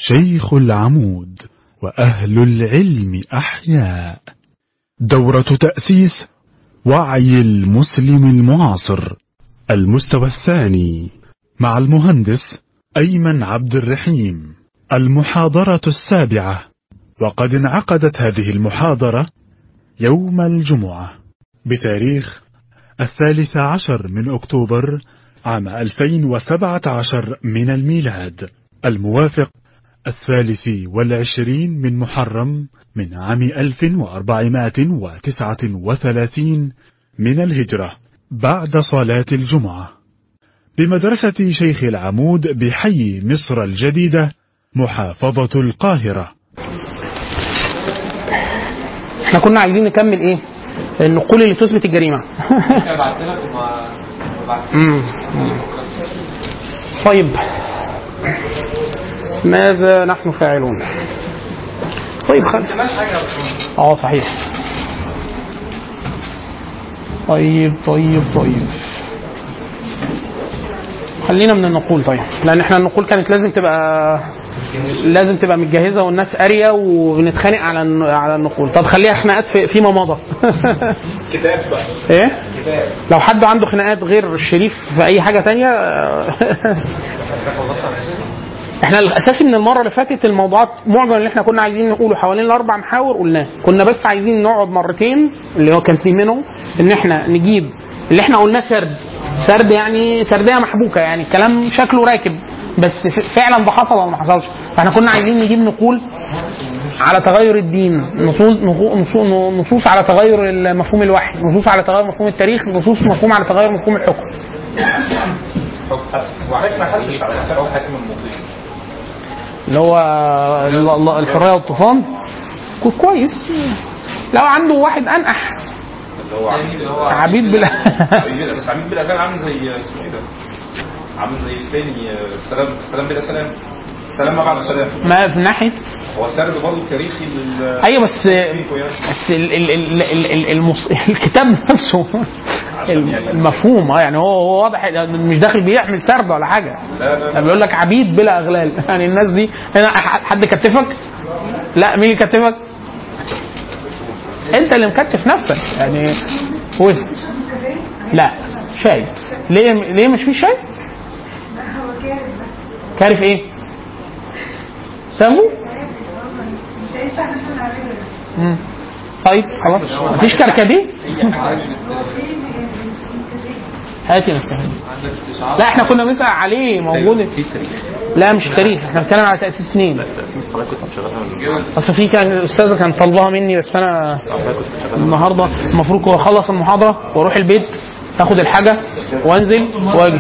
شيخ العمود وأهل العلم أحياء دورة تأسيس وعي المسلم المعاصر المستوى الثاني مع المهندس أيمن عبد الرحيم المحاضرة السابعة وقد انعقدت هذه المحاضرة يوم الجمعة بتاريخ الثالث عشر من أكتوبر عام 2017 من الميلاد الموافق الثالث والعشرين من محرم من عام 1439 من الهجرة بعد صلاة الجمعة بمدرسة شيخ العمود بحي مصر الجديدة محافظة القاهرة احنا كنا عايزين نكمل ايه النقول اللي تثبت الجريمه مم. مم. طيب ماذا نحن فاعلون طيب خل اه صحيح طيب طيب طيب خلينا من النقول طيب لان احنا النقول كانت لازم تبقى لازم تبقى متجهزه والناس قاريه ونتخانق على الن- على النقول طب خليها خناقات في فيما مضى كتاب بقى ايه كتاب لو حد عنده خناقات غير الشريف في اي حاجه تانية احنا الاساسي من المره اللي فاتت الموضوعات معظم اللي احنا كنا عايزين نقوله حوالين الاربع محاور قلناه كنا بس عايزين نقعد مرتين اللي هو كان في منهم ان احنا نجيب اللي احنا قلناه سرد سرد يعني سرديه محبوكه يعني الكلام شكله راكب بس ف- فعلا ده حصل ولا ما حصلش فاحنا كنا عايزين نجيب نقول على تغير الدين نصوص نصوص نصوص على تغير مفهوم الوحي نصوص على تغير مفهوم التاريخ نصوص مفهوم على تغير مفهوم الحكم وحضرتك ما حدش على حساب حاكم المطيع اللي هو ال- ال- الحريه والطوفان كو- كويس لو عنده واحد انقح اللي هو عبيد اللي هو عبيد بلا عبيد بلا بس عبيد بلا كان عامل زي اسمه ايه ده؟ عامل زي الثاني آه، سلام سلام بلا سلام سلام ما بعد سلام ما في ناحيه هو سرد برضه تاريخي لل ايوه بس بس ال ال ال ال ال المص... الكتاب نفسه المفهوم اه يعني هو هو واضح مش داخل بيعمل سرد ولا حاجه لا لا ده بيقول لك عبيد بلا اغلال يعني الناس دي هنا ح- حد كتفك لا مين اللي كتفك انت اللي مكتف نفسك يعني قول لا شاي ليه ليه مش في شاي هو كارف بس كارف ايه سامو مش هينفع ان احنا نعمله مم. طيب خلاص مفيش كركديه هاتي نستفيد لا احنا كنا بنسال عليه موجود لا مش تاريخ احنا بنتكلم على تاسيس اثنين اصل في كان الاستاذه كان طالباها مني بس انا النهارده المفروض هو اخلص المحاضره واروح البيت اخد الحاجه وانزل واجي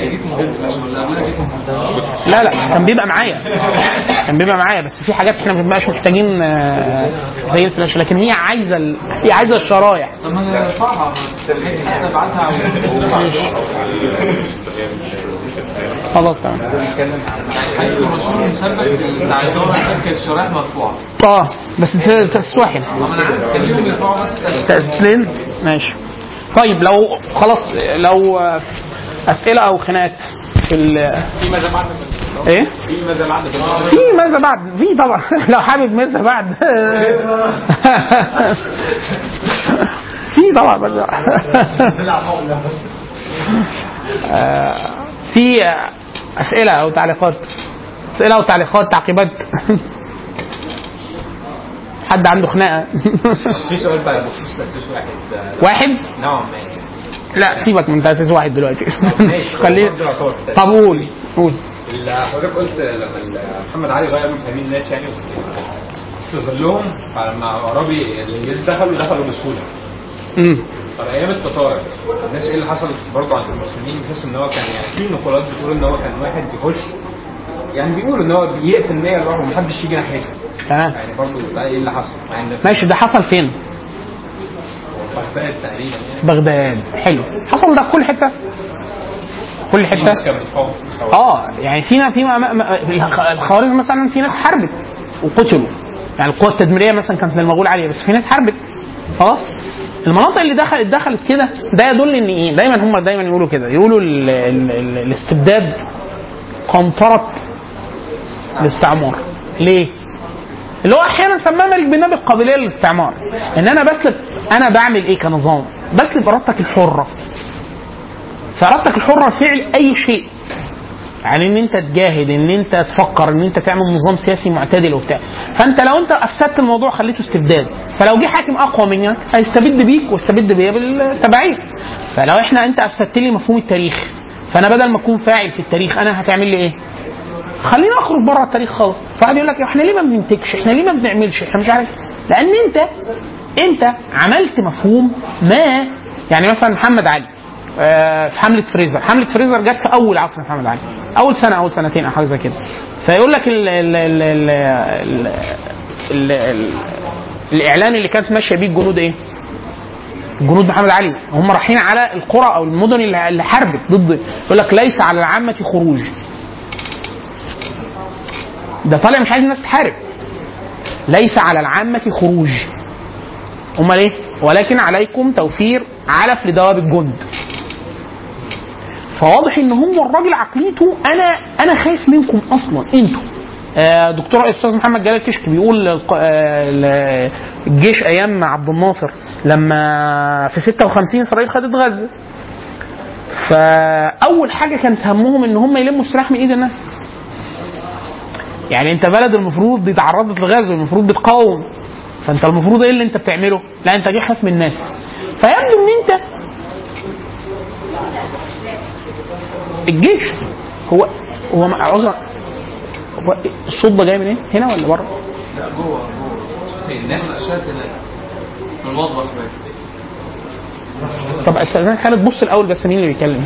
لا لا كان بيبقى معايا كان بيبقى معايا بس في حاجات احنا ما بنبقاش محتاجين آه، محتاجين فلاش لكن هي عايزه ال... هي عايزه الشرايح طب ما انا ارفعها انا ابعتها خلاص تمام حقيقي المشروع المثبت بتاع الدوره كانت الشرايح مرفوعه اه بس ت- تاسيس واحد اما انا عارف كلمهم يرفعوا بس تاسيسين ماشي طيب لو خلاص لو آه، اسئله او خناقات في ال في ماذا بعد ايه في ماذا بعد في ماذا بعد في طبعا لو حابب ماذا بعد في طبعا ماذا بعد. آه، في آه، اسئله او تعليقات اسئله او تعليقات تعقيبات حد عنده خناقه في سؤال بقى بخصوص تأسيس واحد آه، واحد نوعا ما لا سيبك من تاسيس واحد دلوقتي ماشي خليه برضه يعتبر في طب قول قول ال- حضرتك قلت لما ال- محمد علي غير مفاهيم الناس يعني استظلهم فلما عربي الانجليز دخلوا دخلوا بسهوله امم طب ايام التتار الناس ايه اللي حصل برضه عند المسلمين بحس ان هو كان يعني في نقولات بتقول ان هو كان واحد بيخش يعني بيقولوا ان هو بيقتل 100 لوحده ومحدش يجي ناحيته تمام يعني برضه ده ايه اللي حصل مع ان في ماشي ده حصل فين؟ بغداد تقريبا يعني بغداد حلو حصل ده في كل حته كل في ناس حته كانت بتخوف اه يعني فينا في ما- ما- الخ- الخوارزم مثلا في ناس حاربت وقتلوا يعني القوة التدميرية مثلا كانت للمغول عالية بس في ناس حاربت خلاص المناطق اللي دخلت دخلت كده ده يدل ان ايه دايما هم دايما يقولوا كده يقولوا ال ال ال الاستبداد قنطرة الاستعمار ليه؟ اللي هو احيانا سماه ملك بناب القابليه للاستعمار ان انا بسلب انا بعمل ايه كنظام؟ بسلب ارادتك الحره فارادتك الحره فعل اي شيء يعني ان انت تجاهد ان انت تفكر ان انت تعمل نظام سياسي معتدل وبتاع فانت لو انت افسدت الموضوع خليته استبداد فلو جه حاكم اقوى منك هيستبد بيك واستبد بيا بالتبعيه فلو احنا انت افسدت لي مفهوم التاريخ فانا بدل ما اكون فاعل في التاريخ انا هتعمل لي ايه؟ خلينا اخرج بره التاريخ خالص فقعد يقول لك احنا ليه ما بننتجش احنا ليه ما بنعملش احنا مش عارف لان انت انت عملت مفهوم ما يعني مثلا محمد علي آه، في حمله فريزر حمله فريزر جت في اول عصر محمد علي اول سنه اول سنتين او حاجه زي كده فيقول لك ال ال ال ال ال ال ال الاعلان اللي كانت ماشيه بيه الجنود ايه؟ جنود محمد علي هم رايحين على القرى او المدن اللي اللي حاربت ضد يقول لك ليس على العامه خروج ده طالع مش عايز الناس تحارب ليس على العامة خروج امال ايه ولكن عليكم توفير علف لدواب الجند فواضح ان هو الراجل عقليته انا انا خايف منكم اصلا انتوا آه، دكتور استاذ محمد جلال كشك بيقول الق- آه، ال- الجيش ايام عبد الناصر لما في 56 اسرائيل خدت غزه فاول حاجه كانت همهم ان هم يلموا السلاح من ايد الناس يعني انت بلد المفروض دي تعرضت لغزو المفروض بتقاوم فانت المفروض ايه اللي انت بتعمله؟ لا انت جاي خايف من الناس فيبدو ان انت الجيش هو هو م- عذر هو الصوت ده جاي منين؟ هنا ولا بره؟ لا جوه جوه الناس الاشياء هناك في المطبخ باين طب استاذنك خالد بص الاول بس مين اللي بيتكلم؟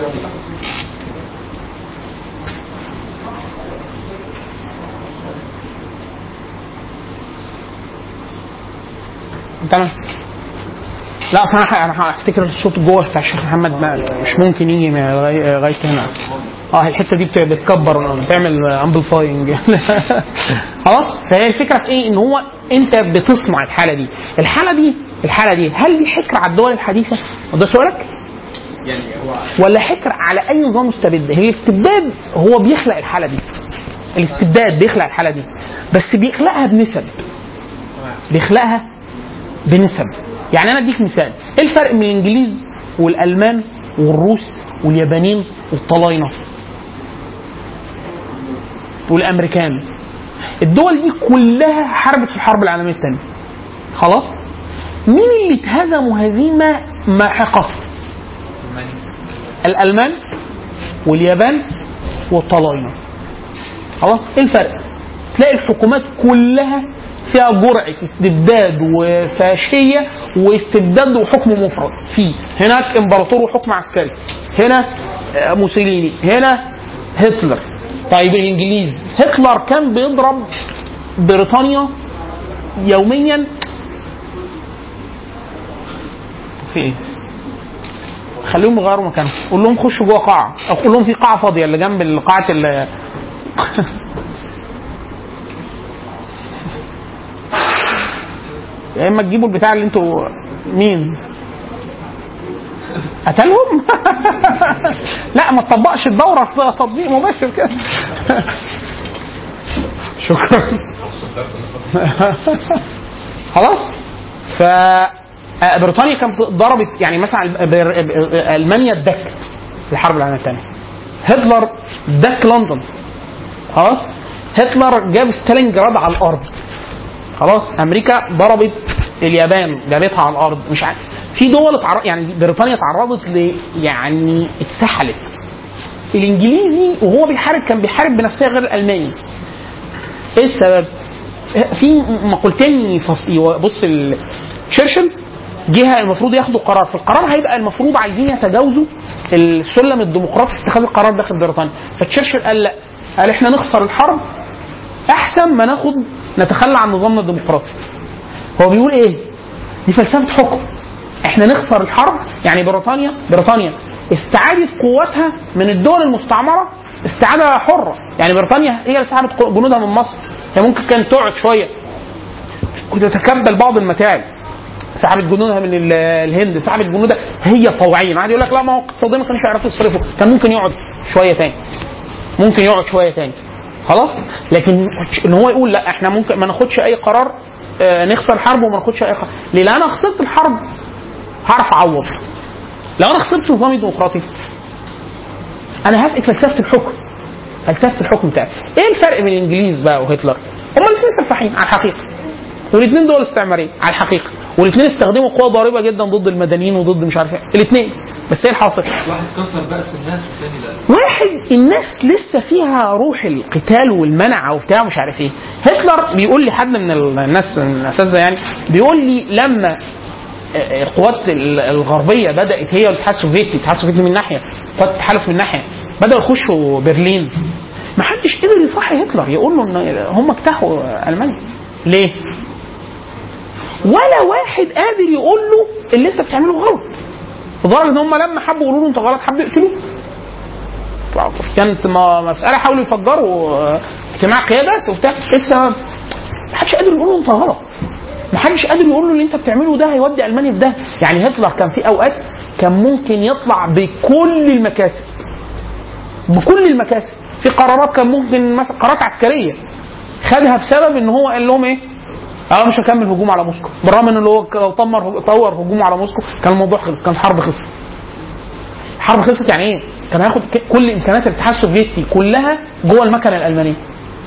تمام لا اصل انا ح- انا هفتكر الصوت جوه بتاع الشيخ محمد ما مش ممكن يجي من لغاية لغاية هنا اه الحته دي بت- بتكبر بتعمل امبليفاينج خلاص فهي الفكره في ايه ان هو انت بتصنع الحاله دي الحاله دي الحاله دي هل دي حكر على الدول الحديثه وده سؤالك يعني هو ولا حكر على اي نظام مستبد هي الاستبداد هو بيخلق الحاله دي الاستبداد بيخلق الحاله دي بس بيخلقها بنسب بيخلقها بنسب يعني انا اديك مثال ايه الفرق بين الانجليز والالمان والروس واليابانيين والطلاينه والامريكان الدول دي كلها حاربت في الحرب العالميه الثانيه خلاص مين اللي اتهزموا هزيمه ماحقه الالمان واليابان والطلاينه خلاص ايه الفرق تلاقي الحكومات كلها فيها جرعه استبداد وفاشيه واستبداد وحكم مفرط في هناك امبراطور وحكم عسكري هنا آه، موسوليني هنا هتلر طيب الانجليز هتلر كان بيضرب بريطانيا يوميا في ايه خليهم يغيروا مكانهم قول لهم خشوا جوه قاعه او قول لهم في قاعه فاضيه اللي جنب قاعه ال يا اما تجيبوا البتاع اللي انتوا مين قتلهم لا ما تطبقش الدوره تطبيق مباشر كده شكرا خلاص ف آه، بريطانيا كانت ضربت يعني مثلا بر- المانيا اتدكت في الحرب العالميه الثانيه هتلر دك لندن خلاص هتلر جاب ستالينجراد على الارض خلاص امريكا ضربت اليابان جابتها على الارض مش عارف في دول اتعرض يعني بريطانيا تعرضت ل يعني اتسحلت الانجليزي وهو بيحارب كان بيحارب بنفسيه غير الالماني ايه السبب؟ في مقولتين فص- بص ال- تشرشل جهه المفروض ياخدوا قرار في القرار هيبقى المفروض عايزين يتجاوزوا السلم الديمقراطي في اتخاذ القرار داخل بريطانيا فتشرشل قال لا قال احنا نخسر الحرب احسن ما ناخد نتخلى عن نظامنا الديمقراطي هو بيقول ايه دي فلسفه حكم احنا نخسر الحرب يعني بريطانيا بريطانيا استعادت قوتها من الدول المستعمره استعاده حره يعني بريطانيا هي اللي سحبت جنودها من مصر هي ممكن كانت تقعد شويه وتتكبل بعض المتاعب سحبت جنودها من ال- الهند سحبت جنودها هي طوعيا عادي يقول لك لا ما هو اقتصاديا ما كانوش يعرفوا يصرفوا كان ممكن يقعد شويه تاني ممكن يقعد شويه تاني خلاص لكن ان هو يقول لا احنا ممكن ما ناخدش اي قرار آه، نخسر الحرب وما ناخدش اي قرار ليه؟ لان انا خسرت الحرب هعرف اعوض لو انا خسرت نظامي الديمقراطي انا هفقد فلسفه الحكم فلسفه الحكم بتاعي ايه الفرق بين الانجليز بقى وهتلر هما الاثنين سفاحين على الحقيقه والاثنين دول استعماريه على الحقيقه والاثنين استخدموا قوى ضاربه جدا ضد المدنيين وضد مش عارف ايه الاثنين بس ايه الحاصل واحد كسر بأس الناس والتاني لا واحد الناس لسه فيها روح القتال والمنع وبتاع مش عارف ايه هتلر بيقول لي حد من الناس الاساتذه يعني بيقول لي لما القوات الغربيه بدات هي والاتحاد السوفيتي الاتحاد السوفيتي من ناحيه قوات التحالف من ناحيه بداوا يخشوا برلين ما حدش قدر يصحي هتلر يقول له ان هم اجتاحوا المانيا ليه؟ ولا واحد قادر يقول له اللي انت بتعمله غلط لدرجه ان هم لما حبوا يقولوا له انت غلط حبوا يقتلوه كانت م- مساله حاولوا يفجروا آه، اجتماع قيادات وبتاع ايه السبب؟ ما حدش قادر يقول له انت غلط ما حدش قادر يقول له اللي انت بتعمله ده هيودي المانيا في ده يعني هتلر كان في اوقات كان ممكن يطلع بكل المكاسب بكل المكاسب في قرارات كان ممكن مثلا قرارات عسكريه خدها بسبب ان هو قال لهم ايه؟ انا مش هكمل هجوم على موسكو بالرغم ان هو لو طمر طور هجومه على موسكو كان الموضوع خلص كان الحرب خلصت الحرب خلصت يعني ايه؟ كان هياخد ك- كل امكانيات الاتحاد السوفيتي كلها جوه المكنه الالمانيه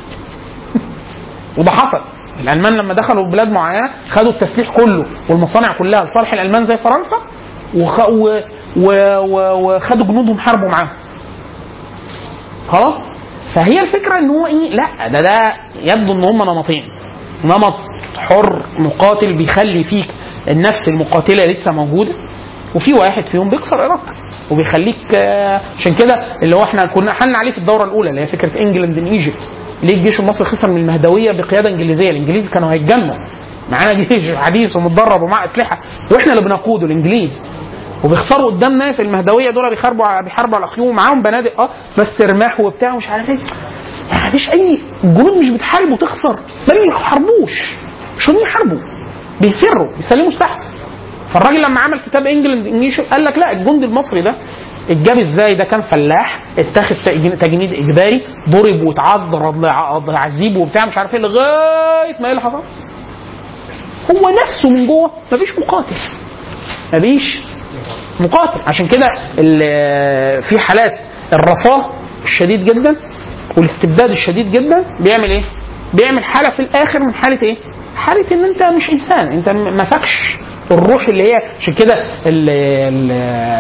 وده حصل الالمان لما دخلوا بلاد معينه خدوا التسليح كله والمصانع كلها لصالح الالمان زي فرنسا وخ... و... و... و... وخدوا جنودهم حاربوا معاهم خلاص فهي الفكره ان هو ايه لا ده ده يبدو ان هم نمطين نمط حر مقاتل بيخلي فيك النفس المقاتله لسه موجوده وفي واحد فيهم بيكسر ارادتك وبيخليك آه، عشان كده اللي هو احنا كنا حلنا عليه في الدوره الاولى اللي هي فكره انجلند ان ايجيبت ليه الجيش المصري خسر من المهدويه بقياده انجليزيه الانجليز كانوا هيتجنوا معانا جيش حديث ومتدرب ومعاه اسلحه واحنا اللي بنقوده الانجليز وبيخسروا قدام ناس المهدويه دول بيحاربوا على بيحاربوا على خيوم معاهم بنادق اه بس رماح وبتاع ومش عارف ايه ما فيش اي الجنود مش بتحارب وتخسر ما بيحاربوش مش راضيين يحاربوا بيفروا بيسلموا سلاح فالراجل لما عمل كتاب انجلند انجليش قال لك لا الجندي المصري ده اتجاب ازاي ده كان فلاح اتاخد تجن- تجنيد اجباري ضرب واتعض عذيب وبتاع مش عارف ايه لغايه ما ايه اللي حصل هو نفسه من جوه مفيش مقاتل مفيش مقاتل عشان كده ال- في حالات الرفاه الشديد جدا والاستبداد الشديد جدا بيعمل ايه؟ بيعمل حاله في الاخر من حاله ايه؟ حاله ان انت مش انسان انت م- ما فاكش الروح اللي هي عشان كده ال ال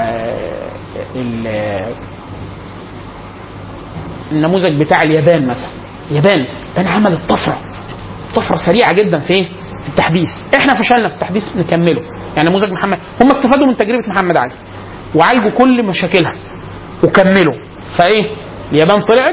ال النموذج بتاع اليابان مثلا اليابان اليابان عملت طفره طفره سريعه جدا في ايه؟ في التحديث احنا فشلنا في التحديث نكمله يعني نموذج محمد هم استفادوا من تجربه محمد علي وعالجوا كل مشاكلها وكملوا فايه اليابان طلعت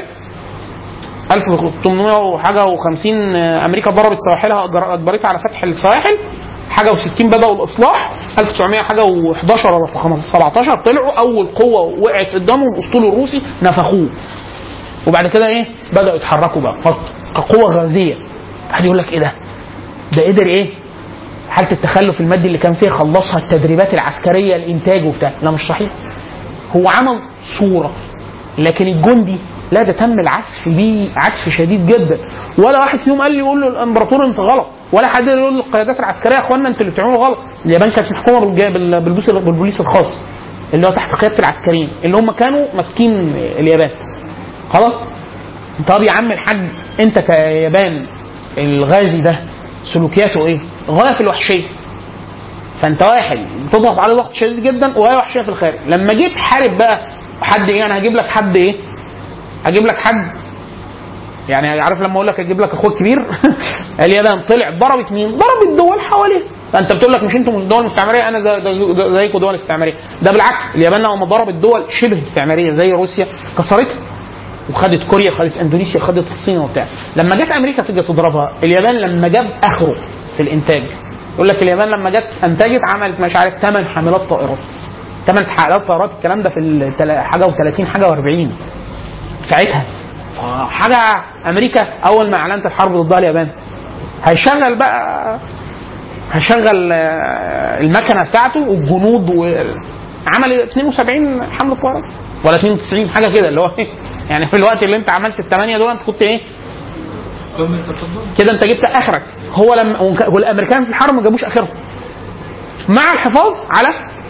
1800 وحاجه و50 امريكا ضربت سواحلها أجر- اجبرتها على فتح السواحل حاجه و60 بداوا الاصلاح 1900 حاجه و11 ولا 17 طلعوا اول قوه وقعت قدامهم الاسطول الروسي نفخوه وبعد كده ايه بداوا يتحركوا بقى ف- كقوه غازيه واحد يقول لك ايه ده ده قدر ايه حاله التخلف المادي اللي كان فيها خلصها التدريبات العسكريه الانتاج وبتاع لا مش صحيح هو عمل صوره لكن الجندي لا ده تم العزف بيه عزف شديد جدا ولا واحد فيهم قال لي يقول له الامبراطور انت غلط ولا حد يقول للقيادات العسكريه يا اخوانا انتوا اللي بتعملوا غلط اليابان كانت محكومه بالج- بال- بالبوليس بالبوليس الخاص اللي هو تحت قياده العسكريين اللي هم كانوا ماسكين اليابان خلاص طب يا عم الحاج انت كيابان الغازي ده سلوكياته ايه؟ غايه في الوحشيه فانت واحد بتضغط عليه ضغط شديد جدا وهي وحشيه في الخارج لما جيت حارب بقى حد ايه انا هجيب لك حد ايه هجيب لك حد يعني عارف لما اقول لك اجيب لك اخوك كبير اليابان طلع ضربت مين؟ ضربت دول حواليه فانت بتقول لك مش انتم دول مستعمريه انا زي- زي- زي- زيكم دول استعماريه ده بالعكس اليابان لما ضربت دول شبه استعماريه زي روسيا كسرتها وخدت كوريا خدت اندونيسيا خدت الصين وبتاع لما جت امريكا تيجي تضربها اليابان لما جاب اخره في الانتاج يقول لك اليابان لما جت انتجت عملت مش عارف 8 حاملات طائرات 8 حاملات طائرات الكلام ده في التلا- حاجه و30 حاجه و40 ساعتها آه، حاجه امريكا اول ما اعلنت الحرب ضدها اليابان هيشغل بقى هيشغل آه، المكنه بتاعته والجنود و... عمل 72 حمله طائرات ولا 92 حاجه كده اللي هو إيه؟ يعني في الوقت اللي انت عملت الثمانيه دول انت كنت ايه قمه التقدم كده انت جبت اخرك هو لما وك- والامريكان في الحرب ما جابوش اخرهم مع الحفاظ على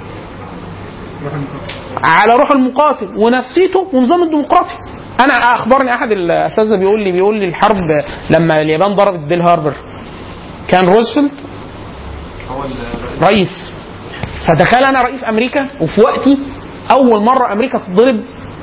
على روح المقاتل ونفسيته ونظام الديمقراطي انا اخبرني احد الاساتذه بيقول لي بيقول لي الحرب لما اليابان ضربت بيل هاربر كان روزفلت هو ال- رئيس فتخيل انا رئيس امريكا وفي وقتي اول مره امريكا تتضرب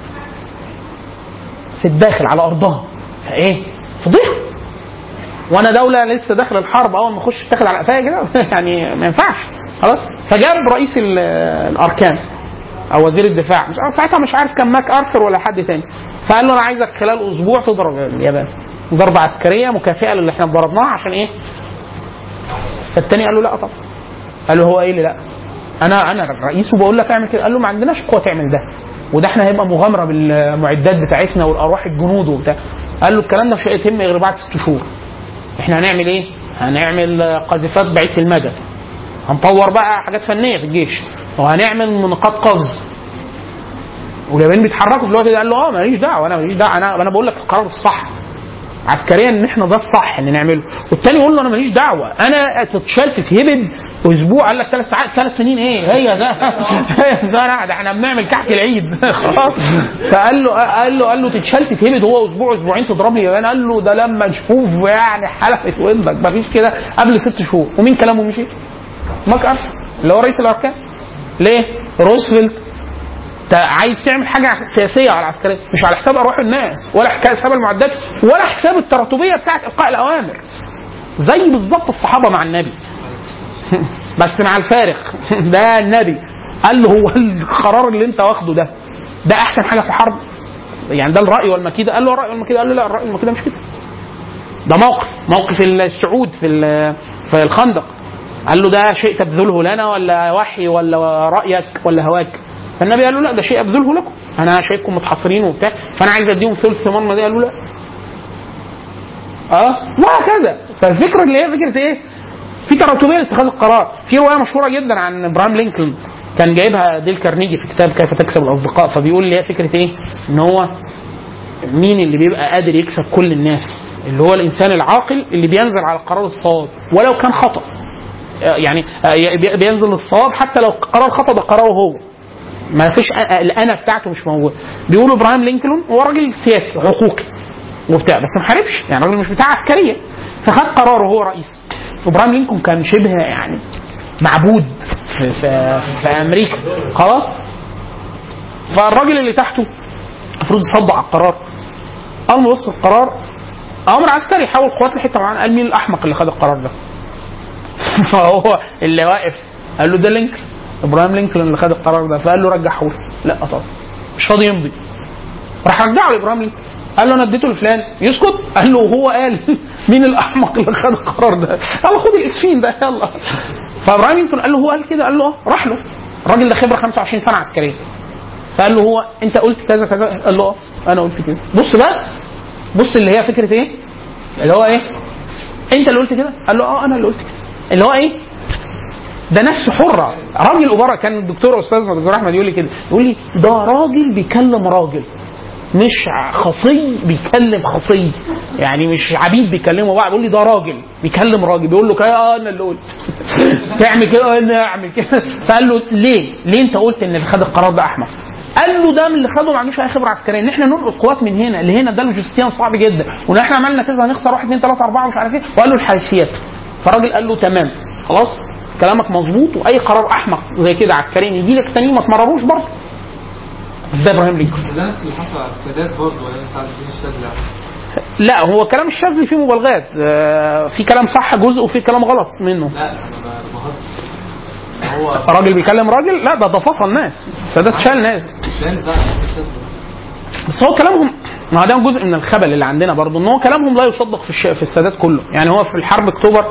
في الداخل على ارضها فايه فضيحه وانا دوله لسه داخل الحرب اول ما اخش اتاخد على قفايا كده يعني ما ينفعش خلاص فجاب رئيس ال- الاركان او وزير الدفاع مش عارف ساعتها مش عارف كان ماك ارثر ولا حد تاني فقال له انا عايزك خلال اسبوع تضرب اليابان ضربه عسكريه مكافئه للي احنا ضربناه عشان ايه فالتاني قال له لا طبعا قال له هو ايه اللي لا انا انا الرئيس وبقول لك اعمل كده قال له ما عندناش قوه تعمل ده وده احنا هيبقى مغامره بالمعدات بتاعتنا والارواح الجنود وبتاع قال له الكلام ده مش هيتم غير بعد ست شهور احنا هنعمل ايه هنعمل قاذفات بعيده المدى هنطور بقى حاجات فنيه في الجيش وهنعمل نقاط قفز واليابان بيتحركوا في الوقت ده قال له اه ماليش دعوه انا ماليش دعوه انا انا بقول لك القرار الصح عسكريا ان احنا ده الصح ان نعمله والتاني يقول له انا ماليش دعوه انا تتشال تتهبد اسبوع قال لك ثلاث ساعات ثلاث سنين ايه هي ده هي ده ده احنا بنعمل كحك العيد خلاص فقال له قال له قال له تتشال تتهبد هو اسبوع اسبوعين تضرب لي اليابان قال له ده لما نشوف يعني حلقه ودنك مفيش كده قبل ست شهور ومين كلامه مشي؟ ماك أرثر اللي هو رئيس الاركان ليه؟ روزفلت انت عايز تعمل حاجه سياسيه على العسكريه مش على حساب ارواح الناس ولا حساب المعدات ولا حساب التراتبيه بتاعت القاء الاوامر زي بالظبط الصحابه مع النبي بس مع الفارق ده النبي قال له هو القرار اللي انت واخده ده ده احسن حاجه في الحرب يعني ده الراي والمكيده قال له الراي والمكيده قال له لا الراي والمكيده مش كده ده موقف موقف السعود في ال- في الخندق قال له ده شيء تبذله لنا ولا وحي ولا رايك ولا هواك فالنبي قال له لا ده شيء ابذله لكم انا شايفكم متحصرين وبتاع فانا عايز اديهم ثلث ثمن دي قال له لا اه وهكذا فالفكره اللي هي فكره ايه؟ في تراتبيه لاتخاذ القرار في روايه مشهوره جدا عن ابراهام لينكولن كان جايبها ديل كارنيجي في كتاب كيف تكسب الاصدقاء فبيقول لي هي فكره ايه؟ ان هو مين اللي بيبقى قادر يكسب كل الناس اللي هو الانسان العاقل اللي بينزل على القرار الصواب ولو كان خطا يعني بي- بينزل للصواب حتى لو قرار خطا ده قراره هو ما فيش أ- الانا بتاعته مش موجود بيقولوا ابراهام لينكولن هو راجل سياسي حقوقي وبتاع بس ما حاربش يعني راجل مش بتاع عسكريه فخد قراره هو رئيس ابراهام لينكولن كان شبه يعني معبود في, في, في امريكا خلاص فالراجل اللي تحته المفروض يصدق على القرار اول ما بص القرار امر عسكري حول قوات لحته معينه قال مين الاحمق اللي خد القرار ده فهو اللي واقف قال له ده لينكولن ابراهام لينكولن اللي خد القرار ده فقال له رجعه له لا طبعا مش فاضي يمضي راح رجعه لابراهام لينكولن قال له انا اديته لفلان يسكت قال له هو قال مين الاحمق اللي خد القرار ده قال له خد الاسفين ده يلا فابراهام لينكولن قال له هو قال كده قال له اه راح له الراجل ده خبره 25 سنه عسكريه فقال له هو انت قلت كذا كذا قال له اه انا قلت كده بص بقى بص اللي هي فكره ايه اللي هو ايه انت اللي قلت كده قال له اه انا اللي قلت كده اللي هو ايه ده نفس حرة راجل أبرة كان الدكتور أستاذ الدكتور أحمد يقول لي كده يقول لي ده راجل بيكلم راجل مش خصي بيكلم خصي يعني مش عبيد بيكلموا بعض بيقول لي ده راجل بيكلم راجل بيقول له كده اه انا اللي قلت تعمل كده اه انا اعمل كده فقال له ليه؟ ليه انت قلت ان اللي خد القرار ده احمد؟ قال له ده من اللي خده ما عندوش اي خبره عسكريه ان احنا ننقل قوات من هنا لهنا ده لوجستيا صعب جدا وان احنا عملنا كذا هنخسر واحد اثنين ثلاثه اربعه مش عارف ايه وقال له الحيثيات فالراجل قال له تمام خلاص كلامك مظبوط واي قرار احمق زي كده عسكريا يجي لك تاني ما تمرروش برضه ده ابراهيم لينكولن بس ده نفس اللي حصل على السادات برضه ولا سعد الدين الشاذلي لا هو كلام الشاذلي فيه مبالغات آه، في كلام صح جزء وفي كلام غلط منه لا انا ب- بهزر هو راجل بيكلم راجل لا ده ده فصل ناس السادات شال ناس شاذ بقى الشاذلي بس هو كلامهم ما ده جزء من الخبل اللي عندنا برضه ان هو كلامهم لا يصدق في الش... في السادات كله يعني هو في الحرب اكتوبر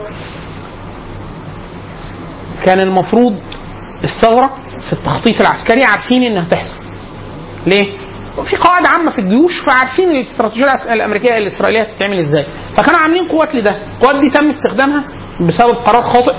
كان المفروض الثغره في التخطيط العسكري عارفين انها تحصل ليه؟ في قواعد عامه في الجيوش فعارفين الاستراتيجيه العس- الامريكيه الاسرائيليه هتتعمل ازاي فكانوا عاملين قوات لده القوات دي تم استخدامها بسبب قرار خاطئ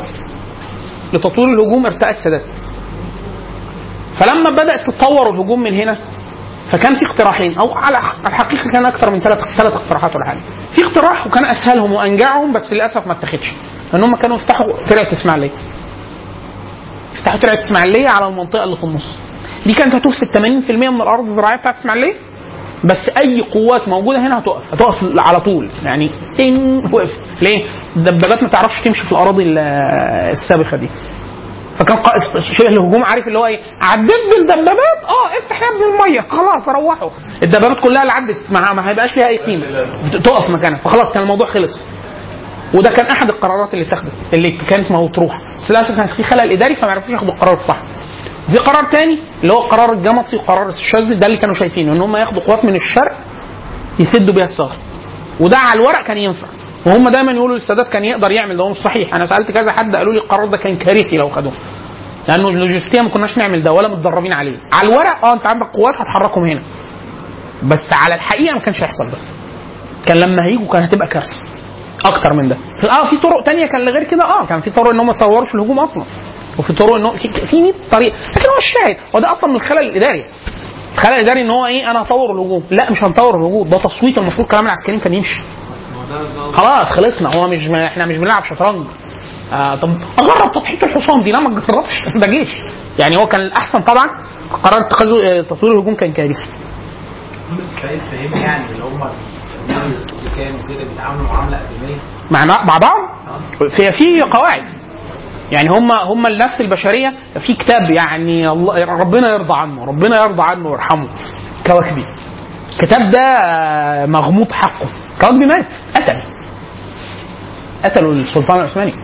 لتطوير الهجوم ارتأى السادات فلما بدات تتطور الهجوم من هنا فكان في اقتراحين او على الحقيقه كان اكثر من ثلاث ثلاث اقتراحات ولا حاجه في اقتراح وكان اسهلهم وانجعهم بس للاسف ما اتخذش ان هم كانوا يفتحوا ترعه اسماعيليه يفتحوا ترعه اسماعيليه على المنطقه اللي في النص دي كانت هتفسد 80% من الارض الزراعيه بتاعت اسماعيليه بس اي قوات موجوده هنا هتقف هتقف على طول يعني ان وقف ليه؟ الدبابات ما تعرفش تمشي في الاراضي ال- السابقه دي فكان قائد شبه الهجوم عارف اللي هو ايه عديت بالدبابات اه افتح يا ابن الميه خلاص روحوا الدبابات كلها اللي عدت ما, ما هيبقاش ليها اي قيمه تقف مكانها فخلاص كان الموضوع خلص وده كان احد القرارات اللي اتخذت اللي كانت مطروحه بس للاسف كان في خلل اداري فما عرفوش ياخدوا القرار الصح في قرار تاني اللي هو القرار الجمصي وقرار الشاذلي ده اللي كانوا شايفينه ان هم ياخدوا قوات من الشرق يسدوا بيها الثغر وده على الورق كان ينفع وهم دايما يقولوا السادات كان يقدر يعمل ده هو مش صحيح انا سالت كذا حد قالوا لي القرار ده كان كارثي لو خدوه لانه لوجستيا ما كناش نعمل ده ولا متدربين عليه على الورق اه انت عندك قوات هتحركهم هنا بس على الحقيقه ما كانش هيحصل ده كان لما هيجوا كان هتبقى كارثه اكتر من ده اه في طرق تانية كان غير كده اه كان في طرق ان هم ما يصوروش الهجوم اصلا وفي طرق ان هو في في 100 طريقه لكن هو الشاهد وده اصلا من الخلل الاداري الخلل الاداري ان هو ايه انا هطور الهجوم لا مش هنطور الهجوم ده تصويت المفروض كلام العسكريين كان يمشي خلاص خلصنا هو مش ما احنا مش بنلعب شطرنج آه طب اجرب تضحيه الحصان دي لا ما تجربش ده جيش يعني هو كان الاحسن طبعا قرار اتخاذ آه، تطوير الهجوم كان كارثي بس عايز تفهمني يعني اللي هم بيعملوا الدكان وكده بيتعاملوا معامله اكاديميه مع مع بعض في في قواعد يعني هم هم النفس البشريه في كتاب يعني الله ربنا يرضى عنه ربنا يرضى عنه ويرحمه كواكبي الكتاب ده آه، مغموط حقه كواكبي مات قتل قتلوا السلطان العثماني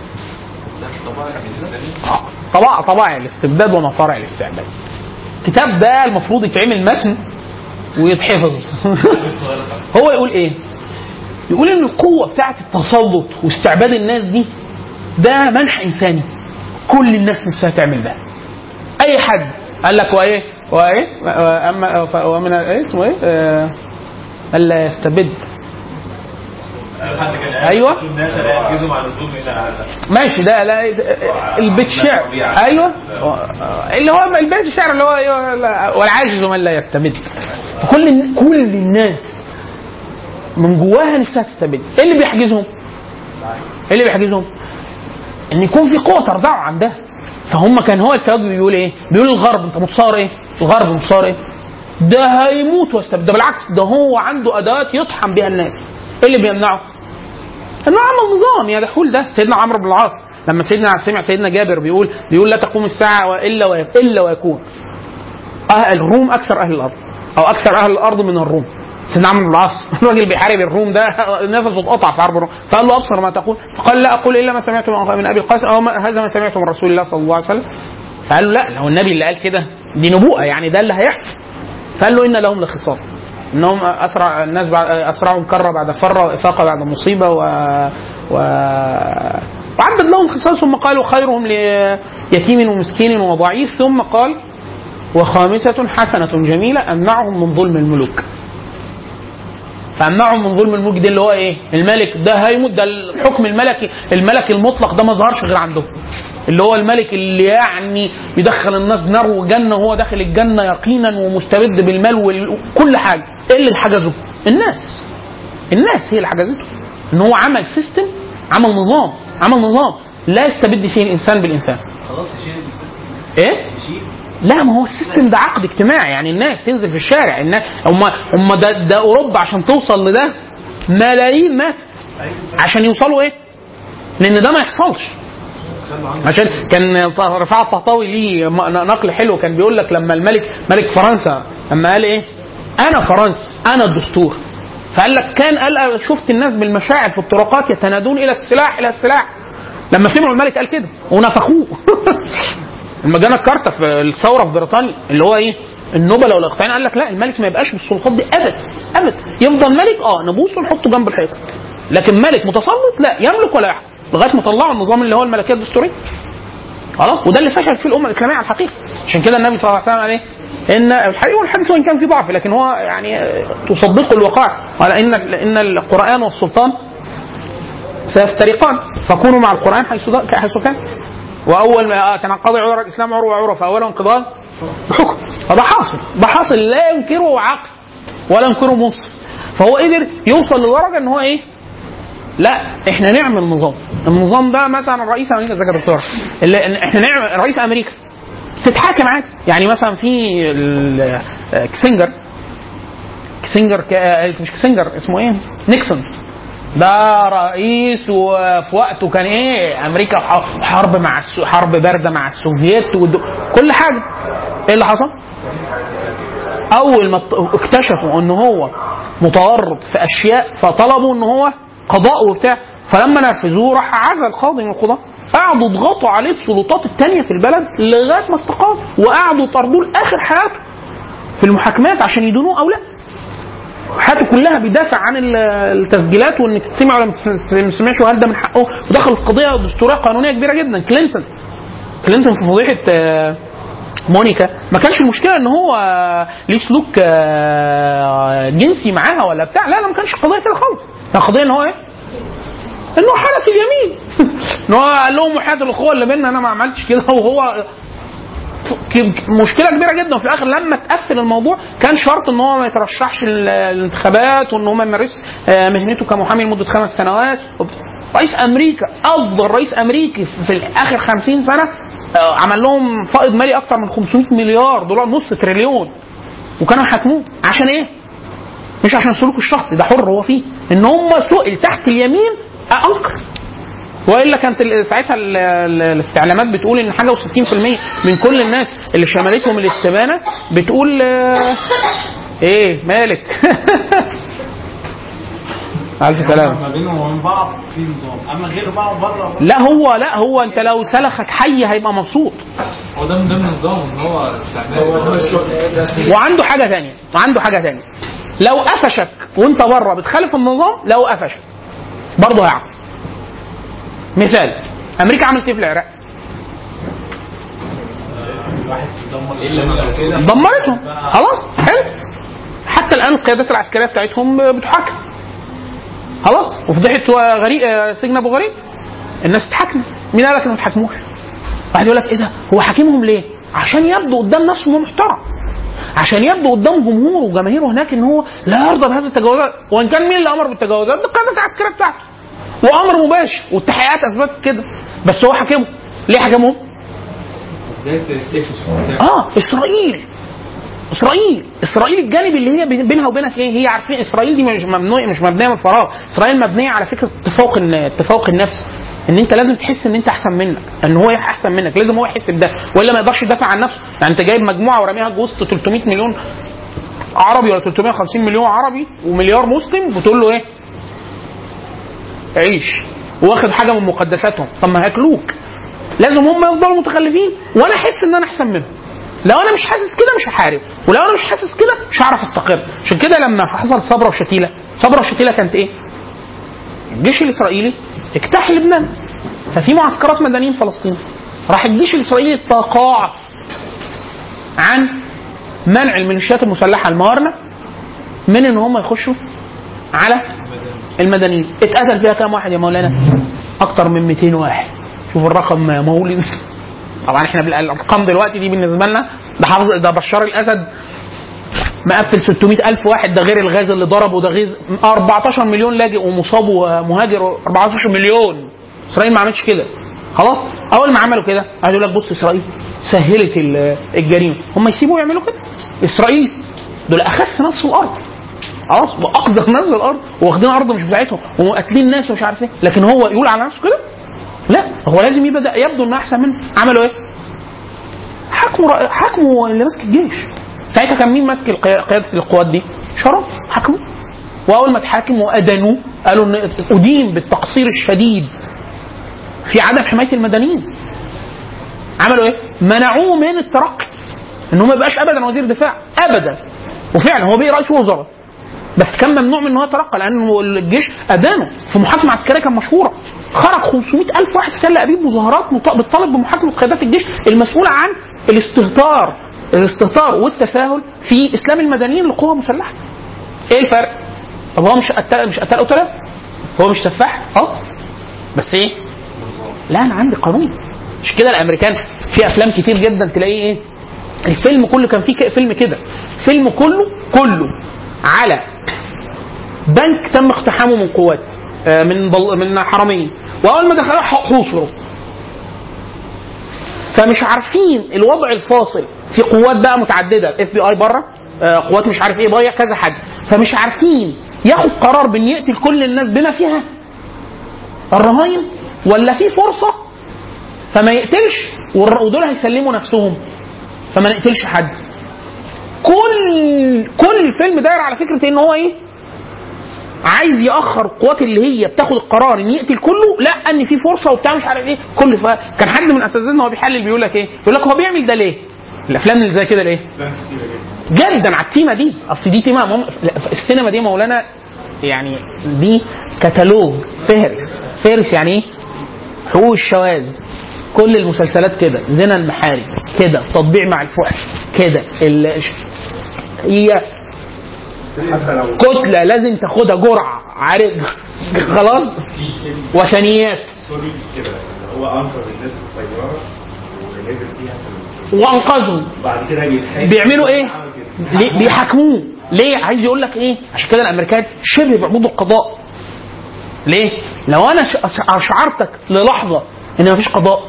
آه، طبائع طبائع الاستبداد ومصارع الاستعباد الكتاب ده المفروض يتعمل متن ويتحفظ هو يقول ايه يقول ان القوه بتاعت التسلط واستعباد الناس دي ده منح انساني كل الناس نفسها تعمل ده اي حد قال لك وايه وايه اما ف- ومن ايه اسمه ايه آه، الا يستبد ايوه الناس اللي يركزوا مع النزول الى ماشي ده لا البيت الشعر ايوه اللي هو البيت الشعر اللي هو إيه؟ لا- والعاجز من لا يستبد كل كل الناس من جواها نفسها تستبد ايه اللي بيحجزهم؟ ايه اللي بيحجزهم؟ ان يكون في قوه ترضعه عن ده فهم كان هو الكتاب بيقول ايه؟ بيقول الغرب انت متصور ايه؟ الغرب متصور ايه؟ ده هيموت ويستبد ده بالعكس ده هو عنده ادوات يطحن بها الناس ايه اللي بيمنعه؟ انه عمل نظام يا دحول ده سيدنا عمرو بن العاص لما سيدنا سمع سيدنا جابر بيقول بيقول لا تقوم الساعه الا وي- الا ويكون أهل الروم اكثر اهل الارض او اكثر اهل الارض من الروم سيدنا عمرو بن العاص الراجل بيحارب الروم ده نفسه اتقطع في حرب الروم فقال له ابصر ما تقول فقال لا اقول الا ما سمعت من ابي القاسم او ما- هذا ما سمعته من رسول الله صلى الله عليه وسلم فقال له لا لو النبي اللي قال كده دي نبوءه يعني ده اللي هيحصل فقال له ان لهم لخصام انهم اسرع الناس بعد اسرعهم كره بعد فره وافاقه بعد مصيبه و, و... وعدد لهم خصال ثم قالوا خيرهم ليتيم ومسكين وضعيف ثم قال وخامسة حسنة جميلة أمنعهم من ظلم الملوك فأمنعهم من ظلم الملوك دي اللي هو إيه؟ الملك ده هيموت ده الحكم الملكي الملكي المطلق ده ما ظهرش غير عندهم اللي هو الملك اللي يعني يدخل الناس نار وجنة وهو داخل الجنة يقينا ومستبد بالمال وكل حاجة ايه اللي حجزه؟ الناس الناس هي اللي حجزته ان هو عمل سيستم عمل نظام عمل نظام لا يستبد فيه الانسان بالانسان خلاص يشيل السيستم ايه؟ يشيل لا ما هو السيستم ده عقد اجتماعي يعني الناس تنزل في الشارع الناس هم هم ده, ده اوروبا عشان توصل لده ملايين ماتت عشان يوصلوا ايه؟ لان ده ما يحصلش عشان كان رفاعة الطهطاوي ليه م- نقل حلو كان بيقول لك لما الملك ملك فرنسا لما قال ايه؟ انا فرنسا انا الدستور فقال لك كان قال شفت الناس بالمشاعر في الطرقات يتنادون الى السلاح الى السلاح لما سمعوا الملك قال كده ونفخوه لما جانا الكارتا في الثوره في بريطانيا اللي هو ايه؟ النبلاء والاقطاعيين قال لك لا الملك ما يبقاش بالسلطات دي ابدا ابدا يفضل ملك اه نبوسه ونحطه جنب الحيطه لكن ملك متسلط لا يملك ولا يحكم لغايه ما طلعوا النظام اللي هو الملكيه الدستوريه خلاص وده اللي فشل فيه الامه الاسلاميه على الحقيقه عشان كده النبي صلى الله عليه وسلم قال ايه؟ ان الحقيقه والحديث وان كان فيه ضعف لكن هو يعني تصدقه الوقائع قال ان ان القران والسلطان سيفترقان فكونوا مع القران حيث حيث كان واول ما تنقضي عروه الاسلام عروه عروه فاولها انقضاء بحكم فده حاصل ده حاصل لا ينكره عقل ولا ينكره مصر فهو قدر يوصل لدرجه ان هو ايه لا احنا نعمل نظام النظام ده مثلا رئيس امريكا ازيك يا دكتور اللي إن احنا نعمل رئيس امريكا تتحاكم عادي يعني مثلا في ال- كسنجر كسنجر ك- مش كسنجر اسمه ايه نيكسون ده رئيس وفي وقته كان ايه امريكا ح- حرب مع السو... حرب بارده مع السوفييت والدو... كل حاجه ايه اللي حصل؟ اول ما ات- اكتشفوا ان هو متورط في اشياء فطلبوا ان هو قضاء وبتاع فلما نفذوه راح عزل قاضي من القضاة قعدوا يضغطوا عليه السلطات التانية في البلد لغايه ما استقام وقعدوا يطردوه لاخر حياته في المحاكمات عشان يدونوه او لا حياته كلها بيدافع عن ال- التسجيلات وانك تسمع ولا ما تسمع- ما تسمعش وهل ده من حقه ودخل في قضيه دستوريه قانونيه كبيره جدا كلينتون كلينتون في فضيحه آه، مونيكا ما كانش المشكله ان هو آه، ليه سلوك آه، جنسي معاها ولا بتاع لا لا ما كانش القضيه كده خالص كان القضيه ان هو ايه؟ انه حرس اليمين ان هو قال لهم وحياه الاخوه اللي بيننا انا ما عملتش كده وهو ك- مشكله كبيره جدا وفي الاخر لما تقفل الموضوع كان شرط ان هو ما يترشحش ال- الانتخابات وان هو ما يمارس آه، مهنته كمحامي لمده خمس سنوات وب- رئيس امريكا افضل رئيس امريكي في في اخر 50 سنه آه، عمل لهم فائض مالي اكتر من 500 مليار دولار نص تريليون وكانوا يحاكموه عشان ايه؟ مش عشان سلوكه الشخصي ده حر هو فيه ان هم سئل تحت اليمين انكر والا كانت ال- ساعتها ال- ال- الاستعلامات بتقول ان حاجه و60% من كل الناس اللي شملتهم الاستبانه بتقول آه، ايه مالك الف سلامه ما بينهم وبين بعض في نظام اما غير بعض بره لا هو لا هو انت لو سلخك حي هيبقى مبسوط هو ده من ضمن النظام ان هو استعمال وعنده حاجه ثانيه وعنده حاجه ثانيه لو قفشك وانت بره بتخالف النظام لو قفشك برضه هيعاقب مثال امريكا عملت ايه في العراق؟ دمرتهم خلاص حلو حتى الان القيادات العسكريه بتاعتهم بتحاكم خلاص وفضحت غريق آه، سجن ابو غريب الناس اتحاكمت مين قال لك انهم ما اتحاكموش؟ واحد يقول لك ايه ده؟ هو حاكمهم ليه؟ عشان يبدو قدام ناس انه محترم عشان يبدو قدام جمهوره وجماهيره هناك ان هو لا يرضى بهذه التجاوزات وان كان مين اللي امر بالتجاوزات؟ القيادات العسكريه بتاعته وامر مباشر والتحقيقات اثبتت كده بس هو حاكمهم ليه حاكمهم؟ ازاي تقفش اه اسرائيل اسرائيل اسرائيل الجانب اللي هي بين- بينها وبينك ايه هي عارفين اسرائيل دي مش ممنوع مش مبنيه من فراغ اسرائيل مبنيه على فكره اتفاق الن- اتفاق النفس ان انت لازم تحس ان انت احسن منك ان هو احسن منك لازم هو يحس بده والا ما يقدرش يدافع عن نفسه يعني انت جايب مجموعه وراميها وسط 300 مليون عربي ولا 350 مليون عربي ومليار مسلم بتقول له ايه عيش واخد حاجه من مقدساتهم طب ما هياكلوك لازم هم يفضلوا متخلفين وانا احس ان انا احسن منهم لو انا مش حاسس كده مش هحارب ولو انا مش حاسس كده مش هعرف استقر عشان كده لما حصلت صبرا وشتيله صبرا وشتيله كانت ايه الجيش الاسرائيلي اجتاح لبنان ففي معسكرات مدنيين فلسطين راح الجيش الاسرائيلي تقاعس عن منع الميليشيات المسلحه الموارنه من ان هم يخشوا على المدنيين اتقتل فيها كام واحد يا مولانا اكتر من 200 واحد شوف الرقم مولد طبعا احنا بالارقام دلوقتي دي بالنسبه لنا ده حافظ ده بشار الاسد مقفل 600 الف واحد ده غير الغاز اللي ضربه ده غيز 14 مليون لاجئ ومصاب ومهاجر 14 مليون اسرائيل ما عملتش كده خلاص اول ما عملوا كده قالوا لك بص اسرائيل سهلت ال- الجريمه هم يسيبوا يعملوا كده اسرائيل دول اخس ناس في الارض خلاص واقذر ناس في الارض واخدين ارض مش بتاعتهم وقاتلين ناس ومش عارف ايه لكن هو يقول على نفسه كده لا هو لازم يبدا يبدو انه احسن منه عملوا ايه؟ حكموا رأ- حكموا اللي ماسك الجيش ساعتها كان مين ماسك القيا- قياده القوات دي؟ شرف حكموا واول ما اتحاكم وادانوه قالوا ان ادين بالتقصير الشديد في عدم حمايه المدنيين عملوا ايه؟ منعوه من الترقي ان هو ما يبقاش ابدا وزير دفاع ابدا وفعلا هو بقي رئيس وزراء بس كان ممنوع من ان هو يترقى لان الجيش ادانه في محاكمه عسكريه كان مشهوره خرج 500 الف واحد في تل ابيب مظاهرات مط- بتطالب بمحاكمه قيادات الجيش المسؤوله عن الاستهتار الاستهتار والتساهل في اسلام المدنيين لقوى مسلحه ايه الفرق؟ طب هو مش قتال مش قتال قتله؟ هو مش سفاح؟ اه بس ايه؟ لا انا عندي قانون مش كده الامريكان في افلام كتير جدا تلاقيه ايه؟ الفيلم كله كان فيه ك- فيلم كده فيلم كله كله على بنك تم اقتحامه من قوات آه، من بل من حراميه واول ما دخلوا ح- حوصروا فمش عارفين الوضع الفاصل في قوات بقى متعدده اف بي اي بره آه، قوات مش عارف ايه بره كذا حد فمش عارفين ياخد قرار بان يقتل كل الناس بما فيها الرهاين ولا في فرصه فما يقتلش والر- ودول هيسلموا نفسهم فما نقتلش حد كل كل الفيلم داير على فكره ان هو ايه عايز ياخر القوات اللي هي بتاخد القرار ان يقتل كله لا ان في فرصه وبتاع مش عارف ايه كل ف... كان حد من اساتذتنا وهو بيحلل بيقول لك ايه يقول لك هو بيعمل ده ليه الافلام اللي زي كده ليه جدا على التيمه دي اصل دي تيمه مم... لا، السينما دي مولانا يعني دي كتالوج فهرس فهرس يعني ايه حقوق الشواذ كل المسلسلات كده زنا المحارم كده تطبيع مع الفحش كده ال... هي حتى لو كتله لازم تاخدها جرعه عارف خلاص وثنيات سوري كده هو انقذ الناس في الطياره ونزل فيها في ال- وانقذهم بعد كده بيتحاسب بيعملوا ايه؟ عمل كده. ليه بيحاكموه ليه؟ عايز يقول لك ايه؟ عشان كده الامريكان شبه بيعبدوا القضاء ليه؟ لو انا ش- اشعرتك للحظه ان مفيش قضاء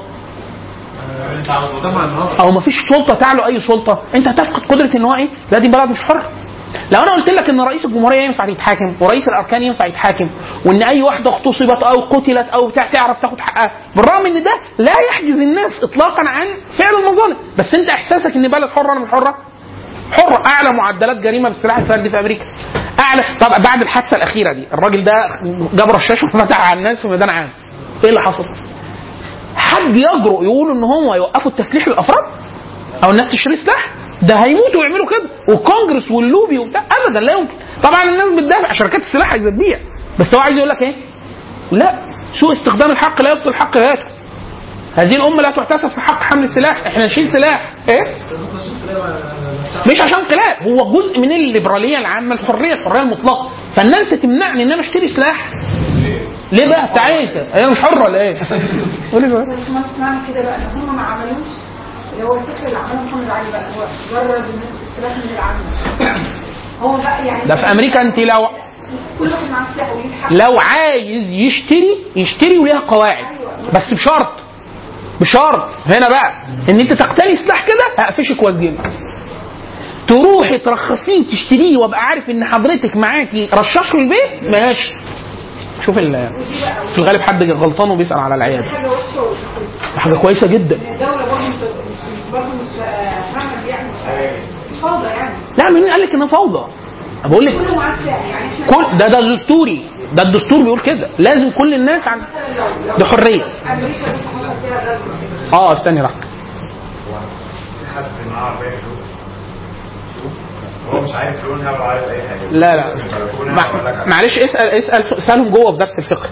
طبعا او مفيش سلطه تعلو اي سلطه انت هتفقد قدره ان هو ايه؟ لا دي بلد مش حر لو انا قلت لك ان رئيس الجمهوريه ينفع يتحاكم ورئيس الاركان ينفع يتحاكم وان اي واحده اغتصبت او قتلت او بتاع تعرف تاخد حقها بالرغم ان ده لا يحجز الناس اطلاقا عن فعل المظالم بس انت احساسك ان بلد حره ولا مش حره حرة أعلى معدلات جريمة بالسلاح الفردي في أمريكا أعلى طب بعد الحادثة الأخيرة دي الراجل ده جاب رشاش وفتح على الناس في ميدان عام إيه اللي حصل؟ حد يجرؤ يقول إن هم يوقفوا التسليح للأفراد؟ أو الناس تشتري سلاح؟ ده هيموتوا ويعملوا كده والكونجرس واللوبي وبتاع أبدا لا يمكن طبعا الناس بتدافع شركات السلاح عايزة تبيع بس هو عايز يقول لك إيه؟ لا سوء استخدام الحق لا يبطل الحق ذاته هذه الأمة لا تحتسب في حق حمل السلاح احنا نشيل سلاح ايه؟ مش عشان انقلاب هو جزء من الليبراليه العامه الحريه الحريه المطلقه فان انت تمنعني ان انا اشتري سلاح ليه بقى بتاع ايه انت؟ هي مش حره ولا ايه؟ قولي بقى بس ما تسمعني كده بقى ان هم ما عملوش اللي هو الفكر اللي عمله محمد علي بقى هو جرب الناس السلاح من العامة هو بقى يعني ده في امريكا انت لو كل واحد معاه سلاح وليه حق لو عايز يشتري يشتري وليها قواعد بس بشرط بشرط هنا بقى ان انت تقتني سلاح كده هقفشك واسجنك تروحي ترخصيه تشتريه وابقى عارف ان حضرتك معاكي رشاش في البيت ماشي شوف ال- في الغالب حد غلطان وبيسال على العياده حاجه وحشه ولا كويسه حاجه كويسه جدا الدوله برضه مش مش برضه مش فاهمه يعني مش فوضى يعني لا مين قال لك انها فوضى بقول لك كله معاه سلاح يعني احنا كل ده ده دستوري ده الدستور بيقول كده لازم كل الناس عن مثلا لو ده حريه امريكا بس حصل فيها غزو كده اه استني لحظه في حد معاه عربيه شوف شوف هو مش عارف لونها ولا عارف اي حاجه لا لا بس بلكونة مع- ولا لك معلش اسال اسال اسالهم جوه في درس الفقه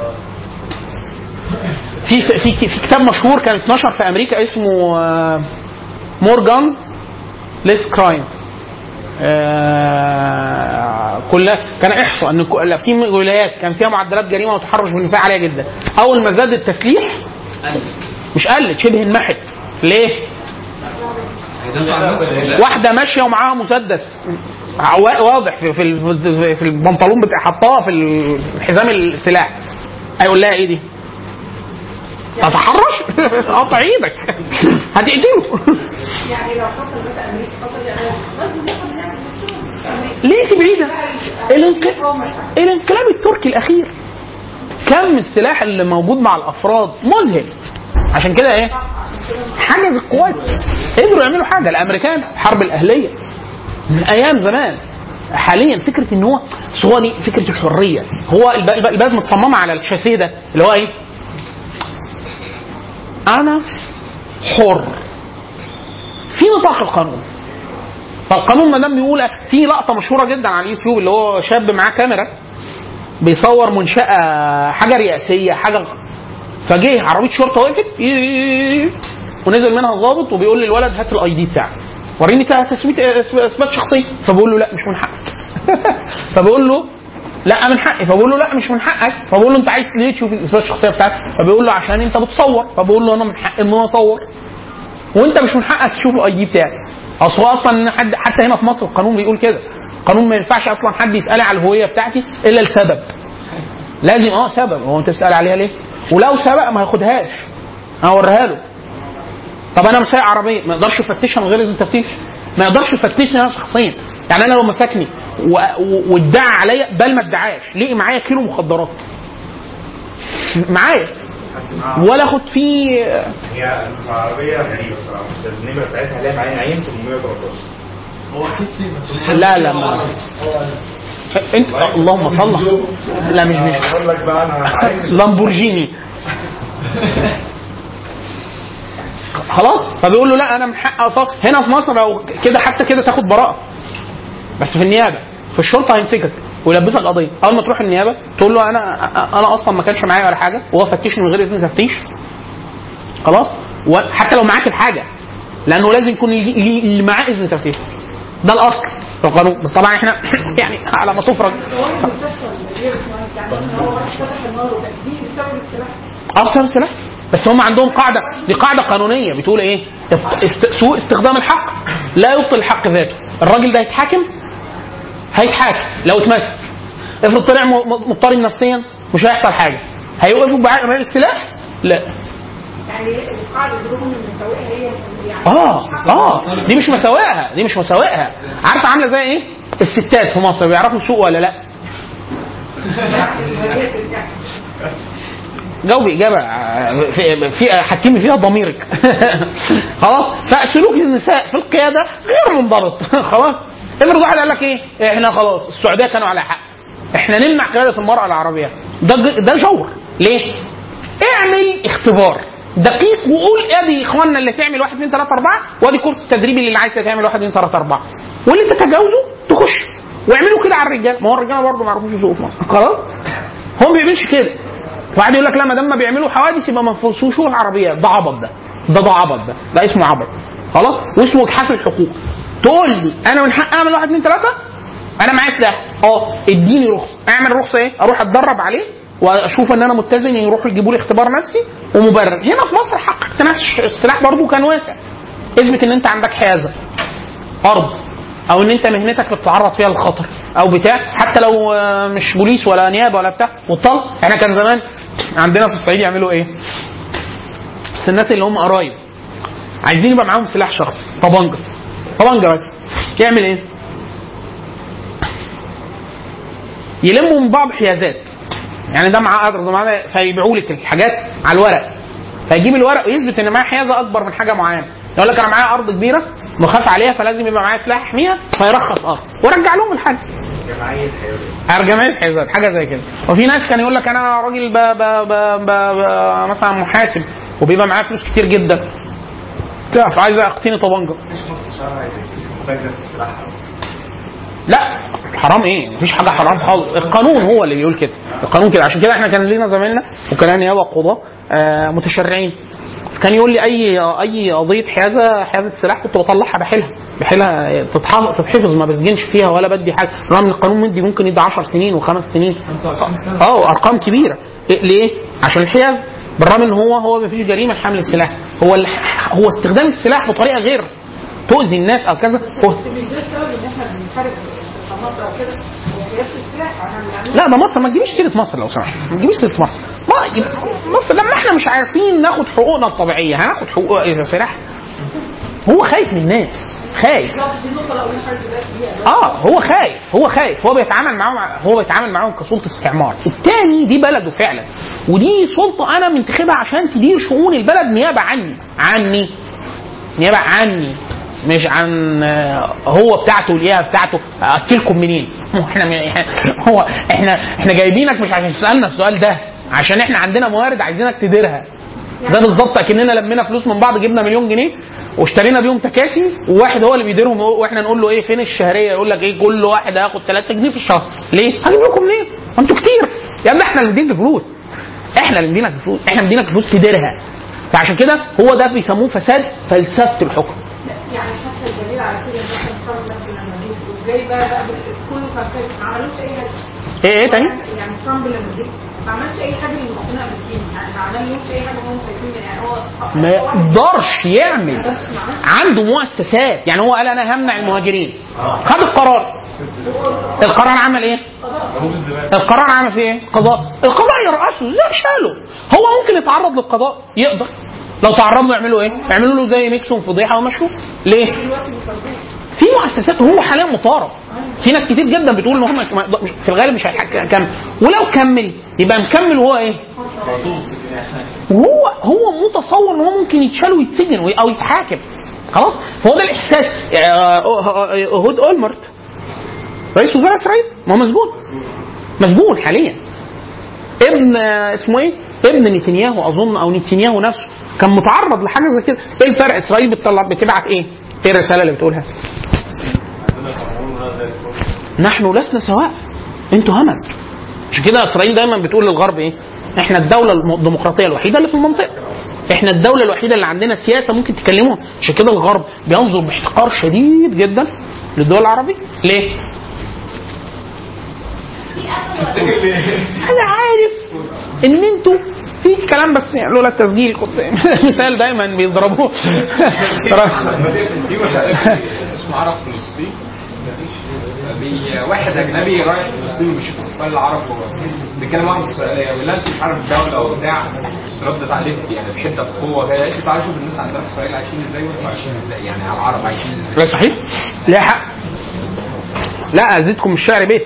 في في في كتاب مشهور كان اتنشر في امريكا اسمه مور جانز ليس كرايم كلها كان احصاء ان ك- في ولايات كان فيها معدلات جريمه وتحرش بالنساء عاليه جدا اول ما زاد التسليح مش قلت شبه انمحت ليه؟ هيدافع عن نفسه واحده ماشيه ومعاها مسدس وا- واضح في في ال- في البنطلون بتاع حطاها في الحزام السلاح هيقول لها ايه دي؟ تتحرش؟ قطع ايدك هتقتله يعني لو حصل مثلا امريكا حصل يعني غزو ممكن نعمل نفسهم. ليه بعيدة؟ الانقلاب الانقلاب التركي الاخير كم السلاح اللي موجود مع الافراد مذهل عشان كده ايه؟ حجز القوات قدروا يعملوا حاجه الامريكان الحرب الاهليه من ايام زمان حاليا فكره ان هو بس هو دي فكره الحريه هو الب- الب- البلد متصممه على الشاسيه ده اللي هو ايه؟ انا حر في نطاق القانون فالقانون ما دام بيقول في لقطه مشهوره جدا على اليوتيوب اللي هو شاب معاه كاميرا بيصور منشاه حاجه رئاسيه حاجه فجه عربيه شرطه وقفت إيه، ونزل منها ظابط وبيقول للولد هات الاي دي بتاعك وريني تا- تثبيت اثبات شخصيه فبقول له لا مش من حقك فبقول له لا من حقي فبقول له لا مش من حقك فبقول له انت عايز ليه تشوف الاثبات الشخصيه بتاعتك فبيقول له عشان انت بتصور فبقول له انا من حقي ان انا اصور وانت مش من حقك تشوف الاي دي بتاعي اصل هو اصلا إن حد حتى هنا في مصر القانون بيقول كده القانون ما ينفعش اصلا حد يسالني على الهويه بتاعتي الا لسبب لازم اه سبب هو انت بتسال عليها ليه ولو سبق ما ياخدهاش انا اوريها له طب انا مش سايق عربيه ما يقدرش يفتشها من غير اذن تفتيش ما يقدرش يفتشني انا شخصيا يعني انا لو مسكني و- و- وادعى عليا بل ما ادعاش لقي معايا كيلو مخدرات معايا ولا اخد فيه هي العربية غريبة صراحة النمرة بتاعتها لا معايا عين 813 هو اكيد فين لا لا ما انت اللهم صل لا مش مش اقول لك بقى انا عايز لامبورجيني خلاص فبيقول له لا انا من حق أصلا هنا في مصر لو كده حتى كده تاخد براءه بس في النيابه في الشرطه هيمسكك ويلبسك قضيه اول ما تروح النيابه تقول له انا انا اصلا ما كانش معايا ولا حاجه وهو فتشني من غير اذن تفتيش خلاص وحتى لو معاك الحاجه لانه لازم يكون اللي- اللي اللي معاه اذن تفتيش ده الاصل في القانون بس طبعا احنا يعني على ما تفرج هو المستشفى اللي غير يعني مثلا هو واحد فتح النار وتأديه بسبب السلاح اه سلام بس هم عندهم قاعده دي قاعده قانونيه بتقول ايه؟ است... سوء استخدام الحق لا يبطل الحق ذاته الراجل ده هيتحاكم هيتحاكم لو اتمسك افرض طلع م- م- مضطرب نفسيا مش هيحصل حاجه هيوقفوا بعمل السلاح؟ لا يعني القاعدة بيقولوا ان المساوئة هي يعني اه اه دي مش مساوئها دي مش مساوئها عارفه عامله زي ايه؟ الستات في مصر بيعرفوا يسوقوا ولا لا؟ جاوبي اجابه آه، في, في حكمي فيها ضميرك خلاص فسلوك النساء في القياده غير منضبط خلاص افرض واحد قال لك ايه احنا خلاص السعوديه كانوا على حق احنا نمنع قياده المراه العربيه ده ج- ده جور ليه؟ اعمل اختبار دقيق وقول ادي اخواننا اللي تعمل 1 2 3 4 وادي كورس التدريبي اللي عايز تعمل 1 2 3 4 واللي تتجاوزه تخش واعملوا كده على الرجال ما هو الرجاله برضه ما يعرفوش يسوقوا في مصر خلاص هو ما بيعملش كده واحد يقول لك لا ما دام ما بيعملوا حوادث يبقى ما ينفذوش العربيات ده عبط ده ده ده عبط ده ده اسمه عبط خلاص واسمه اجحاف الحقوق تقول لي انا من حق اعمل واحد اثنين ثلاثه انا معايا سلاح اه اديني رخصه اعمل رخصه ايه اروح اتدرب عليه واشوف ان انا متزن يروحوا يجيبوا لي اختبار نفسي ومبرر هنا في مصر حق اقتناع السلاح برضو كان واسع اثبت ان انت عندك حيازه ارض او ان انت مهنتك بتتعرض فيها للخطر او بتاع حتى لو آه، مش بوليس ولا نيابه ولا بتاع وطل احنا كان زمان عندنا في الصعيد يعملوا ايه؟ بس الناس اللي هم قرايب عايزين يبقى معاهم سلاح شخصي طبنجه طبنجه بس يعمل ايه؟ يلموا من بعض حيازات يعني ده معاه ارض ده معاه فيبيعوا لك الحاجات على الورق فيجيب الورق ويثبت ان معاه حيازه اكبر من حاجه معينه يقول لك انا معايا ارض كبيره بخاف عليها فلازم يبقى معايا سلاح يحميها فيرخص ارض ورجع لهم الحاجه جمعية حيوانات جمعيه حيازات حاجه زي كده وفي ناس كان يقول لك انا راجل ب ب ب ب ب مثلا محاسب وبيبقى معاه فلوس كتير جدا بتاع، فعايز اقتني طبنجه مش مصر شرعي متاجرة في السلاح لا حرام ايه مفيش حاجه حرام خالص القانون هو اللي بيقول كده القانون كده عشان كده احنا كان لينا زمايلنا وكان نيابه قضاه آه متشرعين كان يقول لي اي اي قضيه حيازه حيازه سلاح كنت بطلعها بحيلها بحيلها تتحف- تتحفظ ما بسجنش فيها ولا بدي حاجه رغم ان القانون مدي ممكن يدي 10 سنين وخمس سنين 25 سنة. اه ارقام كبيره إيه ليه؟ عشان الحياز بالرغم ان هو هو ما فيش جريمه حمل السلاح هو ال- هو استخدام السلاح بطريقه غير تؤذي الناس او كذا هو بس مش ده السبب ان احنا بنحارب في مصر او كده هي قياس السلاح احنا بنعمل لا ده مصر ما تجيبيش سيره مصر لو سمحت ما تجيبيش سيره مصر ما يبقى مصر لما احنا مش عارفين ناخد حقوقنا الطبيعيه هناخد حقوق إيه، سلاح هو خايف من الناس خايف بالظبط دي النقطه اللي اقول لحضرتك دلوقتي فيها اه هو خايف هو خايف هو بيتعامل معاهم هو بيتعامل معاهم كسلطه استعمار التاني دي بلده فعلا ودي سلطه انا منتخبها عشان تدير شؤون البلد نيابه عني عني نيابه عني مش عن آه، هو بتاعته والإياه بتاعته اكلكم منين هو احنا هو احنا احنا جايبينك مش عشان تسالنا السؤال ده عشان احنا عندنا موارد عايزينك تديرها ده بالظبط اكننا لمينا فلوس من بعض جبنا مليون جنيه واشترينا بيهم تكاسي وواحد هو اللي بيديرهم واحنا نقول له ايه فين الشهريه يقول لك ايه كل واحد هياخد 3 جنيه في الشهر ليه؟ هجيب لكم منين؟ ما انتوا كتير يا ابني احنا اللي مدينك الفلوس احنا اللي مدينك الفلوس احنا مدينك الفلوس تديرها فعشان كده هو ده بيسموه فساد فلسفه الحكم يعني حتى الدليل على كده ان احنا نصور نفس لما جه وازاي بقى بقى بال- كله كان خايف ما عملوش اي حاجه ايه ايه تاني؟ يعني ترامب لما جه ما عملش اي حاجه للمواطنين الامريكيين يعني ما عملوش اي حاجه هم خايفين منها. يعني هو ما يقدرش يعمل عنده مؤسسات يعني هو قال انا همنع المهاجرين خد القرار القرار عمل ايه؟ القرار عمل فيه ايه؟ قضاء القضاء يرأسه زي شاله هو ممكن يتعرض للقضاء يقدر لو تعرض له يعملوا ايه؟ يعملوا له زي نيكسون فضيحه ومشوه ليه؟ في مؤسسات وهو حاليا مطارد في ناس كتير جدا بتقول ان هم مش- في الغالب مش هيكمل ولو كمل يبقى مكمل وهو ايه؟ وهو هو متصور ان هو ممكن يتشال ويتسجن وي- او يتحاكم خلاص فهو ده الاحساس آه، هود اولمرت رئيس وزراء اسرائيل ما هو مسجون مسجون حاليا ابن آه، اسمه ايه؟ ابن نتنياهو اظن او نتنياهو نفسه كان متعرض لحاجه زي كده ايه الفرق اسرائيل بتطلع بتبعت ايه؟ ايه الرساله اللي بتقولها؟ نحن لسنا سواء انتوا همج عشان كده اسرائيل دايما بتقول للغرب ايه؟ احنا الدوله الم- الديمقراطيه الوحيده اللي في المنطقه احنا الدوله الوحيده اللي عندنا سياسه ممكن تكلمهم عشان كده الغرب بينظر باحتقار شديد جدا للدول العربيه ليه؟ انا عارف ان انتوا في كلام بس يعني لولا التسجيل كنت مثال دايما بيضربوه في مسائل اسمه عرب فلسطين بي- واحد اجنبي رايح فلسطين وبيشوف اطفال العرب هو بيتكلم معاهم اسرائيليه بيقول لها انت مش عارف الدوله او بتاع ردت عليه يعني بحده بقوه كده قالت له تعالى شوف الناس عندنا في اسرائيل عايشين ازاي وانتوا عايشين ازاي يعني العرب عايشين ازاي لا صحيح لا حق لا ازيدكم الشعر بيت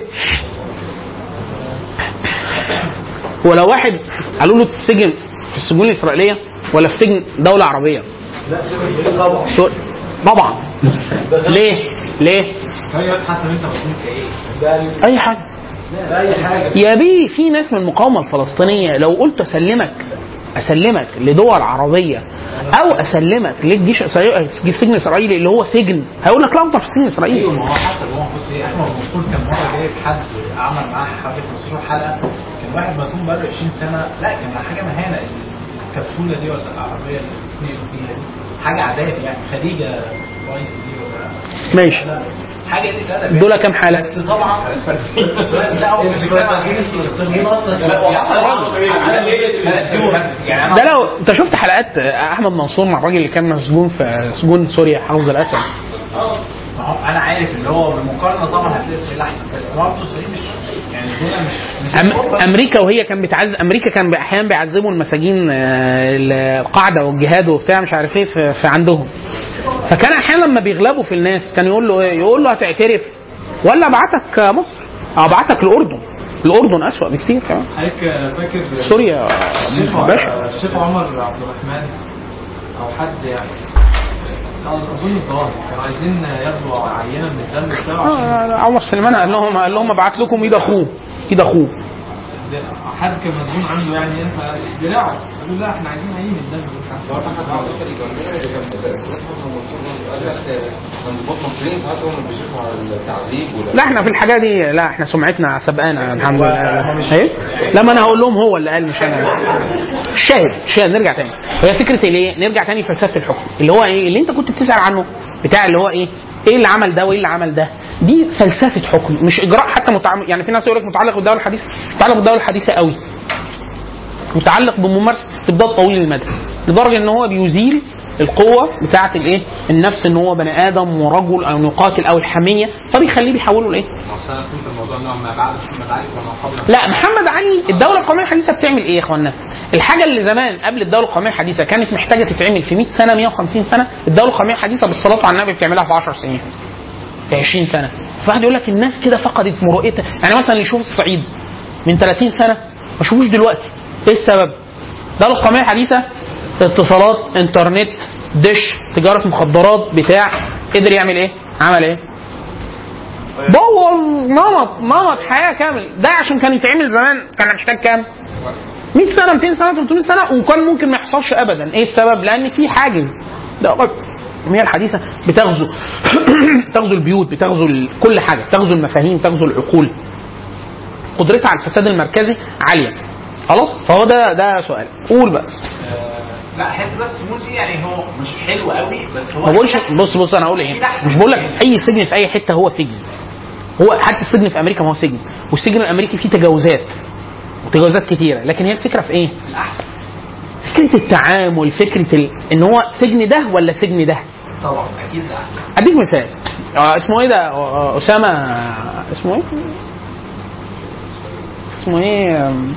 ولو واحد قالوا له تتسجن في السجون الاسرائيليه ولا في سجن دوله عربيه سوري. طبعا ليه ليه ثانية بس حسب انت مسؤول كايه اي حاجه يا بيه في ناس من المقاومه الفلسطينيه لو قلت اسلمك اسلمك لدول عربيه او اسلمك للجيش الاسرائيلي السجن الاسرائيلي اللي هو سجن هيقول لك لا افضل في السجن الاسرائيلي ايوه ما هو حسب هو بص ايه احمد منصور كان مره جايب حد عمل معاه حوالي 15 حلقه كان واحد مسجون بقاله 20 سنه لا كان حاجه مهانه الكبسوله دي ولا العربيه اللي بتتنقلوا فيها دي حاجه عذاب يعني خديجه رايس دي ولا ماشي لا حاجه دي ادب دول كام حاله بس طبعا لا هو مش بيتكلم عن جيل الفلسطينيين اصلا لا هو يعني انا ده لو انت شفت حلقات احمد منصور مع الراجل اللي كان مسجون في سجون سوريا حافظ الاسد ما هو انا عارف ان هو بالمقارنه طبعا هتلاقي اسرائيل احسن بس برضه اسرائيل مش يعني دول مش مش أم الأوروبا. امريكا وهي كان بتعذب امريكا كان احيانا بيعذبوا المساجين آه، القاعده والجهاد وبتاع مش عارف ايه في, في عندهم فكان احيانا لما بيغلبوا في الناس كان يقول له ايه يقول له هتعترف ولا ابعتك مصر او ابعتك الاردن الاردن اسوأ بكتير كمان حضرتك فاكر سوريا الشيخ باشا الشيخ عمر عبد الرحمن او حد يعني أو اظن الظاهر كانوا عايزين ياخدوا عينه من الدم بتاعه عشان آه، عمر سليمان قال لهم قال لهم ابعت لكم ايد اخوه ايد اخوه حد كان مسجون عنده يعني ينفع دراعه قالوا لا احنا عايزين عينه الدم منظومات مصريين ساعات هم اللي بيشوفوا على التعذيب ولا لا احنا في الحاجه دي لا احنا سمعتنا سبقانا الحمد لله ايه لما انا هقول لهم هو اللي قال مش انا الشاهد الشاهد نرجع تاني هي فكره الايه نرجع تاني لفلسفه الحكم اللي هو ايه اللي انت كنت بتسال عنه بتاع اللي هو ايه ايه اللي عمل ده وايه اللي عمل ده دي فلسفه حكم مش اجراء حتى متعامل يعني في ناس يقول لك متعلق بالدوله الحديثه متعلق بالدوله الحديثه قوي متعلق بممارسه استبداد طويل المدى لدرجه ان هو بيزيل القوه بتاعه الايه النفس ان هو بني ادم ورجل او يقاتل او الحميه فبيخليه بيحوله لايه اصل انا كنت الموضوع ان هو ما بعد محمد علي وما قبل لا محمد علي الدوله القوميه الحديثه بتعمل ايه يا اخوانا؟ الحاجه اللي زمان قبل الدوله القوميه الحديثه كانت محتاجه تتعمل في 100 سنه 150 سنه الدوله القوميه الحديثه بالصلاه على النبي بتعملها في 10 سنين في 20 سنه فواحد يقول لك الناس كده فقدت مرؤيتها يعني مثلا اللي يشوف الصعيد من 30 سنه ما يشوفوش دلوقتي ايه السبب؟ الدوله القوميه الحديثه اتصالات انترنت دش تجاره مخدرات بتاع قدر يعمل ايه؟ عمل ايه؟ بوظ نمط نمط حياه كامل ده عشان كان يتعمل زمان كان محتاج كام؟ 100 سنه 200 سنه 300 سنه وكان ممكن ما يحصلش ابدا ايه السبب؟ لان في حاجز ده القوميه الحديثه بتغزو بتغزو البيوت بتغزو ال- كل حاجه بتغزو المفاهيم بتغزو العقول قدرتها على الفساد المركزي عاليه خلاص فهو ده ده سؤال قول بقى لا حته بس سمول دي يعني هو مش حلو قوي بس هو ما بقولش بص بص انا هقول ايه مش بقول لك اي سجن في اي حته هو سجن هو حتى السجن في امريكا ما هو سجن والسجن الامريكي فيه تجاوزات وتجاوزات كتيره لكن هي الفكره في ايه؟ الاحسن فكره التعامل فكره ال... ان هو سجن ده ولا سجن ده طبعا اكيد ده احسن اديك مثال آه، اسمه ايه ده آه، اسامه اسمه ايه اسمه ايه آم،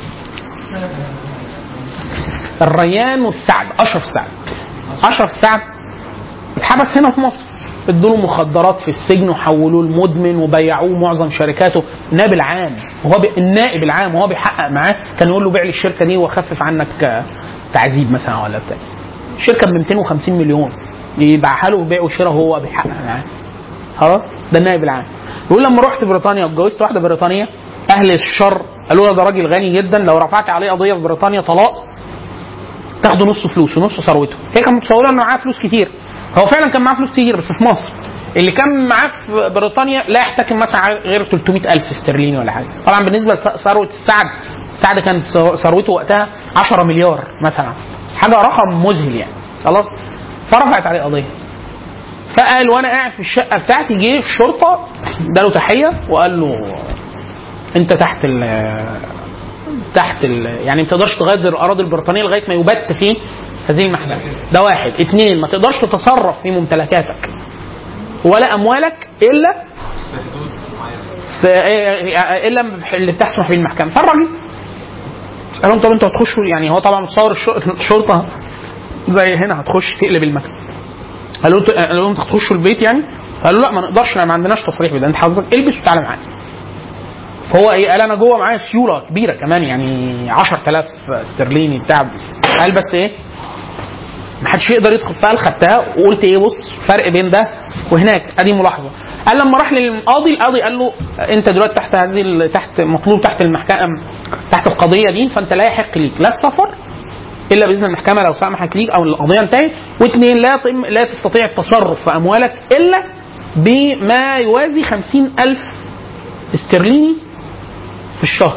الريان والسعد اشرف سعد اشرف سعد اتحبس هنا في مصر ادوا له مخدرات في السجن وحولوه لمدمن وبيعوه معظم شركاته النائب العام وهو بي... النائب العام وهو بيحقق معاه كان يقول له بيع لي الشركه دي واخفف عنك آه، تعذيب مثلا ولا بتاع شركه ب 250 مليون يبيعها له بيع وشراء وهو بيحقق معاه خلاص ده النائب العام بيقول لما رحت بريطانيا واتجوزت واحده بريطانيه اهل الشر قالوا له ده راجل غني جدا لو رفعت عليه قضيه في بريطانيا طلاق تاخدوا نص فلوسه نص ثروته هي كانت متصوره انه معاه فلوس كتير هو فعلا كان معاه فلوس كتير بس في مصر اللي كان معاه في بريطانيا لا يحتكم مثلا غير 300 ألف استرليني ولا حاجة طبعا بالنسبة لثروة السعد السعد كانت ثروته وقتها 10 مليار مثلا حاجة رقم مذهل يعني خلاص فرفعت عليه قضية فقال وانا قاعد في الشقة بتاعتي جه الشرطة اداله تحية وقال له انت تحت ال تحت ال يعني ما تقدرش تغادر الاراضي البريطانيه لغايه ما يبت في هذه المحكمه ده واحد اثنين ما تقدرش تتصرف في ممتلكاتك ولا اموالك الا في حدود معينه في الا اللي بتسمح به المحكمه فالراجل قال لهم طب انتوا هتخشوا يعني هو طبعا متصور الش- الشرطه زي هنا هتخش تقلب المكتب قالوا له قالوا لهم انتوا هتخشوا البيت يعني قالوا لا ما نقدرش ما عندناش تصريح بده انت حضرتك البس وتعالى معانا فهو ايه قال انا جوه معايا سيوله كبيره كمان يعني 10000 استرليني بتاع قال بس ايه ما حدش يقدر يدخل فقال خدتها وقلت ايه بص فرق بين ده وهناك ادي ملاحظه قال لما راح للقاضي القاضي قال له انت دلوقتي تحت هذه ال- تحت مطلوب تحت المحكمه تحت القضيه دي فانت لا يحق ليك لا السفر الا باذن المحكمه لو سمحت ليك او القضيه انتهت واثنين لا يتم لا تستطيع التصرف في اموالك الا بما يوازي خمسين ألف استرليني في الشهر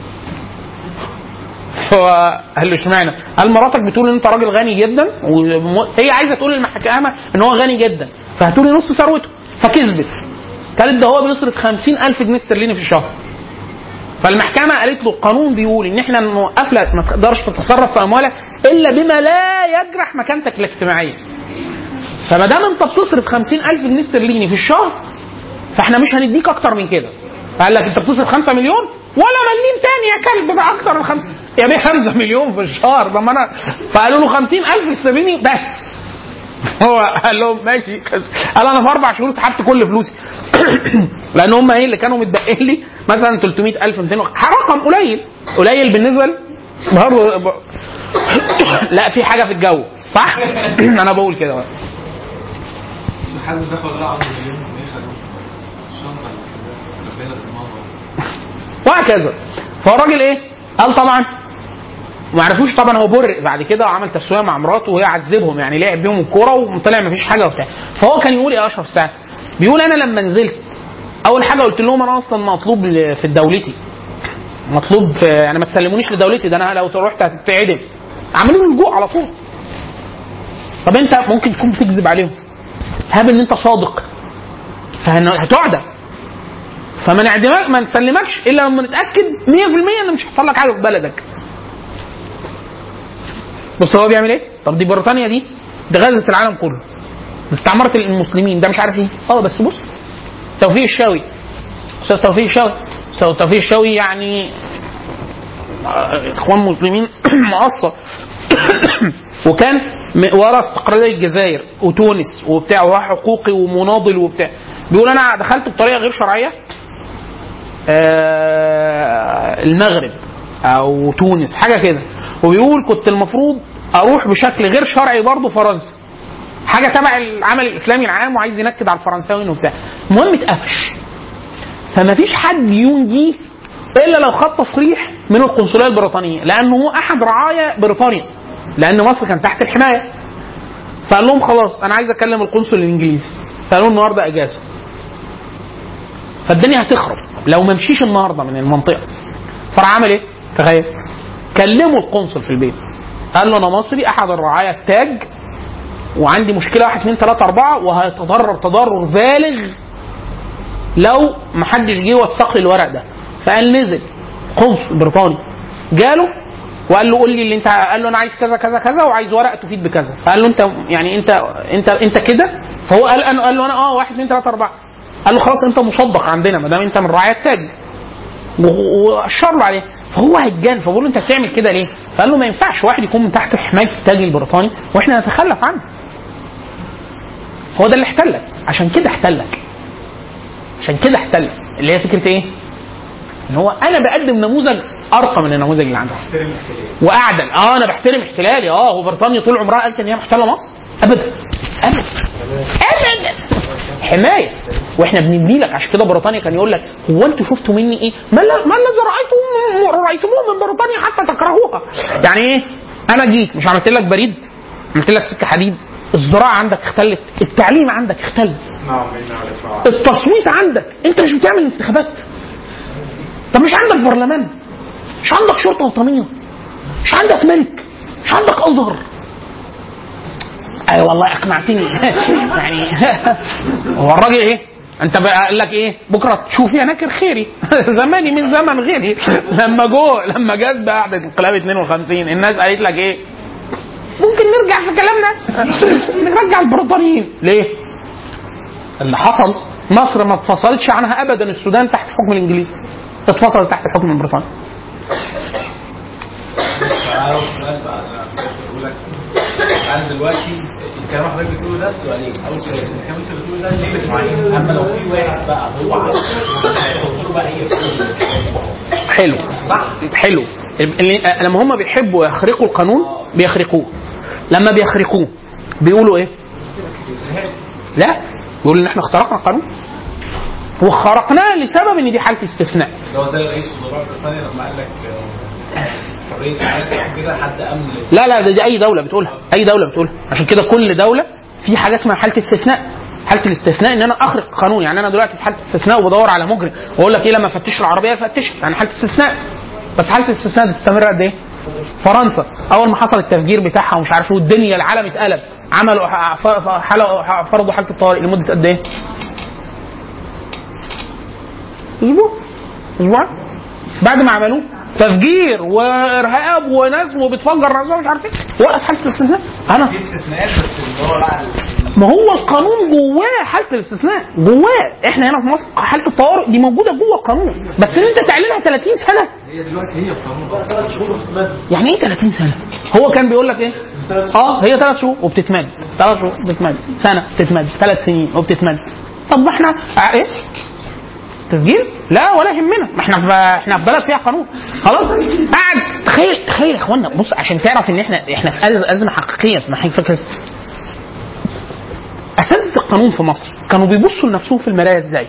هو قال له اشمعنى؟ قال مراتك بتقول ان انت راجل غني جدا وهي عايزه تقول للمحكمه ان هو غني جدا فهاتولي نص ثروته فكذبت قالت ده هو بيصرف خمسين ألف جنيه استرليني في الشهر فالمحكمة قالت له القانون بيقول ان احنا نوقف لك ما تقدرش تتصرف في اموالك الا بما لا يجرح مكانتك الاجتماعية. فما دام انت بتصرف 50000 جنيه استرليني في الشهر فاحنا مش هنديك اكتر من كده. فقال لك انت بتصرف 5 مليون ولا مليم تاني يا كلب ده اكتر من 5 يا بيه 5 مليون في الشهر طب ما انا فقالوا له 50000 استرليني بس هو قال لهم ماشي قال انا في اربع شهور سحبت كل فلوسي لان هم ايه اللي كانوا متبقين لي مثلا 300000 200 رقم قليل قليل بالنسبه لي برضه ب- لا في حاجه في الجو صح انا بقول كده بقى. الحازم ده ولا عبد مليون جنيه خدوه الشنطه اللي ربنا دماغه وهكذا فالراجل ايه قال طبعا ما عرفوش طبعا هو برئ بعد كده وعمل تسويه مع مراته وهي عذبهم يعني لعب بيهم الكوره وطلع ما فيش حاجه وبتاع فهو كان يقول ايه يا اشرف سعد بيقول انا لما نزلت اول حاجه قلت لهم انا اصلا مطلوب ل- في دولتي مطلوب في يعني ما تسلمونيش لدولتي ده انا لو رحت هتتعدم عملوا له لجوء على طول طب انت ممكن تكون بتكذب عليهم هاب ان انت صادق فهتعدم فما نعدمك ما نسلمكش الا لما نتاكد 100% ان مش هيحصل لك حاجه في بلدك. بص هو بيعمل ايه؟ طب دي بريطانيا دي دي غزت العالم كله. استعمرت المسلمين ده مش عارف ايه. اه بس بص توفيق الشاوي استاذ توفيق الشاوي استاذ توفيق الشاوي يعني آه، اخوان مسلمين مقصر وكان م- ورا استقلاليه الجزائر وتونس وبتاع وهو حقوقي ومناضل وبتاع بيقول انا دخلت بطريقه غير شرعيه آه، المغرب او تونس حاجه كده وبيقول كنت المفروض اروح بشكل غير شرعي برضه فرنسا حاجه تبع العمل الاسلامي العام وعايز ينكد على الفرنساويين وبتاع المهم اتقفش فما فيش حد ينجيه الا لو خد تصريح من القنصليه البريطانيه لانه هو احد رعايا بريطانيا لان مصر كان تحت الحمايه فقال لهم خلاص انا عايز اكلم القنصل الانجليزي فقالوا النهارده اجازه فالدنيا هتخرب لو ما مشيش النهارده من المنطقه فراح عمل ايه؟ تخيل كلموا القنصل في البيت قال له انا مصري احد الرعايا التاج وعندي مشكله واحد اثنين ثلاثه اربعه وهيتضرر تضرر بالغ لو ما حدش جه وثق لي الورق ده فقال نزل قنصل بريطاني جاله وقال له قول لي اللي انت قال له انا عايز كذا كذا كذا وعايز ورق تفيد بكذا فقال له انت يعني انت انت انت كده فهو قال انا قال له انا اه واحد اثنين ثلاثه اربعه قال له خلاص انت مصدق عندنا ما دام انت من رعايا التاج و- واشار له عليه فهو هيتجان فبقول له انت بتعمل كده ليه؟ فقال له ما ينفعش واحد يكون من تحت حمايه التاج البريطاني واحنا نتخلف عنه. هو ده اللي احتلك عشان كده احتلك. عشان كده احتلك اللي هي فكره ايه؟ ان هو انا بقدم نموذج ارقى من النموذج اللي عندك. واعدل اه انا بحترم احتلالي اه هو بريطانيا طول عمرها قالت ان هي محتله مصر ابدا ابدا ابدا حمايه واحنا بندي لك عشان كده بريطانيا كان يقول لك هو انتوا شفتوا مني ايه؟ ما الل- ما الذي رايتم رايتموه من بريطانيا حتى تكرهوها يعني ايه؟ انا جيت مش عملت لك بريد عملت لك سكه حديد الزراعه عندك اختلت التعليم عندك اختل اسمعوا منا ولا اسمعوا التصويت عندك انت مش بتعمل انتخابات طب مش عندك برلمان مش عندك شرطه وطنيه مش عندك ملك مش عندك ازهر اي والله اقنعتني يعني هو الراجل ايه انت بقى قال لك ايه بكره تشوفي هناك خيري زماني من زمن غيري لما جو لما جت بعد انقلاب 52 الناس قالت لك ايه ممكن نرجع في كلامنا نرجع البريطانيين ليه اللي حصل مصر ما اتفصلتش عنها ابدا السودان تحت حكم الانجليز اتفصلت تحت الحكم البريطاني تعالوا سؤال بقى انا بس بقول لك انا دلوقتي الكلام اللي حضرتك بتقوله ده سؤالين اول سؤال الكلام اللي انت بتقوله ده ليه معين اما لو في واحد بقى هو عايز هيحط له بقى هي حلو صح حلو اللي لما هم بيحبوا يخرقوا القانون بيخرقوه لما بيخرقوه بيقولوا ايه لا بيقولوا ان احنا اخترقنا القانون وخرقناه لسبب ان دي حاله استثناء اللي هو زي رئيس وزراء بريطانيا لما قال لك آه، حريه الناس او كده حد امن لا لا ده دي اي دوله بتقولها اي دوله بتقولها عشان كده كل دوله في حاجه اسمها حاله استثناء حاله الاستثناء ان انا اخرق قانون يعني انا دلوقتي في حاله استثناء وبدور على مجرم واقول لك ايه لما فتش العربيه فتشت يعني حاله استثناء بس حاله الاستثناء دي تستمر قد ايه؟ فرنسا اول ما حصل التفجير بتاعها ومش عارف ايه والدنيا العالم اتقلب عملوا ح- ف- ف- حلقوا فرضوا حاله الطوارئ لمده قد ايه؟ اسبوع اسبوع بعد ما عملوه تفجير وارهاب وناس وبتفجر ناس ومش عارف ايه وقف حاله الاستثناء انا في استثناءات بس اللي هو بقى ما هو القانون جواه حاله الاستثناء جواه احنا هنا في مصر حاله الطوارئ دي موجوده جوه القانون بس ان انت تعلنها 30 سنه هي دلوقتي هي القانون ثلاث شهور بتتمد يعني ايه 30 سنه هو كان بيقول لك ايه اه هي ثلاث شهور وبتتمد ثلاث شهور بتتمد سنه بتتمد ثلاث سنين وبتتمد طب ما احنا ع- ايه تسجيل لا ولا يهمنا ما احنا في احنا في بلد فيها قانون خلاص قاعد تخيل تخيل يا اخوانا بص عشان تعرف ان احنا احنا في أز- ازمه حقيقيه ما هي فكره اساتذه القانون في مصر كانوا بيبصوا لنفسهم في المرايه ازاي؟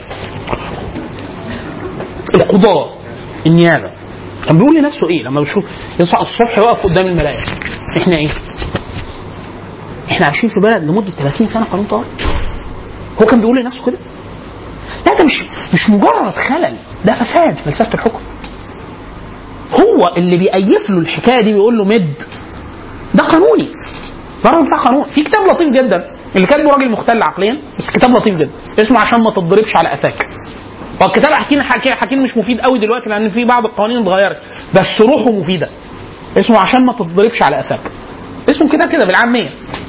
القضاه النيابه كان بيقول لنفسه ايه لما بيشوف يصحى الصبح يقف قدام المرايه احنا ايه؟ احنا عايشين في بلد لمده 30 سنه قانون طوارئ هو كان بيقول لنفسه كده لا ده مش مش مجرد خلل ده فساد في فلسفه الحكم هو اللي بيأيف له الحكايه دي بيقول له مد ده قانوني بره بتاع قانون في كتاب لطيف جدا اللي كاتبه راجل مختل عقليا بس كتاب لطيف جدا اسمه عشان ما تتضربش على قفاك هو الكتاب حكيم حكي حكيم مش مفيد قوي دلوقتي لان في بعض القوانين اتغيرت بس روحه مفيده اسمه عشان ما تتضربش على قفاك اسمه كده كده بالعاميه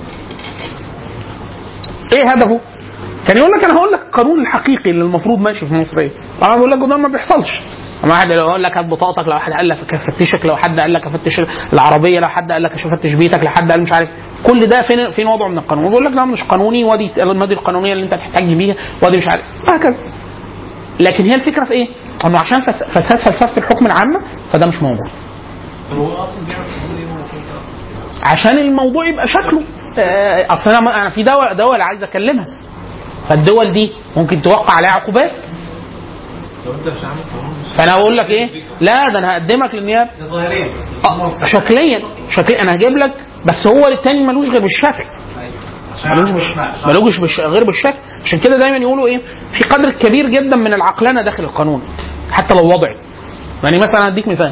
ايه هدفه؟ كان يقول لك انا هقول لك القانون الحقيقي اللي المفروض ماشي في مصر ايه؟ طبعا بيقول لك ده ما بيحصلش لما واحد يقول لك هات بطاقتك لو حد قال لك افتشك لو حد قال لك افتش العربيه لو حد قال لك افتش بيتك لو حد قال مش عارف كل ده فين فين وضعه من القانون بيقول لك لا مش قانوني وادي الماده القانونيه اللي انت تحتاج بيها وادي مش عارف وهكذا لكن هي الفكره في ايه؟ انه عشان فس- فساد فلسفه الحكم العامه فده مش موجود طب هو اصلا بيعمل قانون ايه هو كده اصلا عشان الموضوع يبقى شكله آه، اصل انا انا في دول دول عايز اكلمها فالدول دي ممكن توقع عليها عقوبات لو انت مش عامل قانون مش فانا اقول لك ايه لا ده انا هقدمك للنيابه ده ظاهريا بس آه، شكليا شكليا انا هجيب لك بس هو التاني ملوش غير بالشكل ملوش مش ملوش بش غير بالشكل عشان كده دايما يقولوا ايه في قدر كبير جدا من العقلنه داخل القانون حتى لو وضعي يعني مثلا اديك مثال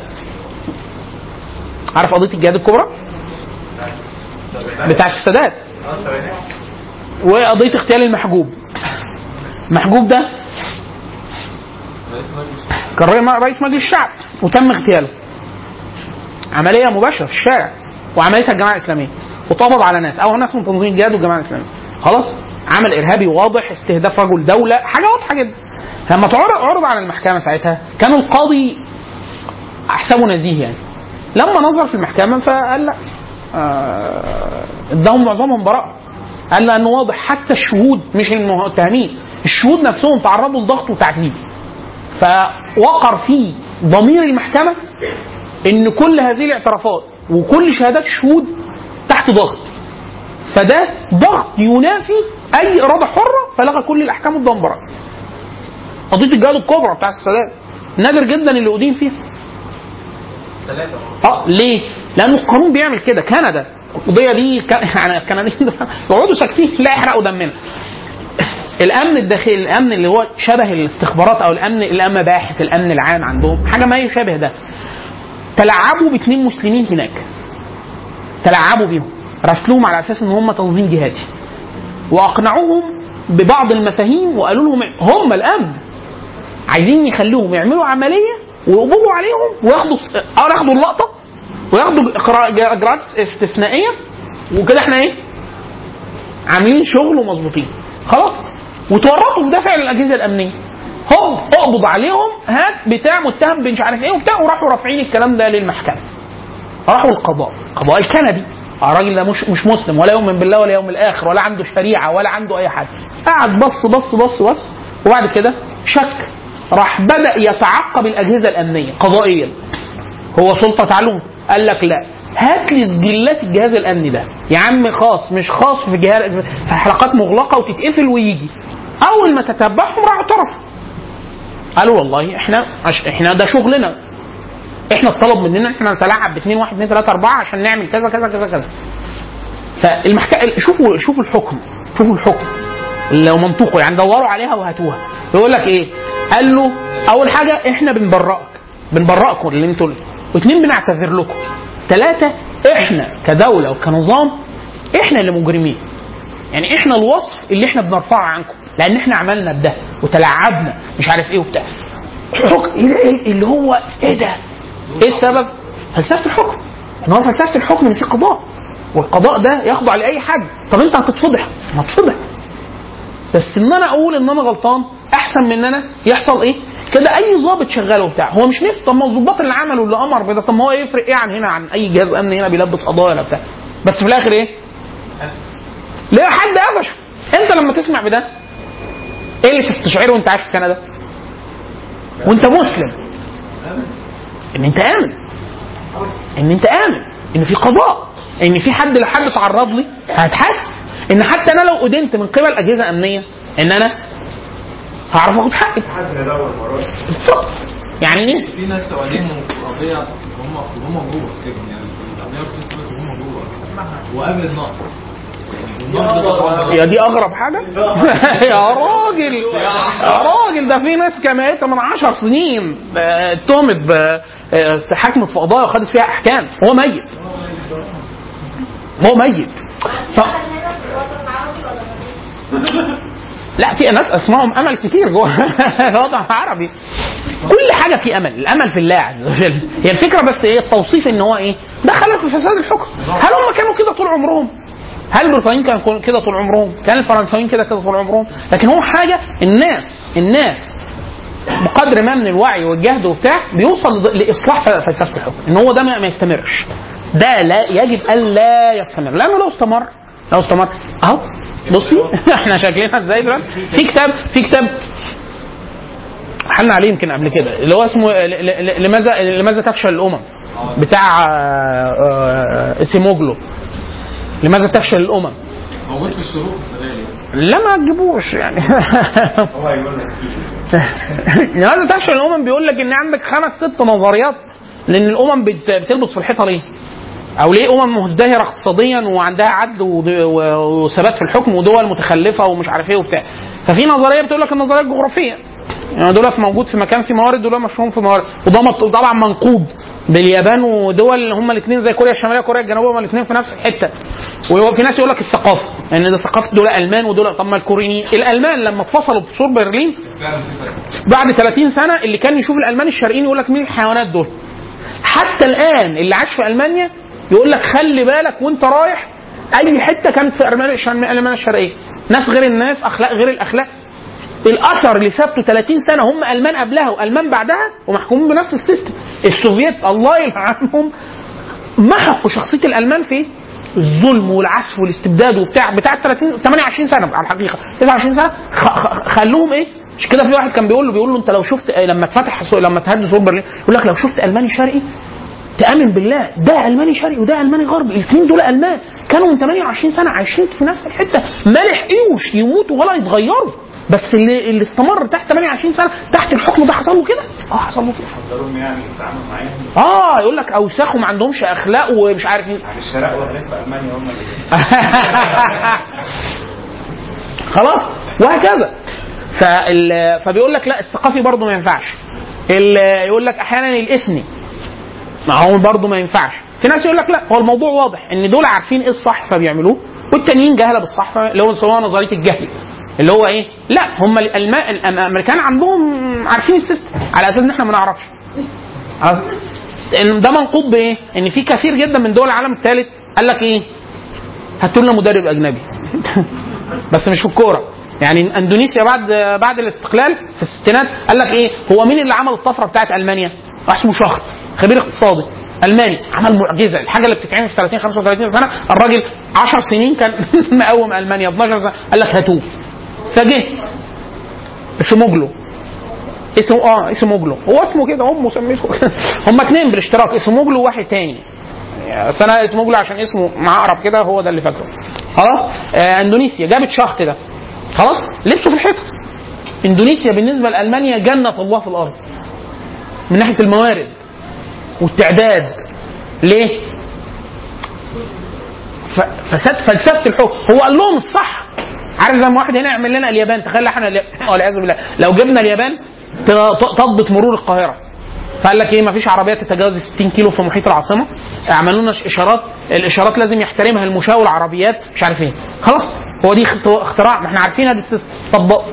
عارف قضيه الجهاد الكبرى بتاعت السادات وقضيه اغتيال المحجوب المحجوب ده كان رئي- رئيس مجلس الشعب وتم اغتياله عمليه مباشره في الشارع وعملتها الجماعه الاسلاميه وطبض على ناس او ناس من تنظيم الجهاد والجماعه الاسلاميه خلاص عمل ارهابي واضح استهداف رجل دوله حاجه واضحه جدا لما تعرض عرض على المحكمه ساعتها كان القاضي احسبه نزيه يعني لما نظر في المحكمه فقال لا آه، اداهم معظمهم براءه قال لانه واضح حتى الشهود مش المتهمين الشهود نفسهم تعرضوا لضغط وتعذيب فوقر في ضمير المحكمه ان كل هذه الاعترافات وكل شهادات الشهود تحت ضغط فده ضغط ينافي اي اراده حره فلغى كل الاحكام واداهم براءه قضيه الجهاد الكبرى بتاع السادات نادر جدا اللي ادين فيها ثلاثة اه ليه؟ لانه القانون بيعمل كده كندا القضيه دي ك... يعني الكنديين دول يقعدوا ساكتين لا يحرقوا دمنا الامن الداخلي الامن اللي هو شبه الاستخبارات او الامن الامن باحث الامن العام عندهم حاجه ما يشابه ده تلعبوا باثنين مسلمين هناك تلعبوا بيهم راسلوهم على اساس ان هم تنظيم جهادي واقنعوهم ببعض المفاهيم وقالوا لهم هم الامن عايزين يخلوهم يعملوا عمليه ويقبضوا عليهم وياخدوا اه ياخدوا اللقطه وياخدوا إقرا- اجراءات استثنائيه وكده احنا ايه؟ عاملين شغل ومظبوطين خلاص وتورطوا في دافع الاجهزه الامنيه هم اقبض عليهم هات بتاع متهم مش عارف ايه وبتاع وراحوا رافعين الكلام ده للمحكمه راحوا القضاء القضاء الكندي الراجل ده مش مش مسلم ولا يؤمن بالله ولا يوم الاخر ولا عنده شريعه ولا عنده اي حاجه قعد بص بص بص بص وبعد كده شك راح بدا يتعقب الاجهزه الامنيه قضائيا هو سلطه تعلم قال لك لا هات لي سجلات الجهاز الامني ده يا عم خاص مش خاص في جهاز في حلقات مغلقه وتتقفل ويجي اول ما تتبعهم راحوا اعترفوا قالوا والله احنا عش احنا ده شغلنا احنا الطلب مننا احنا نتلاعب ب 2 1 2 3 4 عشان نعمل كذا كذا كذا كذا فالمحكمة شوفوا شوفوا الحكم شوفوا الحكم لو منطوقه يعني دوروا عليها وهاتوها يقول لك ايه؟ قال له اول حاجه احنا بنبرئك بنبرئكم اللي انتوا واثنين بنعتذر لكم ثلاثه احنا كدوله وكنظام احنا اللي مجرمين يعني احنا الوصف اللي احنا بنرفعه عنكم لان احنا عملنا بده وتلاعبنا مش عارف ايه وبتاع حكم إيه اللي هو ايه ده؟ ايه السبب؟ فلسفه الحكم ان هو فلسفه الحكم ان في قضاء والقضاء ده يخضع لاي حد طب انت هتتفضح ما تتفضح بس ان انا اقول ان انا غلطان احسن من ان انا يحصل ايه كده اي ضابط شغال وبتاع هو مش نفس طب ما الضباط اللي عملوا اللي امر بده طب ما هو يفرق ايه عن هنا عن اي جهاز امن هنا بيلبس قضايا ولا بتاع بس في الاخر ايه لا حد قفشه انت لما تسمع بده ايه اللي تستشعره وانت عايش في كندا وانت مسلم ان انت امن ان انت امن ان في قضاء ان في حد لو حد تعرض لي هتحاسب ان حتى انا لو ادنت من قبل اجهزه امنيه ان انا هعرف اخد حقي حد ندور وراه بالظبط يعني ايه في ناس سؤالين قضية هم هم جوه السجن يعني القضية بتثبت وهم جوه اصلا وقبل النقص والنقص ده طبعاً يا دي اغرب حاجه يا راجل يا راجل ده في ناس كمان من 10 سنين آه، اتهمت ب- آه، اتحاكمت في قضايا وخدت فيها احكام هو ميت هو ميت ف... لا في ناس اسمائهم امل كتير جوه الوضع العربي كل حاجه في امل الامل في الله عز وجل هي الفكره بس ايه التوصيف ان هو ايه دخل في فساد الحكم هل هم كانوا كده طول عمرهم هل البريطانيين كانوا كده طول عمرهم كان الفرنساويين كده كده طول عمرهم لكن هو حاجه الناس الناس بقدر ما من الوعي والجهد وبتاع بيوصل لض- لاصلاح ف- فلسفه الحكم ان هو ده ما ما يستمرش ده لا يجب ان لا يستمر لانه لو استمر لو استمر اهو بصي احنا شكلنا ازاي دلوقتي في كتاب في كتاب حلنا عليه يمكن قبل كده اللي هو اسمه ل- ل- ل- لماذا لماذا تفشل الامم بتاع آه، آه، اسيموجلو لماذا تفشل الامم موجود في الشروق السرية لا ما تجيبوش يعني هو هيقول لك لماذا تفشل الامم بيقول لك ان عندك خمس ست نظريات لان الامم بت- بتلبس في الحيطه ليه؟ او ليه امم مزدهره اقتصاديا وعندها عدل ود- و- وثبات في الحكم ودول متخلفه ومش عارف ايه وبتاع ففي نظريه بتقول لك النظريه الجغرافيه يعني دول في موجود في مكان في موارد ودول مشهورين في موارد وده مط- طبعا منقوض باليابان ودول هم الاثنين زي كوريا الشماليه وكوريا الجنوبيه هم الاثنين في نفس الحته وفي ناس يقول لك الثقافه لان ده ثقافه دول المان ودول طب ما الكوريين الالمان لما اتفصلوا بسور برلين فعلا في فرق بعد 30 سنه اللي كان يشوف الالمان الشرقيين يقول لك مين الحيوانات دول حتى الان اللي عاش في المانيا يقول لك خلي بالك وانت رايح اي حته كانت في المانيا الشرق- المانيا الشرقيه ناس غير الناس اخلاق غير الاخلاق الاثر اللي ثبته 30 سنه هم المان قبلها والمان بعدها ومحكومين بنفس السيستم السوفييت الله يلعنهم محقوا شخصيه الالمان في الظلم والعسف والاستبداد وبتاع بتاع 30 28 سنه على الحقيقه 29 سنه خ- خ- خلوهم ايه مش كده في واحد كان بيقول له بيقول له انت لو شفت آه، لما اتفتح سو- لما اتهد سور برلين يقول لك لو شفت الماني شرقي تامن بالله ده الماني شرقي وده الماني غربي الاثنين دول المان كانوا من 28 سنه عايشين في نفس الحته ما لحقوش يموتوا ولا يتغيروا بس اللي اللي استمر تحت 28 سنه تحت الحكم ده حصل له كده اه حصل له كده قدرهم يعني التعامل معاهم اه يقول لك اوساخ وما عندهمش اخلاق ومش عارف ايه يعني الشرق وهناك في المانيا هم اللي خلاص وهكذا فال... فبيقول لك لا الثقافي برضه ما ينفعش ال... يقول لك احيانا الاثني ما هو برضه ما ينفعش في ناس يقول لك لا هو الموضوع واضح ان دول عارفين ايه الصح فبيعملوه والتانيين جهله بالصح ف- اللي هو بيسموها نظريه الجهل اللي هو ايه لا هم الألم... الامريكان عندهم عارفين السيستم على اساس ان احنا ما نعرفش خلاص؟ ان ده منقوط بايه ان في كثير جدا من دول العالم الثالث قال لك ايه هاتوا لنا مدرب اجنبي بس مش في الكوره يعني اندونيسيا بعد بعد الاستقلال في الستينات قال لك ايه هو مين اللي عمل الطفره بتاعت المانيا؟ واحد اسمه شخط خبير اقتصادي الماني عمل معجزه الحاجه اللي بتتعمل في 30 35 سنه الراجل 10 سنين كان مقوم المانيا 12 سنه قال لك هاتوه فجه اسموجلو اسمه اه اسموجلو هو اسمه كده هم مسميته هم اتنين بالاشتراك اسموجلو وواحد تاني بس انا اسمه عشان اسمه معقرب كده هو ده اللي فاكره خلاص آه اندونيسيا جابت شخط ده خلاص لبسوا في الحيطه اندونيسيا بالنسبه لالمانيا جنه الله في الارض من ناحيه الموارد والتعداد ليه؟ ف- فساد فلسفه الحكم هو قال لهم الصح عارف زي ما واحد هنا يعمل لنا اليابان تخيل احنا اليابان والعياذ بالله لو جبنا اليابان ت- ت- تضبط مرور القاهره فقال لك ايه مفيش عربيه تتجاوز 60 كيلو في محيط العاصمه عملوا لنا اشارات الاشارات لازم يحترمها المشاة والعربيات مش عارف ايه خلاص هو دي اخت- اختراع ما احنا عارفين هذا السيستم طبقه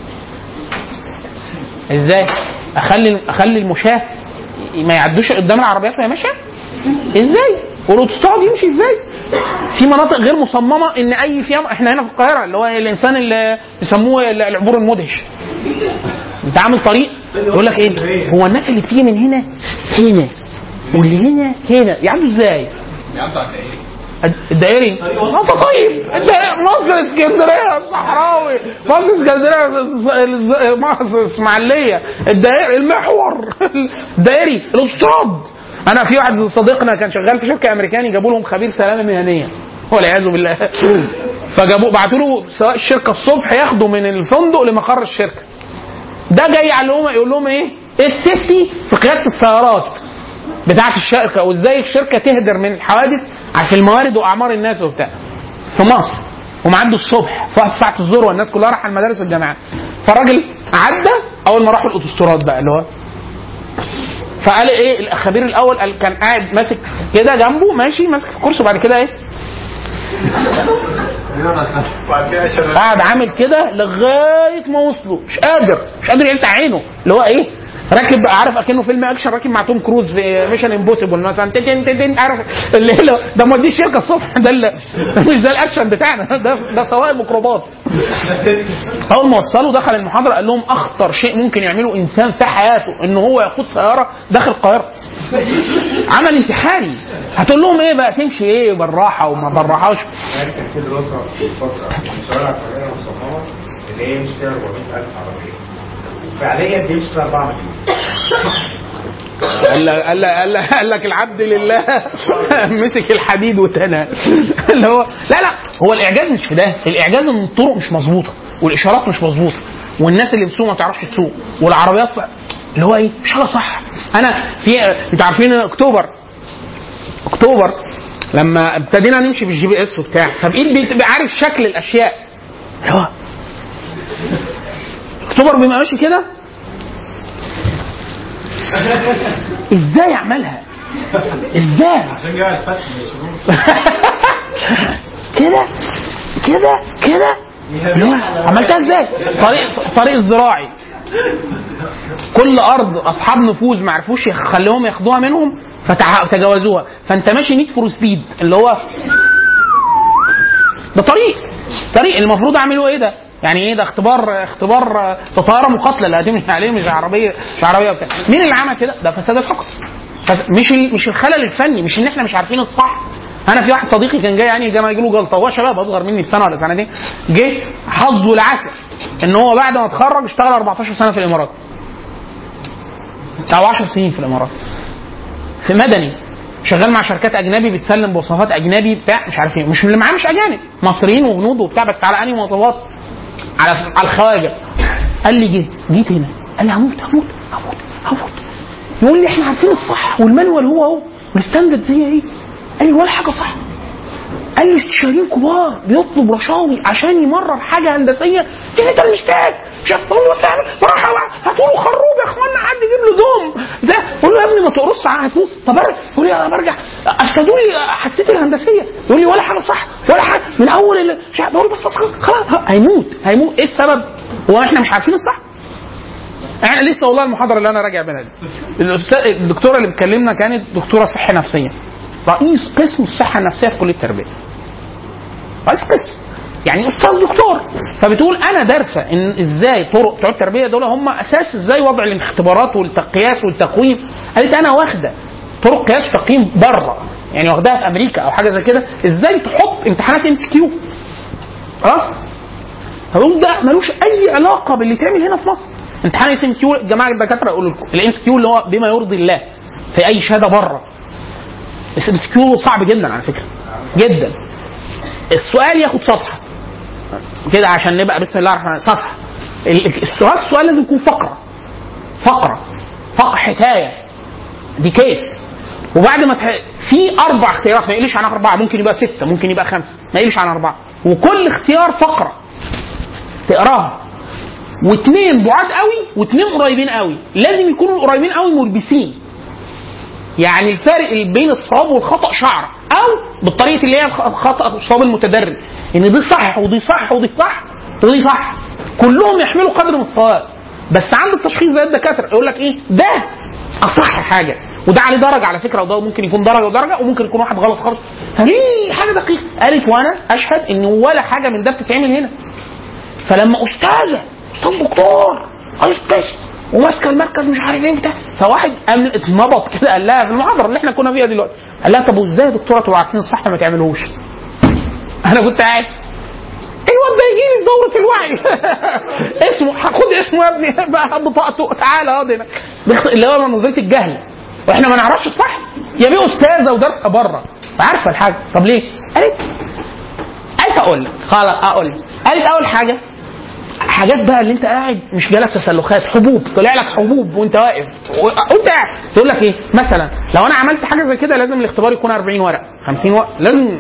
ازاي اخلي اخلي المشاة ما يعدوش قدام العربيات وهي ماشيه ازاي والاوتوستراد يمشي ازاي في مناطق غير مصممه ان اي فيها احنا هنا في القاهره اللي هو الانسان اللي بيسموه العبور المدهش انت عامل طريق يقول لك ايه هو الناس اللي بتيجي من هنا هنا واللي هنا هنا يعملوا ازاي يعدوا على ايه؟ الدائري مصر طيب الدائري مصر اسكندريه الصحراوي مصر اسكندريه الز- الز- مصر اسماعيليه الدائري المحور الدائري الاوتوستراد انا في واحد صديقنا كان شغال في شركه امريكاني جابوا لهم خبير سلامه مهنيه والعياذ بالله فجابوه بعتوا له سواء الشركه الصبح ياخدوا من الفندق لمقر الشركه ده جاي يعلمهم يقول لهم ايه؟ ايه السيفتي في قياده السيارات بتاعه الشركه وازاي الشركه تهدر من الحوادث في الموارد واعمار الناس وبتاع في مصر ومعدوا الصبح في وقت ساعه الذروه الناس كلها رايحه المدارس والجامعات فالراجل عدى اول ما راحوا الاوتوستراد بقى اللي هو فقال ايه الخبير الاول قال كان قاعد ماسك كده جنبه ماشي ماسك في كرسي وبعد كده ايه وبعد كده شباب قاعد عامل كده لغايه ما وصلوا مش قادر مش قادر يفتح عينه اللي هو ايه راكب بقى عارف اكنه فيلم اكشن راكب مع توم كروز في ميشن امبوسيبل مثلا تن تن تن عارف اللي اللي- ده موديه الشركه الصبح ده اللي مش ده الاكشن بتاعنا ده ده سواق ميكروباص اول ما وصلوا دخل المحاضره قال لهم اخطر شيء ممكن يعمله انسان في حياته ان هو يقود سياره داخل القاهره عمل انتحاري هتقول لهم ايه بقى تمشي ايه بالراحه وما بالراحهش كان في دراسه في فتره في شوارع القاهره المصممه اللي هي يمشي فيها 400000 عربيه فعليا بيمشي فيها 4 مليون قال لك قال لك قال لك, قال لك العبد لله مسك الحديد وتنى اللي هو لا لا هو الاعجاز مش في ده الاعجاز ان الطرق مش مظبوطه والاشارات مش مظبوطه والناس اللي بتسوق ما تعرفش تسوق والعربيات صح. اللي هو ايه مش حاجه صح انا في انتوا عارفين اكتوبر اكتوبر لما ابتدينا نمشي بالجي بي اس وبتاع فبقيت بتبقى عارف شكل الاشياء اللي هو اكتوبر بيبقى ماشي كده ازاي اعملها ازاي عشان جاي الفتح ما يشوفوش كده كده كده اللي هو عملتها ازاي طريق طريق الزراعي كل ارض اصحاب نفوذ ما عرفوش يخليهم ياخدوها منهم فتجاوزوها فانت ماشي نيد فور سبيد اللي هو ده طريق طريق المفروض اعمله ايه ده؟ يعني ايه ده اختبار اختبار ده طياره مقاتله اللي هتمشي عليه مش عربيه مش عربيه وبتاع مين اللي عمل كده؟ ده فساد الحكم فس- مش ال- مش الخلل الفني مش ان احنا مش عارفين الصح انا في واحد صديقي كان جاي يعني جاي يجي له جلطه هو شباب اصغر مني بسنه ولا سنتين جه حظه العسل ان هو بعد ما اتخرج اشتغل 14 سنه في الامارات او 10 سنين في الامارات في مدني شغال مع شركات اجنبي بتسلم مواصفات اجنبي بتاع مش عارف ايه مش اللي معاه مش اجانب مصريين وهنود وبتاع بس على انهي مواصفات على على الخواجه قال لي جه جيت هنا قال لي هموت هموت هموت هموت يقول لي احنا عارفين الصح والمانوال هو هو والستاندرد زي ايه قال لي ولا حاجه صح قال لي استشاريين كبار بيطلب رشاوي عشان يمرر حاجه هندسيه ديجيتال ميستيك مش عارف اقول له بس راح هاتوا له خروب يا اخوانا حد يجيب له دوم ده اقول له يا ابني ما تقرص هتموت طب أرجع. يقول لي انا برجع افسدوا لي حسيت الهندسيه يقول لي ولا حاجه صح ولا حاجه من اول ال- مش عارف بقول له بس بس خلاص هيموت هيموت ايه السبب؟ هو احنا مش عارفين الصح؟ احنا لسه والله المحاضره اللي انا راجع منها دي الأستاذ- الدكتوره اللي بتكلمنا كانت دكتوره صحه نفسيه رئيس قسم الصحه النفسيه في كليه التربيه رئيس قسم يعني استاذ دكتور فبتقول انا دارسه ان ازاي طرق بتوع التربيه دول هم اساس ازاي وضع الاختبارات والتقياس والتقويم قالت انا واخده طرق قياس وتقييم بره يعني واخداها في امريكا او حاجه زي كده ازاي تحط امتحانات ام سي كيو خلاص فبقول ده ملوش اي علاقه باللي اتعمل هنا في مصر امتحان الام سي كيو جماعه الدكاتره يقولوا لكم الام سي كيو اللي هو بما يرضي الله في اي شهاده بره الام سي كيو صعب جدا على فكره جدا السؤال ياخد صفحه كده عشان نبقى بسم الله الرحمن الرحيم صفحه ال- السؤال السؤال لازم يكون فقره فقره فقره حكايه دي كيس وبعد ما تح... في اربع اختيارات ما يقلش عن اربعه ممكن يبقى سته ممكن يبقى خمسه ما يقلش عن اربعه وكل اختيار فقره تقراها واثنين بعاد قوي واثنين قريبين قوي لازم يكونوا القريبين قوي ملبسين يعني الفارق اللي بين الصواب والخطا شعره او بالطريقه اللي هي الخطا الصواب المتدرج ان دي صح ودي صح ودي صح ودي صح كلهم يحملوا قدر من الصواب بس عند التشخيص زي الدكاتره يقول لك ايه ده اصح حاجه وده عليه درجه على فكره وده ممكن يكون درجه ودرجه وممكن يكون واحد غلط خالص فليه حاجه دقيقه قالت وانا اشهد ان ولا حاجه من ده بتتعمل هنا فلما استاذه استاذ دكتور رئيس قسم وماسكه المركز مش عارف ايه بتاع فواحد قام اتنبط كده قال لها في المحاضره اللي احنا كنا فيها دلوقتي قال لها طب وازاي يا دكتوره تبقوا عارفين الصح ما تعملوش انا كنت قاعد الواد ده يجي لي في دوره الوعي اسمه خد اسمه يا ابني بقى بطاقته تعالى اقعد هنا بيخ- اللي هو نظريه الجهل واحنا ما نعرفش الصح يا بيه استاذه ودارسه بره عارفه الحاجه طب ليه؟ قالت قالت اقول لك خلاص اقول لك قالت اول حاجه حاجات بقى اللي انت قاعد مش جالك تسلخات حبوب طلع لك حبوب وانت واقف و- وانت قاعد تقول لك ايه مثلا لو انا عملت حاجه زي كده لازم الاختبار يكون 40 ورقه 50 ورقه لازم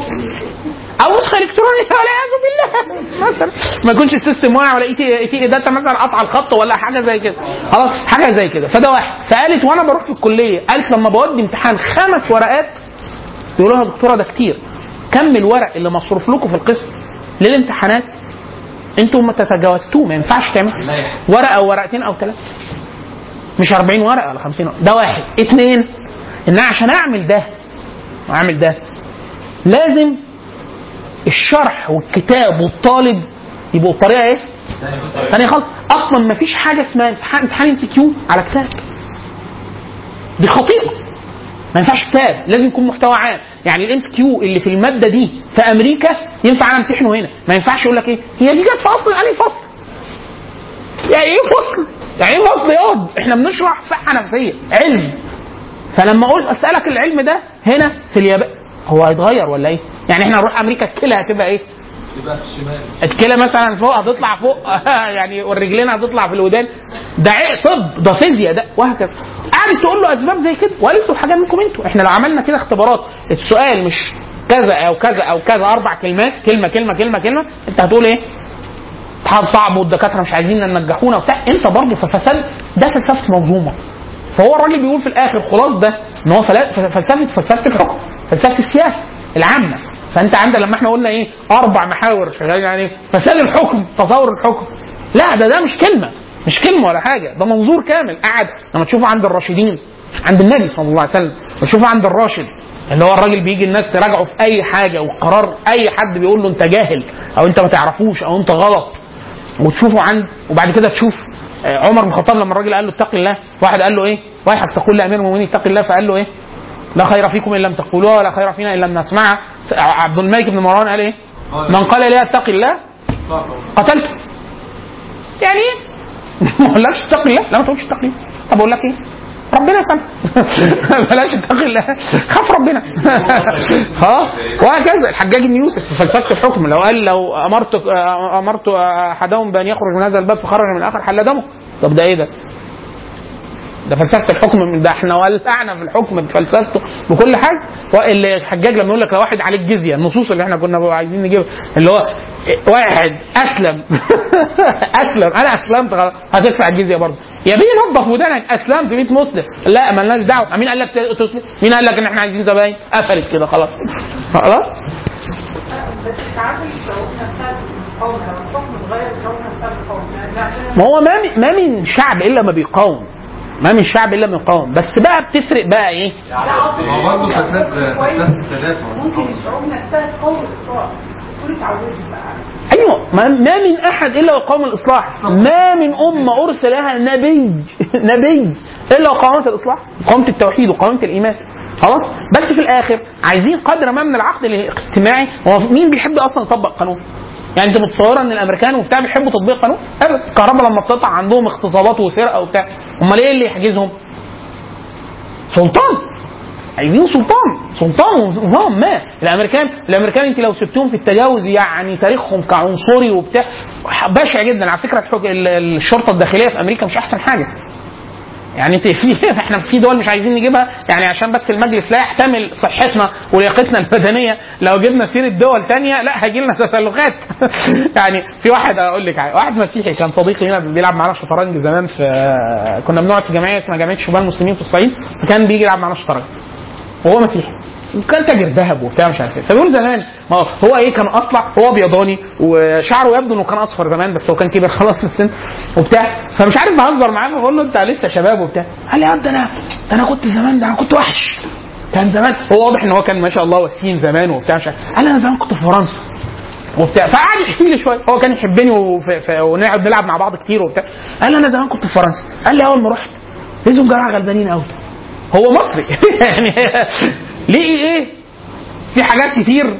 او نسخه الكترونيه والعياذ بالله مثلا ما يكونش السيستم واقع ولا اي تي اي تي داتا مثلا قطع الخط ولا حاجه زي كده خلاص حاجه زي كده فده واحد فقالت وانا بروح في الكليه قالت لما بودي امتحان خمس ورقات يقولوا لها يا دكتوره ده كتير كم الورق اللي مصروف لكم في القسم للامتحانات انتوا ما تتجاوزتوه ما ينفعش تعمل ورقه او ورقتين او ثلاثه مش 40 ورقه ولا 50 ورقه ده واحد اثنين ان أنا عشان اعمل ده واعمل ده لازم الشرح والكتاب والطالب يبقوا بطريقه ايه؟ ثانيه خالص اصلا ما فيش حاجه اسمها امتحان امتحان ام سي كيو على كتاب دي خطيئه ما ينفعش كتاب لازم يكون محتوى عام يعني الام كيو اللي في الماده دي في امريكا ينفع انا امتحنه هنا ما ينفعش يقول لك ايه هي دي جت في اصل انهي فصل يعني ايه فصل يعني ايه فصل ياض احنا بنشرح صحه نفسيه علم فلما اقول اسالك العلم ده هنا في اليابان هو هيتغير ولا ايه يعني احنا نروح امريكا الكلى هتبقى ايه يبقى في الشمال الكلى مثلا فوق هتطلع فوق يعني والرجلين هتطلع في الودان ده عي- طب ده فيزياء ده وهكذا قعدت تقول له اسباب زي كده وقالت له حاجه منكم انتوا احنا لو عملنا كده اختبارات السؤال مش كذا او كذا او كذا اربع كلمات كلمه كلمه كلمه كلمه انت هتقول ايه؟ امتحان صعب والدكاتره مش عايزين ينجحونا وبتاع انت برضه في فساد ده فلسفه منظومه فهو الراجل بيقول في الاخر خلاص ده ان هو فلا- فلسفه فلسفه الحكم فلسفه السياسه العامه فانت عندك لما احنا قلنا ايه اربع محاور شغالين يعني فساد الحكم تصور الحكم لا ده ده مش كلمه مش كلمه ولا حاجه ده منظور كامل قعد لما تشوفه عند الراشدين عند النبي صلى الله عليه وسلم بشوفها عند الراشد اللي هو الراجل بيجي الناس تراجعه في اي حاجه وقرار اي حد بيقول له انت جاهل او انت ما تعرفوش او انت غلط وتشوفه عند وبعد كده تشوف آه، عمر بن الخطاب لما الراجل قال له اتق الله واحد قال له ايه ويحك تقول لامير المؤمنين اتق الله فقال له ايه لا خير فيكم ان لم تقولوها ولا خير فينا ان لم نسمعها س- عبد الملك بن مروان قال ايه من قال لي اتق الله قتلته يعني ايه ما اقولكش اتق الله لا ما تقولش اتق الله طب اقول لك ايه ربنا يسامحك بلاش اتق الله خاف ربنا ها وهكذا الحجاج بن يوسف في فلسفه الحكم لو قال لو امرت امرت احدهم بان يخرج من هذا الباب فخرج من الاخر حل دمه طب ده ايه ده؟ ده فلسفه الحكم ده احنا ولعنا في الحكم بفلسفته بكل حاجه اللي الحجاج لما يقول لك لو واحد عليك جزيه النصوص اللي احنا كنا عايزين نجيبها اللي هو واحد اسلم اسلم انا اسلمت خلاص هتدفع الجزيه برضه يا بيه نظف ودانك اسلمت 100 مسلم لا مالناش دعوه مين قال لك تسلم مين قال لك ان احنا عايزين زباين قفلت كده خلاص خلاص بس ساعات الشعوب نفسها بتقاوم لو الحكم اتغير الشعوب نفسها بتقاوم يعني ده عشان ما هو ما من- ما من شعب الا ما بيقاوم ما من شعب الا ما يقاوم بس بقى بتفرق بقى ايه ده أصلاً ما هو برضه يعني فساد كويس. فساد التدافع ممكن الشعوب نفسها تقوي الاصرار تكون اتعودت بقى ايوه ما, ما من احد الا وقام الاصلاح ما من امه ارسل لها نبي نبي الا وقامت الاصلاح قامت التوحيد وقامت الايمان خلاص بس في الاخر عايزين قدر ما من العقد الاجتماعي هو مين بيحب اصلا يطبق قانون يعني انت متصوره ان الامريكان وبتاع بيحبوا تطبيق قانون ابدا الكهرباء لما بتقطع عندهم اغتصابات وسرقه وبتاع امال ايه اللي يحجزهم سلطان عايزين سلطان سلطان ونظام ما الامريكان الامريكان انت لو سبتهم في التجاوز يعني تاريخهم كعنصري وبتاع بشع جدا على فكره الحك... ال- الشرطه الداخليه في امريكا مش احسن حاجه يعني انت في احنا في دول مش عايزين نجيبها يعني عشان بس المجلس لا يحتمل صحتنا ولياقتنا البدنيه لو جبنا سيره دول تانية لا هيجي لنا تسلخات يعني في واحد اقول لك حاجة، واحد مسيحي كان صديقي هنا بيلعب معانا شطرنج زمان في كنا بنقعد في جمعيه اسمها جمعيه شباب المسلمين في الصعيد فكان بيجي يلعب معانا شطرنج وهو مسيحي وكان تاجر ذهب وبتاع مش عارف ايه فبيقول زمان ما هو- هو ايه كان اصلع هو ابيضاني وشعره يبدو انه كان اصفر زمان بس هو كان كبر خلاص في السن وبتاع فمش عارف بهزر معاه فبقول له انت لسه شباب وبتاع قال لي يا ده انا ده انا كنت زمان ده انا كنت وحش كان زمان هو واضح ان هو كان ما شاء الله وسيم زمان وبتاع مش عارف قال لي انا زمان كنت في فرنسا وبتاع فقعد يحكي لي شويه هو كان يحبني وف... ف... ونقعد نلعب مع بعض كتير وبتاع قال لي انا زمان كنت في فرنسا قال لي اول ما رحت لقيتهم جماعه غلبانين قوي هو مصري يعني ليه ايه في حاجات كتير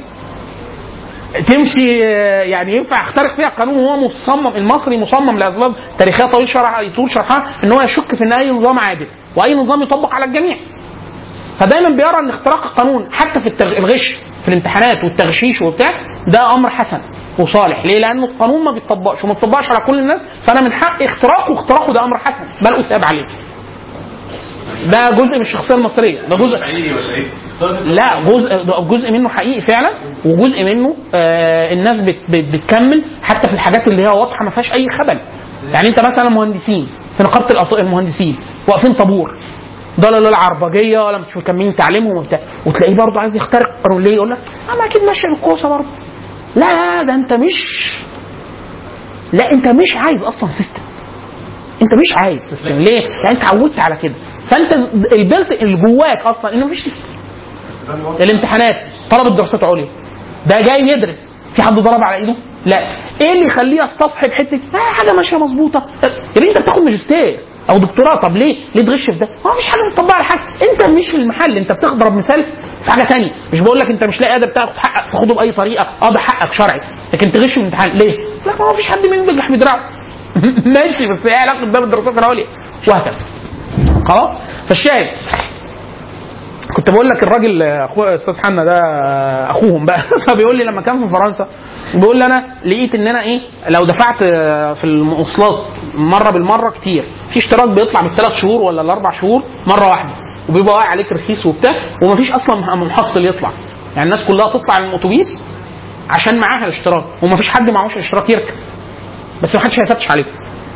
تمشي آه، يعني ينفع اخترق فيها القانون وهو مصمم المصري مصمم لاسباب تاريخيه طويل شرح طول شرحها ان هو يشك في ان اي نظام عادل واي نظام يطبق على الجميع فدايما بيرى ان اختراق القانون حتى في التغ... الغش في الامتحانات والتغشيش وبتاع ده امر حسن وصالح ليه؟ لانه القانون ما بيطبقش وما بيطبقش على كل الناس فانا من حق اختراقه واختراقه ده امر حسن بل اثاب عليه. ده جزء من الشخصيه المصريه ده جزء حقيقي ولا ايه؟ لا جزء جزء منه حقيقي فعلا وجزء منه آه الناس بت بت بتكمل حتى في الحاجات اللي هي واضحه ما فيهاش اي خبل يعني انت مثلا مهندسين في نقابه الأط- المهندسين واقفين طابور ده لا العربجيه ولا مش مكملين تعليمهم وبتاع وتلاقيه برضه عايز يخترق القانون ليه يقول لك انا اكيد ماشي بالكوسه برضه لا ده انت مش لا انت مش عايز اصلا سيستم انت مش عايز سيستم ليه؟ يعني انت اتعودت على كده فانت البلت اللي جواك اصلا انه مفيش سيستم الامتحانات طلبة دراسات عليا ده جاي يدرس في حد ضرب على ايده؟ لا ايه اللي يخليه يستصحب حته آه حاجه ماشيه مظبوطه يا انت بتاخد ماجستير او دكتوراه طب ليه؟ ليه تغش في ده؟ ما فيش حاجه بتطبق على حاجه انت مش في المحل انت بتضرب مثال في حاجه تانية مش بقول لك انت مش لاقي ادب تاخد حقك تاخده باي طريقه اه ده حقك شرعي لكن تغش في الامتحان ليه؟ لا ما فيش حد منهم بينجح بدراعه ماشي بس ايه علاقه ده بالدراسات العليا وهكذا خلاص فالشاهد كنت بقول لك الراجل اخوه استاذ حنا ده اخوهم بقى فبيقول لي لما كان في فرنسا بيقول لي انا لقيت ان انا ايه لو دفعت في المواصلات مره بالمره كتير في اشتراك بيطلع بالثلاث شهور ولا الاربع شهور مره واحده وبيبقى واقع عليك رخيص وبتاع ومفيش اصلا محصل يطلع يعني الناس كلها تطلع من الاتوبيس عشان معاها الاشتراك ومفيش حد معهوش اشتراك يركب بس محدش هيفتش عليه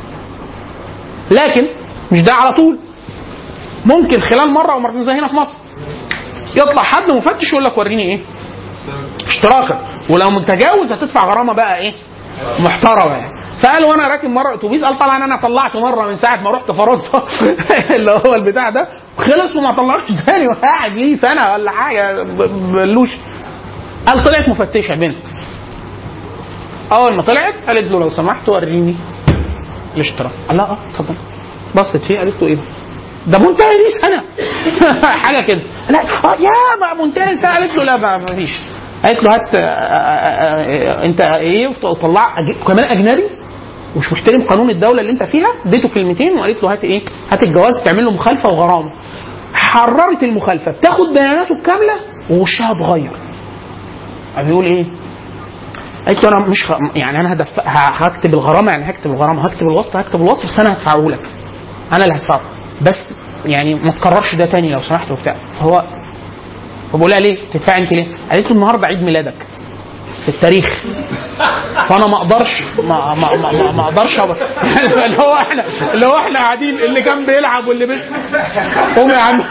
لكن مش ده على طول ممكن خلال مره او مرتين زي هنا في مصر يطلع حد مفتش يقول لك وريني ايه اشتراكك ولو متجاوز هتدفع غرامه بقى ايه محترمه يعني فقال وانا راكب مره اتوبيس قال طبعا انا طلعت مره من ساعه ما رحت فرنسا اللي هو البتاع ده خلص وما طلعوش تاني وقاعد ليه سنه ولا حاجه ب- بلوش قال طلعت مفتشه بنت اول ما طلعت قالت له لو سمحت وريني الاشتراك قال لها اه اتفضل بصت فيه قالت له ايه ده؟ ده منتهي ليه سنه حاجه كده لا آه، يا ما منتهي سنه قالت له لا ما ما فيش قالت له هات آه، آه، آه، انت ايه وطلع أج- كمان اجنبي ومش محترم قانون الدوله اللي انت فيها اديته كلمتين وقالت له هات ايه هات الجواز تعمل له مخالفه وغرامه حررت المخالفه بتاخد بياناته الكامله ووشها اتغير بيقول ايه قالت له انا مش ه... يعني انا هدف... ه- هكتب الغرامه يعني هكتب الغرامه هكتب الوصف هكتب الوصف بس انا هدفعه لك انا اللي هدفعه بس يعني ما تكررش ده تاني لو سمحت وبتاع هو فبقول لها ليه؟ تدفعي انت ليه؟ قالت له النهارده عيد ميلادك في التاريخ فانا ما اقدرش ما ما ما, ما, ما اقدرش أبقى. اللي هو احنا اللي هو احنا قاعدين اللي كان بيلعب واللي بيش قوم يا عم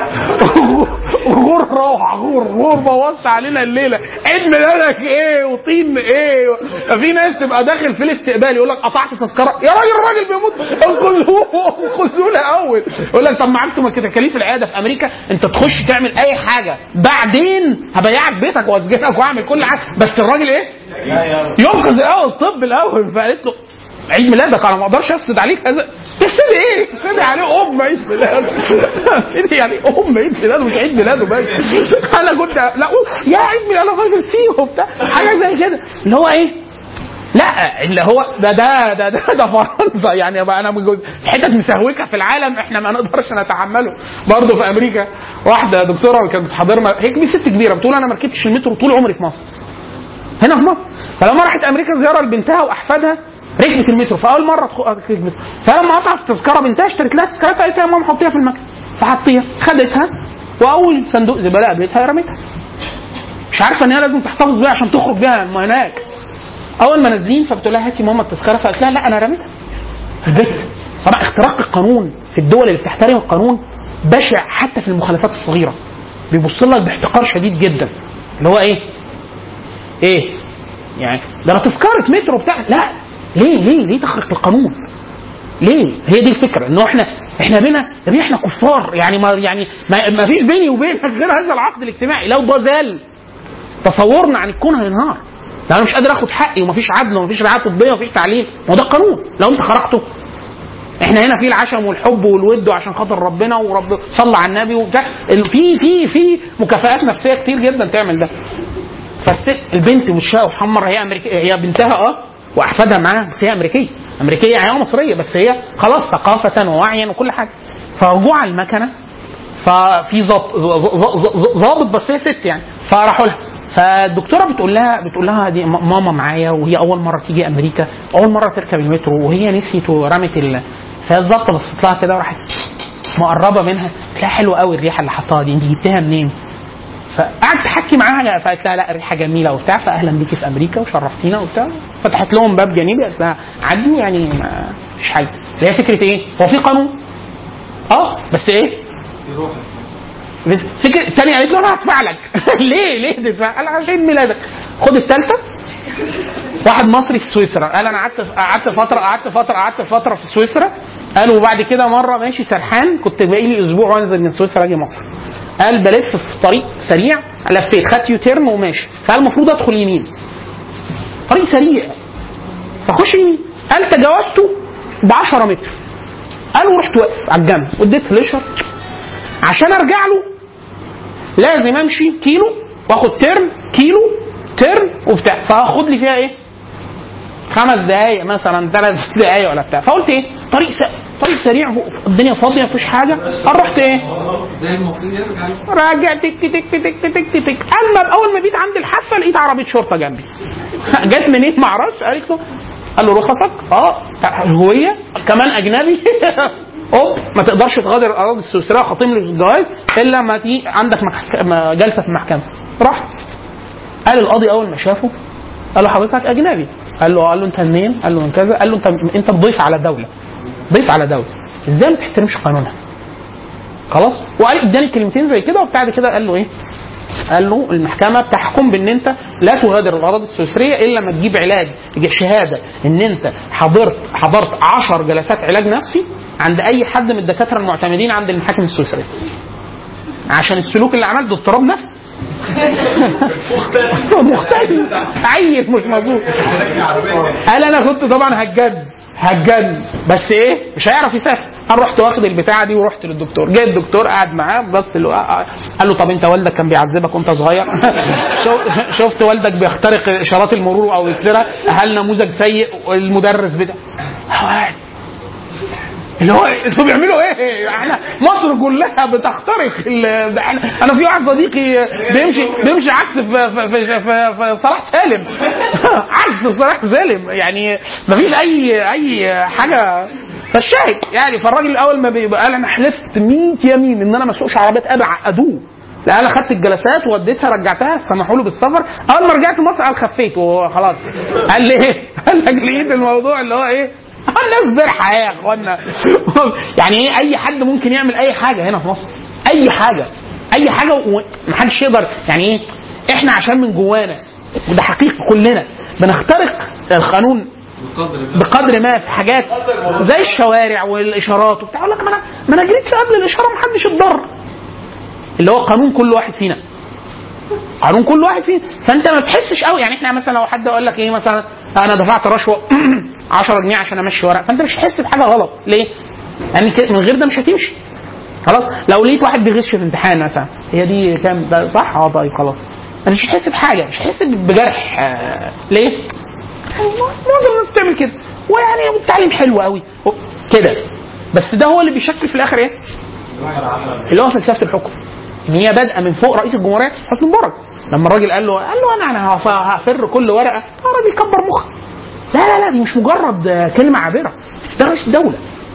غور روح غور غور بوظت علينا الليله عيد ميلادك ايه وطين ايه في ناس تبقى داخل في الاستقبال يقول لك قطعت تذكره يا راجل الراجل بيموت انقذوه انقذوه الاول يقول لك طب معاكم تكاليف العياده في امريكا انت تخش تعمل اي حاجه بعدين هبيعك بيتك واسجنك واعمل كل حاجه بس الراجل ايه ينقذ الاول الطب الاول فقالت له عيد ميلادك انا ما اقدرش افسد عليك هذا تفسدي ايه؟ تفسدي عليه ام عيد ميلاده تفسدي يعني ام عيد ميلاده مش عيد ميلاده بس انا كنت لا أقول يا عيد ميلاد الراجل فيه وبتاع حاجه زي كده اللي هو ايه؟ لا اللي هو ده ده ده ده, ده فرنسا يعني بقى انا من جزء حتت مسهوكه في العالم احنا ما نقدرش نتحمله برضه في امريكا واحده دكتوره كانت بتحضرنا هي ست كبيره بتقول انا ما ركبتش المترو طول عمري في مصر هنا في مصر فلما راحت امريكا زياره لبنتها واحفادها ركبت المترو فاول مره تخ- ركبت المترو فلما قطعت التذكره بنتها اشترت لها تذكره قالت لها يا ماما حطيها في المكتب فحطيها خدتها واول صندوق زباله قابلتها رميتها مش عارفه ان هي لازم تحتفظ بيها عشان تخرج بيها من هناك اول ما نازلين فبتقول لها هاتي ماما التذكره فقالت لها لا انا رميتها البيت طبعا اختراق القانون في الدول اللي بتحترم القانون بشع حتى في المخالفات الصغيره بيبص لك باحتقار شديد جدا اللي هو ايه ايه يعني ده انا تذكره مترو بتاع لا ليه ليه ليه تخرق القانون ليه هي دي الفكره انه احنا احنا بينا يا بيه احنا كفار يعني ما يعني ما, ما فيش بيني وبينك غير هذا العقد الاجتماعي لو ده زال تصورنا عن الكون هينهار لو انا مش قادر اخد حقي ومفيش عدل ومفيش رعايه طبيه ومفيش تعليم ما هو ده القانون لو انت خرقته احنا هنا في العشم والحب والود وعشان خاطر ربنا ورب صلى على النبي وبتاع ال- في في في مكافآت نفسيه كتير جدا تعمل ده فالست البنت وشها محمر هي امريكيه هي بنتها اه واحفادها معاها بس هي امريكيه امريكيه يعني هي مصريه بس هي خلاص ثقافه ووعيا وكل حاجه فرجوع على المكنه ففي ظابط ظ- ظ- ظ- ظابط بس هي ست يعني فراحوا لها فالدكتوره بتقول لها بتقول لها دي م- ماما معايا وهي اول مره تيجي امريكا اول مره تركب المترو وهي نسيت ورمت ال فالظابطه بصت لها كده وراحت مقربه منها تلاقي حلوه قوي الريحه اللي حطاها دي انت جبتها منين؟ فقعدت تحكي معاها فقالت لها لا ريحه جميله وبتاع فاهلا بيكي في امريكا وشرفتينا وبتاع فتحت لهم باب جانبي قالت لها عدوا يعني ما فيش حاجه اللي هي فكره ايه؟ هو في قانون اه بس ايه؟ بس فكره الثانيه قالت له انا هدفع لك ليه ليه تدفع؟ قال عشان ميلادك خد الثالثه واحد مصري في سويسرا قال انا قعدت قعدت فتره قعدت فتره قعدت فتره في سويسرا قال وبعد كده مره ماشي سرحان كنت باقي لي اسبوع وانزل من سويسرا اجي مصر قال بلف في طريق سريع لفيت خدت يوتيرن وماشي قال المفروض ادخل يمين طريق سريع فخش يمين قال تجاوزته ب 10 متر قال ورحت واقف على الجنب واديت فليشر عشان ارجع له لازم امشي كيلو واخد ترن كيلو ترن وبتاع فهاخد لي فيها ايه؟ خمس دقايق مثلا ثلاث دقايق ولا بتاع فقلت ايه؟ طريق س... طريق سريع الدنيا فاضيه مفيش حاجه قال رحت ايه؟ زي المصريين يرجع راجع تك تك تك تك تك تك اما اول ما جيت عند الحافه لقيت عربيه شرطه جنبي جت منين ما اعرفش قالت له قال له رخصك اه هويه كمان اجنبي اوب ما تقدرش تغادر الاراضي السويسريه خاطم لي الجواز الا ما تيجي عندك محك... ما- جلسه في المحكمه راح قال القاضي اول ما شافه قال له حضرتك اجنبي قال له قال له انت منين؟ قال له من كذا قال له انت انت ضيف على دوله ضيف على دوله ازاي ما تحترمش قانونها؟ خلاص وقال اداني كلمتين زي كده وبعد كده قال له ايه قال له المحكمه بتحكم بان انت لا تغادر الاراضي السويسريه الا لما تجيب علاج شهاده ان انت حضرت حضرت 10 جلسات علاج نفسي عند اي حد من الدكاتره المعتمدين عند المحاكم السويسريه عشان السلوك اللي عملته اضطراب نفسي مختلف عيب مش مظبوط قال انا كنت طبعا هتجن هتجن بس ايه مش هيعرف يسافر انا رحت واخد البتاعه دي ورحت للدكتور جاي الدكتور قعد معاه بص له قال له طب انت والدك كان بيعذبك وانت صغير شو- شفت والدك بيخترق اشارات المرور او يكسرها هل نموذج سيء المدرس بتاع هو قاعد اللي هو انتوا بيعملوا ايه؟ احنا مصر كلها بتخترق ال- ده احنا- انا في واحد صديقي بيمشي بيمشي عكس في في في, في, في صلاح سالم عكس في صلاح سالم يعني مفيش اي اي حاجه فالشاهد يعني فالراجل الاول ما بيبقى قال انا حلفت 100 يمين ان انا ما اسوقش عربيات ابي عقدوه لا انا خدت الجلسات وديتها رجعتها سمحوا له بالسفر اول ما رجعت مصر قال خفيت وخلاص قال لي ايه؟ قال لك لقيت الموضوع اللي هو ايه؟ الناس برحة يا اخوانا يعني ايه اي حد ممكن يعمل اي حاجه هنا في مصر اي حاجه اي حاجه ومحدش يقدر يعني ايه احنا عشان من جوانا وده حقيقي كلنا بنخترق القانون بقدر ما في حاجات زي الشوارع والاشارات وبتاع يقول لك ما انا ما انا جريت قبل الاشاره ما حدش اتضرر اللي هو قانون كل واحد فينا قانون كل واحد فينا فانت ما بتحسش قوي يعني احنا مثلا لو حد قال لك ايه مثلا انا دفعت رشوه 10 جنيه عشان امشي ورق فانت مش هتحس بحاجه غلط ليه؟ لان يعني من غير ده مش هتمشي خلاص لو لقيت واحد بيغش في امتحان مثلا هي دي كام ده صح اه طيب خلاص انا مش هتحس بحاجه مش هتحس بجرح آه ليه؟ يعني معظم الناس بتعمل كده ويعني التعليم حلو قوي كده بس ده هو اللي بيشكل في الاخر ايه؟ اللي هو فلسفه الحكم ان هي بادئه من فوق رئيس الجمهوريه حسني مبارك لما الراجل قال له قال له انا انا هف- هفر كل ورقه الراجل كبر مخه لا لا لا دي مش مجرد آه، كلمه عابره ده رئيس الدوله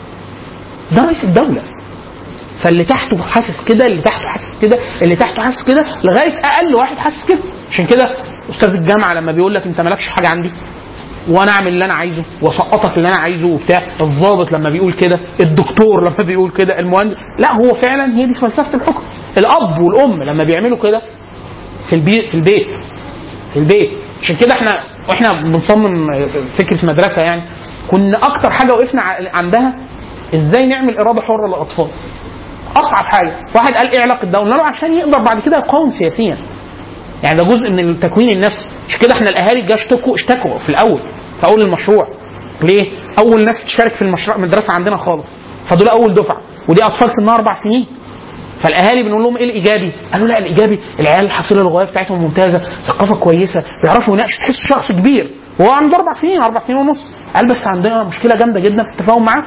ده رئيس الدوله فاللي تحته حاسس كده اللي تحته حاسس كده اللي تحته حاسس كده لغايه اقل واحد حاسس كده عشان كده استاذ الجامعه لما بيقول لك انت مالكش حاجه عندي وانا اعمل اللي انا عايزه واسقطك اللي انا عايزه وبتاع الضابط لما بيقول كده الدكتور لما بيقول كده المهندس لا هو فعلا هي دي فلسفه الحكم الاب والام لما بيعملوا كده في البيت في البيت في البيت عشان كده احنا واحنا بنصمم فكره مدرسه يعني كنا اكتر حاجه وقفنا ع- عندها ازاي نعمل اراده حره للاطفال اصعب حاجه واحد قال ايه علاقه ده قلنا له عشان يقدر بعد كده يقاوم سياسيا يعني ده جزء من التكوين النفسي عشان كده احنا الاهالي جا اشتكوا اشتكوا في الاول في اول المشروع ليه؟ اول ناس تشارك في المشروع المدرسه عندنا خالص فدول اول دفعه ودي اطفال سنها اربع سنين فالاهالي بنقول لهم ايه الايجابي؟ قالوا لا الايجابي العيال الحصيله اللغويه بتاعتهم ممتازه، ثقافه كويسه، بيعرفوا يناقشوا تحس شخص كبير وهو عنده اربع سنين اربع سنين ونص قال بس عندنا مشكله جامده جدا في التفاهم معاه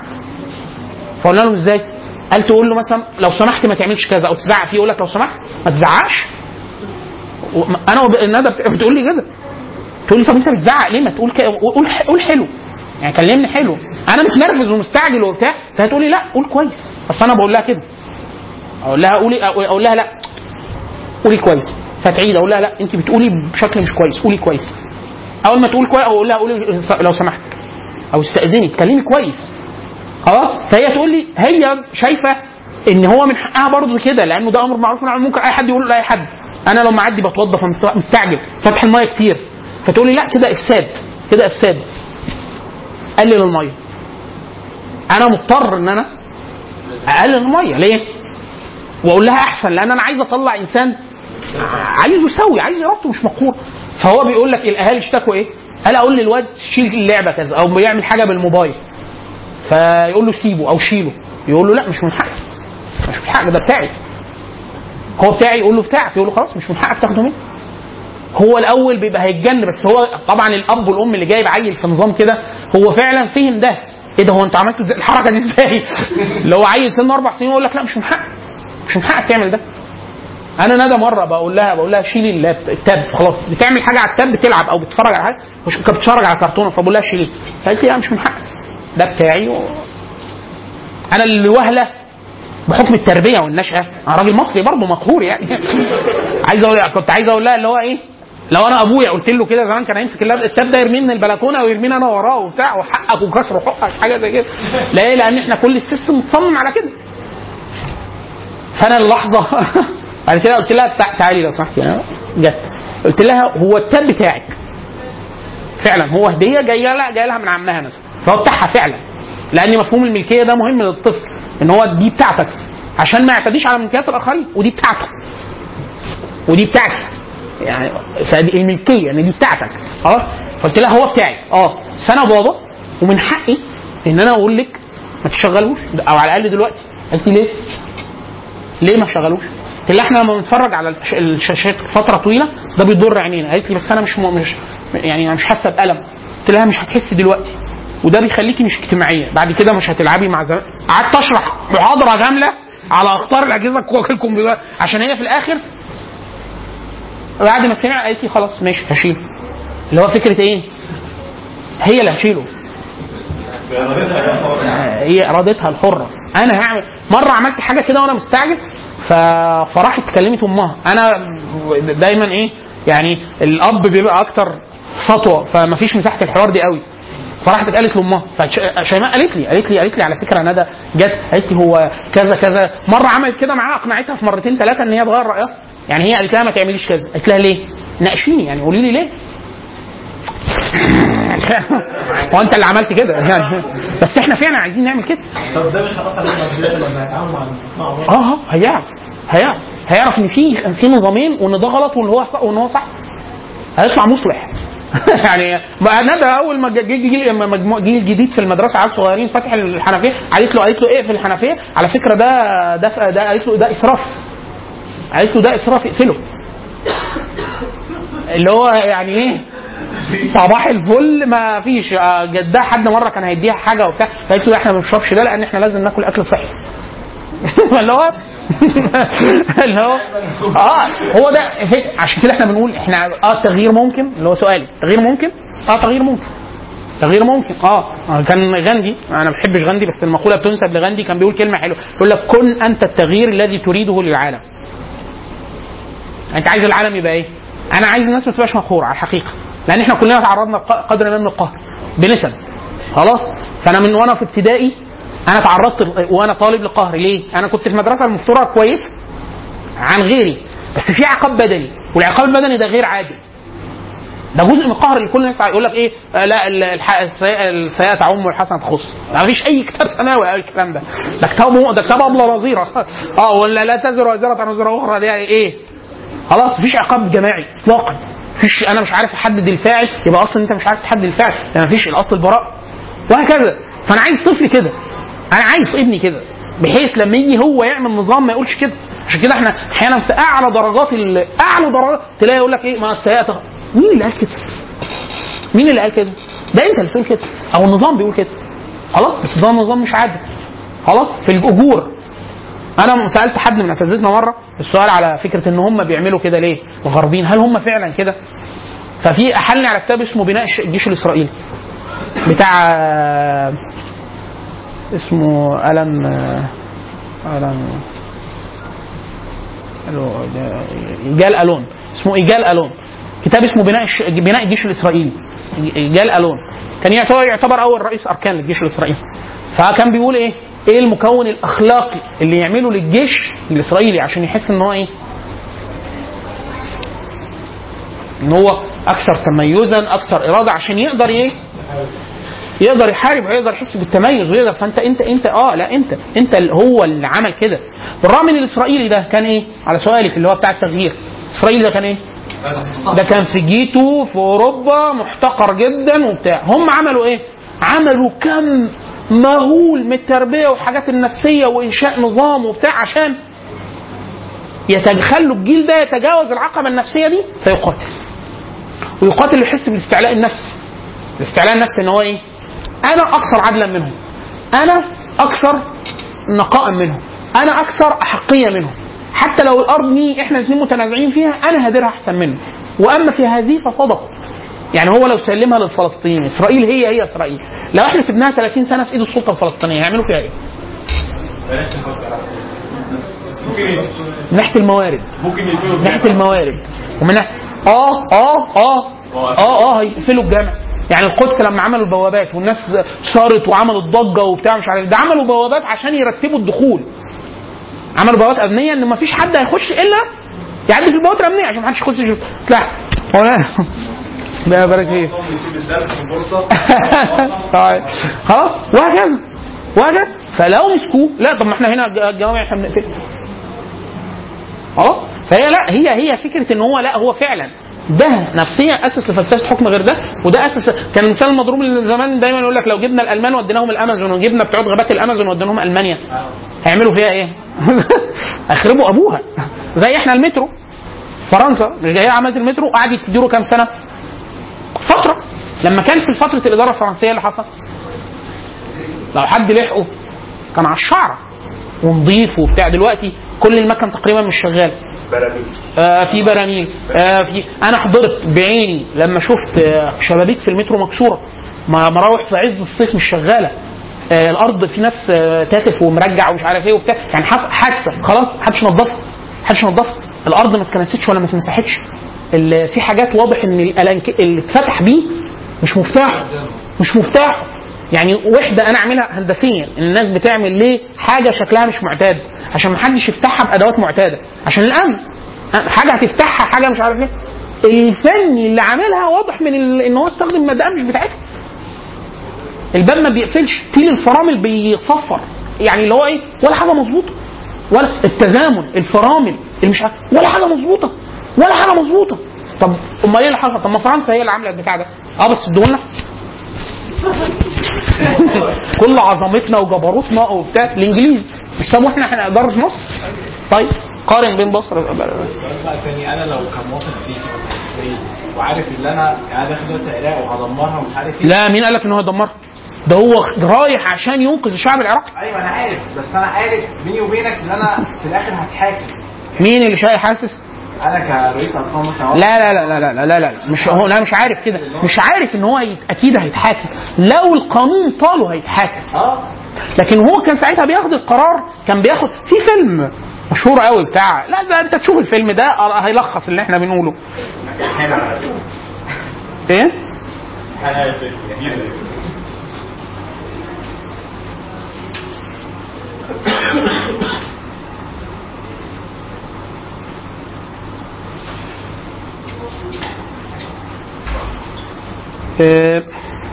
فقلنا له ازاي؟ قال تقول له مثلا لو سمحت ما تعملش كذا او تزعق فيه يقول لك لو سمحت ما تزعقش و- انا وب- ندى بت- بتقول لي كده تقول لي طب انت بتزعق ليه ما تقول ك... قول قول حلو يعني كلمني حلو انا متنرفز ومستعجل وبتاع فهتقول لي لا قول كويس بس انا بقول لها كده اقول لها قولي اقول لها لا قولي كويس فتعيد اقول لها لا انت بتقولي بشكل مش كويس قولي كويس اول ما تقول كويس اقول لها قولي لو سمحت او استاذني اتكلمي كويس خلاص فهي تقول لي هي شايفه ان هو من حقها برضه كده لانه ده امر معروف عن ممكن اي حد يقول لاي حد انا لو معدي بتوضى فمستعجل فتح الميه كتير فتقول لي لا كده افساد كده افساد قلل الميه انا مضطر ان انا اقلل الميه ليه؟ واقول لها احسن لان انا عايز اطلع انسان عايزه يسوي عايز ارادته مش مقهور فهو بيقول لك الاهالي اشتكوا ايه؟ قال اقول للواد شيل اللعبه كذا او بيعمل حاجه بالموبايل فيقول له سيبه او شيله يقول له لا مش من حقك مش من حقك ده بتاعي هو بتاعي يقول له بتاعك يقول له خلاص مش من حقك تاخده مني هو الاول بيبقى هيتجن بس هو طبعا الاب والام اللي جايب عيل في نظام كده هو فعلا فهم ده ايه ده هو انت عملت الحركه دي ازاي؟ اللي هو عيل سنه اربع سنين يقول لك لا مش من حقك مش من حقك تعمل ده انا ندى مره بقول لها بقول لها شيلي اللاب التاب خلاص بتعمل حاجه على التاب بتلعب او بتتفرج على حاجه مش كانت بتتفرج على كرتونه فبقول لها شيلي قالت لي لا مش من حقك ده بتاعي و... انا اللي وهله بحكم التربيه والنشاه انا راجل مصري برضه مقهور يعني عايز اقول كنت عايز اقول لها اللي هو ايه لو انا ابويا قلت له كده زمان كان هيمسك اللاب التاب ده يرميه من البلكونه ويرميني انا وراه وبتاع وحقك وكسر حقك حاجه زي كده لا لان احنا كل السيستم متصمم على كده فانا اللحظه بعد كده قلت لها تع- تعالي لو سمحتي انا جت قلت لها هو التاب بتاعك فعلا هو هديه جايه لها جايه لها من عمها مثلا فهو بتاعها فعلا لان مفهوم الملكيه ده مهم للطفل ان هو دي بتاعتك عشان ما يعتديش على ملكيات الاخرين ودي بتاعته ودي بتاعتي يعني فدي الملكيه ان دي بتاعتك خلاص قلت لها هو بتاعي اه بس انا بابا ومن حقي ان انا اقول لك ما تشغلوش او على الاقل دلوقتي قالت لي ليه؟ ليه ما شغلوش؟ قلت لها احنا لما بنتفرج على الش- الشاشات فتره طويله ده بيضر عينينا قالت لي بس انا مش م... مش يعني انا مش حاسه بالم قلت لها مش هتحسي دلوقتي وده بيخليكي مش اجتماعيه بعد كده مش هتلعبي مع زمان قعدت اشرح محاضره كامله على اخطار الاجهزه الكو- الكمبيوتر عشان هي في الاخر بعد ما سمع قالت لي خلاص ماشي هشيله اللي هو فكره ايه؟ هي اللي هتشيله هي ارادتها الحره انا هعمل مره عملت حاجه كده وانا مستعجل ف... فراحت كلمت امها انا دايما ايه يعني الاب بيبقى اكتر سطوه فمفيش مساحه الحوار دي قوي فراحت قالت لامها فشيماء قالت لي قالت لي قالت لي على فكره ندى جت قالت لي هو كذا كذا مره عملت كده معاها اقنعتها في مرتين ثلاثه ان هي تغير رايها يعني هي قالت لها ما تعمليش كذا قالت لها ليه؟ ناقشيني يعني قولي لي ليه؟ هو انت اللي عملت كده يعني بس احنا فعلا عايزين نعمل كده طب ده مش هيأثر على المجهولات لما يتعاملوا مع المجتمع برضه؟ اه اه هيعرف هيعرف هيعرف ان في في نظامين وان ده غلط وان هو صح وان هو صح هيطلع مصلح يعني ما ندى اول ما جه جيل لما مجموع جيل جديد في المدرسه عيال صغيرين فاتح الحنفيه قالت له قالت له اقفل الحنفيه على فكره ده ده ده قالت له ده اسراف قالت له ده اسراف اقفله اللي هو يعني ايه صباح الفل ما فيش آه، جدها حد مره كان هيديها حاجه وبتاع قالت له احنا ما بنشربش ده لان احنا لازم ناكل اكل صحي اللي هو اللي هو اه هو ده فك- عشان كده احنا بنقول احنا اه التغيير ممكن اللي هو سؤالي تغيير ممكن اه تغيير ممكن تغيير ممكن اه كان غاندي انا ما بحبش غاندي بس المقوله بتنسب لغاندي كان بيقول كلمه حلوه يقول لك كن انت التغيير الذي تريده للعالم انت عايز العالم يبقى ايه انا عايز الناس ما تبقاش مقهوره على الحقيقه لان احنا كلنا تعرضنا ق- قدر ما من القهر بنسب خلاص فانا من وانا في ابتدائي انا تعرضت ل- وانا طالب لقهر ليه انا كنت في مدرسه المفتوره كويس عن غيري بس في عقاب بدني والعقاب البدني ده غير عادل ده جزء من القهر اللي كل الناس يقول لك ايه آه لا ال- الح- السيئه السيئه تعم والحسنه تخص ما فيش اي كتاب سماوي قال الكلام ده ده كتاب ده كتاب ابله نظيره اه ولا لا تزر وازره وزر اخرى دي ايه خلاص مفيش عقاب جماعي اطلاقا مفيش انا مش عارف احدد الفاعل يبقى اصلا انت مش عارف تحدد الفاعل لان مفيش الاصل البراء وهكذا فانا عايز طفل كده انا عايز ابني كده بحيث لما يجي هو يعمل نظام ما يقولش كده عشان كده احنا احيانا في اعلى درجات ال- اعلى درجات تلاقي يقول لك ايه ما السيئه تغ- مين اللي قال كده؟ مين اللي قال كده؟ ده انت اللي بتقول كده او النظام بيقول كده خلاص بس ده النظام مش عادل خلاص في الاجور انا سالت حد من اساتذتنا مره السؤال على فكره ان هم بيعملوا كده ليه الغربيين هل هم فعلا كده ففي احلني على كتاب اسمه بناء الش- الجيش الاسرائيلي بتاع آه، اسمه الان آه، الان ألو- ايجال الون اسمه ايجال الون كتاب اسمه بناء الش... بناء الجيش الاسرائيلي ايجال الون كان يعتبر يعتبر اول رئيس اركان للجيش الاسرائيلي فكان بيقول ايه ايه المكون الاخلاقي اللي يعمله للجيش الاسرائيلي عشان يحس ان هو ايه ان هو اكثر تميزا اكثر اراده عشان يقدر ايه يقدر يحارب ويقدر يحس بالتميز ويقدر فانت انت انت اه لا انت انت اللي هو اللي عمل كده بالرغم ان الاسرائيلي ده كان ايه على سؤالك اللي هو بتاع التغيير الاسرائيلي ده كان ايه ده كان في جيتو في اوروبا محتقر جدا وبتاع هم عملوا ايه عملوا كم مهول من التربيه والحاجات النفسيه وانشاء نظام وبتاع عشان يتخلوا الجيل ده يتجاوز العقبه النفسيه دي فيقاتل ويقاتل يحس بالاستعلاء النفسي الاستعلاء النفسي ان هو ايه انا اكثر عدلا منهم انا اكثر نقاء منهم انا اكثر احقيه منهم حتى لو الارض دي احنا الاثنين متنازعين فيها انا هديرها احسن منه واما في هذه فصدق يعني هو لو سلمها للفلسطينيين اسرائيل هي هي اسرائيل لو احنا سيبناها 30 سنه في ايد السلطه الفلسطينيه هيعملوا فيها ايه؟ بلاش نفكر أحسن. ممكن من ناحيه الموارد ممكن يقفلوا من ناحيه الموارد ومن ناحيه اه اه اه اه اه هيقفلوا الجامع يعني القدس لما عملوا البوابات والناس صارت وعملوا ضجه وبتاع مش عارف ده عملوا بوابات عشان يرتبوا الدخول عملوا بوابات امنيه ان ما فيش حد هيخش الا يعدي في البوابات الامنيه عشان ما حدش يخش يشوف سلاح هو أنا- ده بارك فيك يسيب الدرس فرصه طيب. خلاص وهكذا وهكذا فلو مسكوه لا طب ما احنا هنا الج- الجوامع احنا بنقفل اه فهي لا هي هي فكره ان هو لا هو فعلا ده نفسيا اسس لفلسفه حكم غير ده وده اسس كان المثال المضروب اللي زمان دايما يقول لك لو جبنا الالمان وديناهم الامازون وجبنا بتوع غابات الامازون وديناهم المانيا هيعملوا فيها ايه؟ هيخربوا ابوها زي احنا المترو فرنسا مش جايه عملت المترو قعدت تديره كام سنه؟ فتره لما كان في فتره الاداره الفرنسيه اللي حصل لو حد لحقه كان على الشعره ونضيف وبتاع دلوقتي كل المكن تقريبا مش شغال براميل آه في براميل آه في انا حضرت بعيني لما شفت آه شبابيك في المترو مكسوره ما- مراوح في عز الصيف مش شغاله آه الارض في ناس آه تاتف ومرجع ومش عارف ايه وبتاع يعني حص- حادثه خلاص محدش نظفها محدش نظفها الارض ما اتكنستش ولا ما اتمسحتش ال- في حاجات واضح ان الألانك- اللي اتفتح بيه مش مفتاحه مش مفتاحه يعني وحده انا اعملها هندسيا الناس بتعمل ليه حاجه شكلها مش معتاد عشان ما حدش يفتحها بادوات معتاده عشان الامن حاجه هتفتحها حاجه مش عارف ايه الفني اللي عاملها واضح من ال... ان هو استخدم ماده مش بتاعتها الباب ما بيقفلش تيل الفرامل بيصفر يعني اللي هو ايه ولا حاجه مظبوطه ولا التزامن الفرامل اللي مش عارف ولا حاجه مظبوطه ولا حاجه مظبوطه طب امال ايه اللي حصل؟ طب ما فرنسا هي اللي عامله البتاع ده اه بس ادونا كل عظمتنا وجبروتنا وبتاع الانجليز سابوا احنا احنا اداره مصر طيب قارن بين مصر السؤال بقى تاني انا لو كمواطن فيجي مثلا اسرائيلي وعارف ان انا قاعد داخل دلوقتي العراق وهدمرها ومش عارف ايه لا مين قال لك ان هو يدمرها؟ ده هو رايح عشان ينقذ الشعب العراقي ايوه انا عارف بس انا عارف بيني وبينك ان انا في الاخر هتحاكم مين اللي شايف حاسس؟ انا كرئيس ارقام مثلا لا لا لا لا لا لا لا, لا. مش هو لا مش عارف كده مش عارف ان هو هي- اكيد هيتحاكم لو القانون طاله هيتحاكم اه لكن هو كان ساعتها بياخد القرار كان بياخد في فيلم مشهور قوي بتاع لا ده انت تشوف الفيلم ده هيلخص اللي احنا بنقوله حلو على فكرة. ايه آه،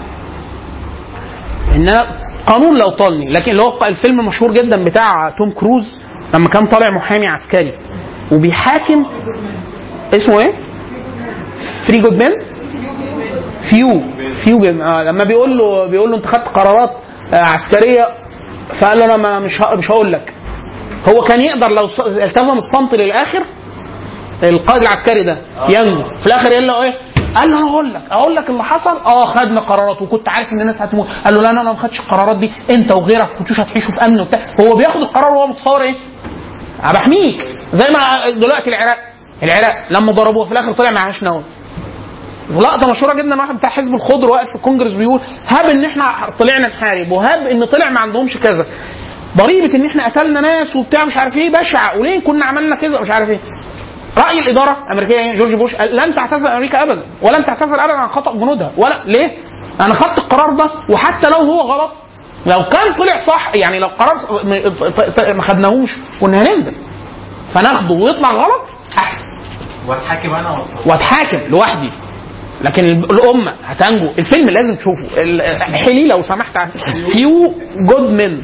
ان أنا قانون لو طالني لكن اللي هو الفيلم المشهور جدا بتاع توم كروز لما كان طالع محامي عسكري وبيحاكم اسمه ايه؟ فري جود مان فيو فيو جيم آه لما بيقول له بيقول له انت خدت قرارات آه عسكريه فقال له انا ما مش ه- مش هقول لك هو كان يقدر لو ص- التزم الصمت للاخر القائد العسكري ده ينجو في الاخر قال له ايه؟ قال له انا اقول لك اقول لك اللي حصل اه خدنا قرارات وكنت عارف ان الناس هتموت قال له لا انا ما خدتش القرارات دي انت وغيرك ما كنتوش هتعيشوا في امن وبتاع هو بياخد القرار وهو متصور ايه؟ أنا بحميك زي ما دلوقتي العراق العراق لما ضربوه في الاخر طلع معهاش نووي لقطه مشهوره جدا واحد بتاع حزب الخضر واقف في الكونجرس بيقول هاب ان احنا طلعنا نحارب وهاب ان طلع ما عندهمش كذا ضريبه ان احنا قتلنا ناس وبتاع مش عارف ايه بشعه وليه كنا عملنا كذا مش عارف ايه راي الاداره الامريكيه إيه؟ جورج بوش قال لن تعتذر امريكا ابدا ولن تعتذر ابدا عن خطا جنودها ولا ليه؟ انا خدت القرار ده وحتى لو هو غلط لو كان طلع صح يعني لو قرار م- ط- ط- ما خدناهوش كنا هنندم فناخده ويطلع غلط احسن واتحاكم انا وأتفرج. واتحاكم لوحدي لكن ال- الامه هتنجو الفيلم لازم تشوفه ال- حلي لو سمحت فيو جود من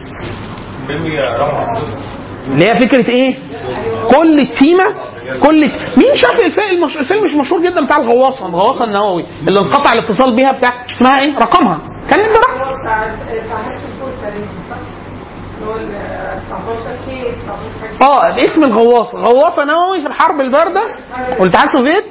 اللي هي فكره ايه؟ كل التيمه كل مين شاف الفيلم المش... الفيلم مش مشهور جدا بتاع الغواصه الغواصه النووي اللي انقطع الاتصال بيها بتاع اسمها ايه؟ رقمها كان امبارح هو بتاع بتاع نفس الفول تقريبا صح؟ اللي هو ال 19 كي 19 اه باسم الغواصه غواصه نووي في الحرب البارده والاتحاد السوفيتي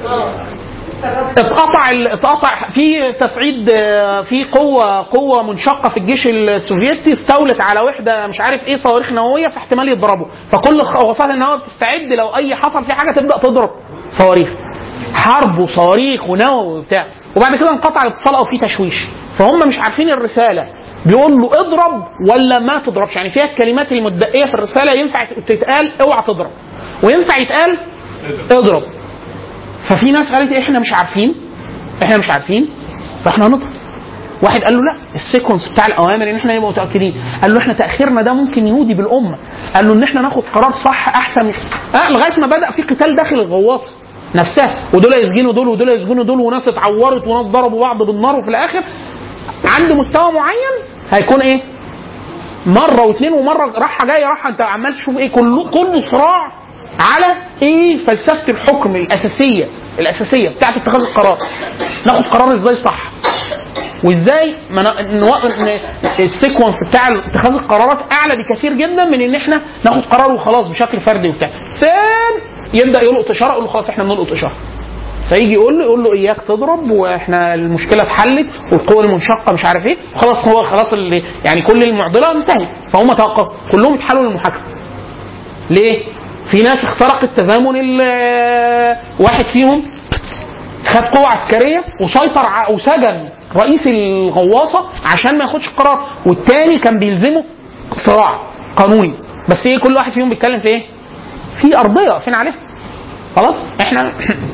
اتقطع ال- اتقطع في تصعيد آه، في قوه قوه منشقه في الجيش السوفيتي استولت على وحده مش عارف ايه صواريخ نوويه فاحتمال يضربوا فكل الغواصات النوويه بتستعد لو اي حصل في حاجه تبدا تضرب صواريخ حرب وصواريخ ونووي وبتاع وبعد كده انقطع الاتصال او في تشويش فهم مش عارفين الرساله بيقول له اضرب ولا ما تضربش يعني فيها الكلمات المدقيه في الرساله ينفع تتقال اوعى تضرب وينفع يتقال اضرب ففي ناس قالت احنا مش عارفين احنا مش عارفين فاحنا هنضرب واحد قال له لا السيكونس بتاع الاوامر ان احنا نبقى متاكدين قال له احنا تاخيرنا ده ممكن يهودي بالامه قال له ان احنا ناخد قرار صح احسن آه لغايه ما بدا في قتال داخل الغواصه نفسها ودول يسجنوا دول ودول يسجنوا دول وناس اتعورت وناس ضربوا بعض بالنار وفي الاخر عند مستوى معين هيكون ايه مره واثنين ومره راحه جايه راحه انت عمال تشوف ايه كله كله صراع على ايه فلسفه الحكم الاساسيه الاساسيه بتاعت اتخاذ القرار ناخد قرار ازاي صح وازاي ما ن- نوقف ان السيكونس بتاع اتخاذ القرارات اعلى بكثير جدا من ان احنا ناخد قرار وخلاص بشكل فردي وبتاع فين يبدا يلقط اشاره يقول له خلاص احنا بنلقط اشاره فيجي يقول له يقول له اياك تضرب واحنا المشكله اتحلت والقوه المنشقه مش عارف ايه خلاص هو خلاص اللي يعني كل المعضله انتهت فهم توقفوا كلهم اتحالوا للمحاكمه ليه؟ في ناس اخترقت تزامن ال- واحد فيهم خد قوة عسكرية وسيطر ع- وسجن رئيس الغواصة عشان ما ياخدش قرار والتاني كان بيلزمه صراع قانوني بس ايه كل واحد فيهم بيتكلم في ايه؟ في أرضية واقفين عليها خلاص احنا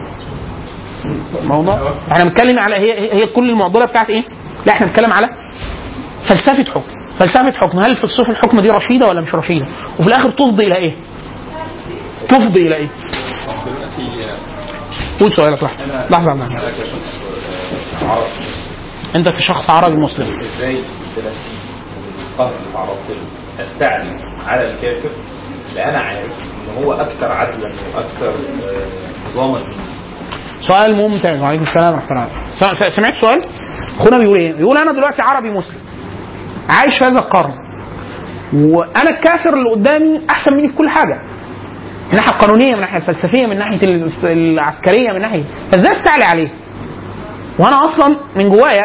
موضوع احنا بنتكلم على هي هي كل المعضله بتاعت ايه؟ لا احنا بنتكلم على فلسفه حكم فلسفه حكم هل فلسفه الحكم دي رشيده ولا مش رشيده؟ وفي الاخر تفضي الى ايه؟ تفضي الى ايه؟ دلوقتي قول سؤالك لحظه لحظه معايا. انا كشخص آه، عربي انت كشخص عربي مسلم ازاي بنفسي القهر اللي تعرضت له استعلي على الكافر اللي انا عارف ان هو اكثر عدلا واكثر آه، نظاما مني سؤال ممتاز وعليكم السلام ورحمه الله س- س- سمعت سؤال؟ اخونا بيقول ايه؟ بيقول انا دلوقتي عربي مسلم عايش في هذا القرن وانا الكافر اللي قدامي احسن مني في كل حاجه من الناحيه القانونيه من الناحيه الفلسفيه من ناحيه الس- العسكريه من ناحيه فازاي استعلي عليه؟ وانا اصلا من جوايا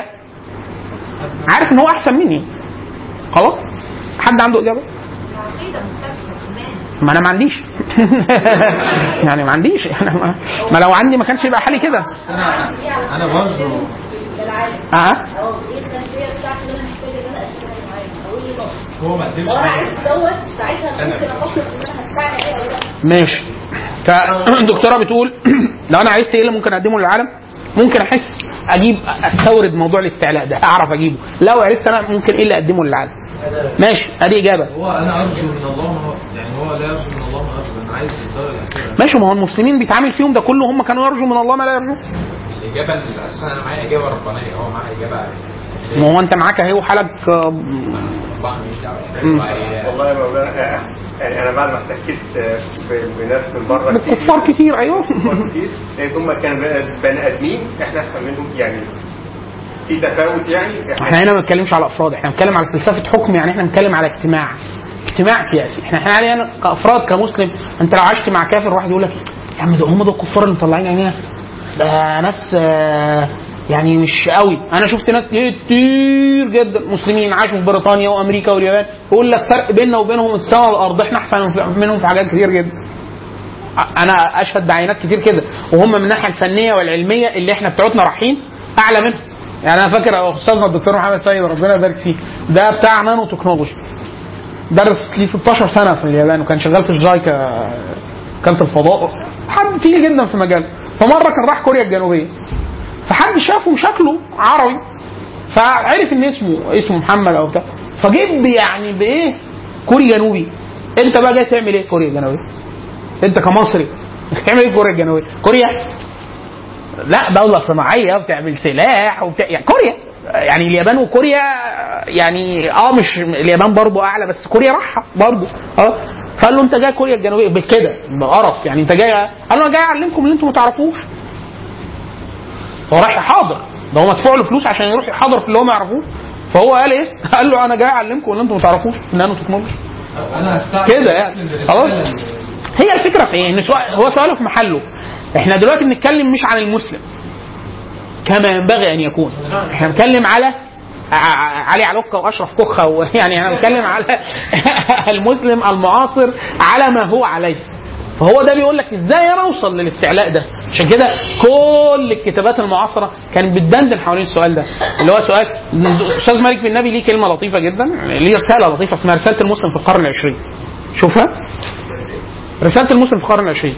عارف ان هو احسن مني خلاص؟ حد عنده اجابه؟ عقيدة مختلفة كمان ما انا ما عنديش يعني ما عنديش أنا ما, ما لو عندي ما كانش يبقى حالي كده انا انا برضه بالعالم اه اه ايه الخلفيه بتاعتي اللي انا محتاجه ان انا اتكلم معاه اقول لي نقص هو ما قدمش لو انا حاجه عرفت دوت ساعتها ممكن افكر ان انا هستعمل ايه او لا ماشي فالدكتوره بتقول لو انا عرفت ايه اللي ممكن اقدمه للعالم ممكن احس اجيب استورد موضوع الاستعلاء ده اعرف اجيبه لو عرفت انا ممكن ايه اللي اقدمه للعالم ماشي ادي اجابه هو انا ارجو من الله ما هو يعني هو لا يرجو من الله ما ارجو انا عايز الدرجه الاخيره ماشي ما هو المسلمين بيتعامل فيهم ده كله هم كانوا يرجوا من الله ما لا يرجو الاجابه اللي اساسا انا معايا اجابه ربانيه هو معايا اجابه ما هو انت معاك اهي وحالك آه، ربنا مش مم. دعوه والله يا مولانا يعني انا بعد ما احتكيت ب- بناس من بره بالكفار كتير ايوه كفار كتير لقيت هم كانوا بني ادمين احنا احسن منهم يعني في تفاوت يعني احنا هنا ما بنتكلمش على افراد احنا بنتكلم على فلسفه حكم يعني احنا بنتكلم على اجتماع اجتماع سياسي احنا احنا علينا كافراد كمسلم انت لو عشت مع كافر واحد يقول لك يا عم ده هم دول الكفار اللي مطلعين عينينا ده ناس آه، يعني مش قوي انا شفت ناس كتير جدا مسلمين عاشوا في بريطانيا وامريكا واليابان يقول لك فرق بيننا وبينهم السماء والارض احنا احسن منهم في حاجات كتير جدا انا اشهد بعينات كتير كده وهم من الناحيه الفنيه والعلميه اللي احنا بتوعتنا رايحين اعلى منهم يعني انا فاكر استاذنا الدكتور محمد سيد ربنا يبارك فيه ده بتاع نانو تكنولوجي درس ليه 16 سنه في اليابان وكان شغال في الجايكا كانت الفضاء حد تقيل جدا في مجاله فمره كان راح كوريا الجنوبيه فحد شافه شكله عربي فعرف ان اسمه اسمه محمد او بتاع فجيب يعني بايه كوري جنوبي انت بقى جاي تعمل ايه في كوريا الجنوبيه انت كمصري بتعمل ايه في كوريا الجنوبيه كوريا لا دولة صناعية بتعمل سلاح وبتاع يعني كوريا يعني اليابان وكوريا يعني اه مش اليابان برضو اعلى بس كوريا راحة برضو اه فقال له انت جاي كوريا الجنوبية بكده بقرف يعني انت جاي قال له انا جاي اعلمكم اللي انتم ما تعرفوش هو رايح يحاضر ده هو مدفوع له فلوس عشان يروح يحاضر في اللي هو ما يعرفوش فهو قال ايه؟ قال له انا جاي اعلمكم اللي انتم ما تعرفوش نانو تكنولوجي انا هستعمل كده يعني خلاص هي الفكره في ايه؟ ان سؤال هو سؤاله في محله احنا دلوقتي بنتكلم مش عن المسلم كما ينبغي ان يكون احنا بنتكلم على ع- علي علوكة واشرف كوخة ويعني احنا بنتكلم على المسلم المعاصر على ما هو عليه فهو ده بيقول لك ازاي انا اوصل للاستعلاء ده عشان كده كل الكتابات المعاصره كانت بتدندن حوالين السؤال ده اللي هو سؤال استاذ مالك بن النبي ليه كلمه لطيفه جدا ليه رساله لطيفه اسمها رساله المسلم في القرن العشرين شوفها رساله المسلم في القرن العشرين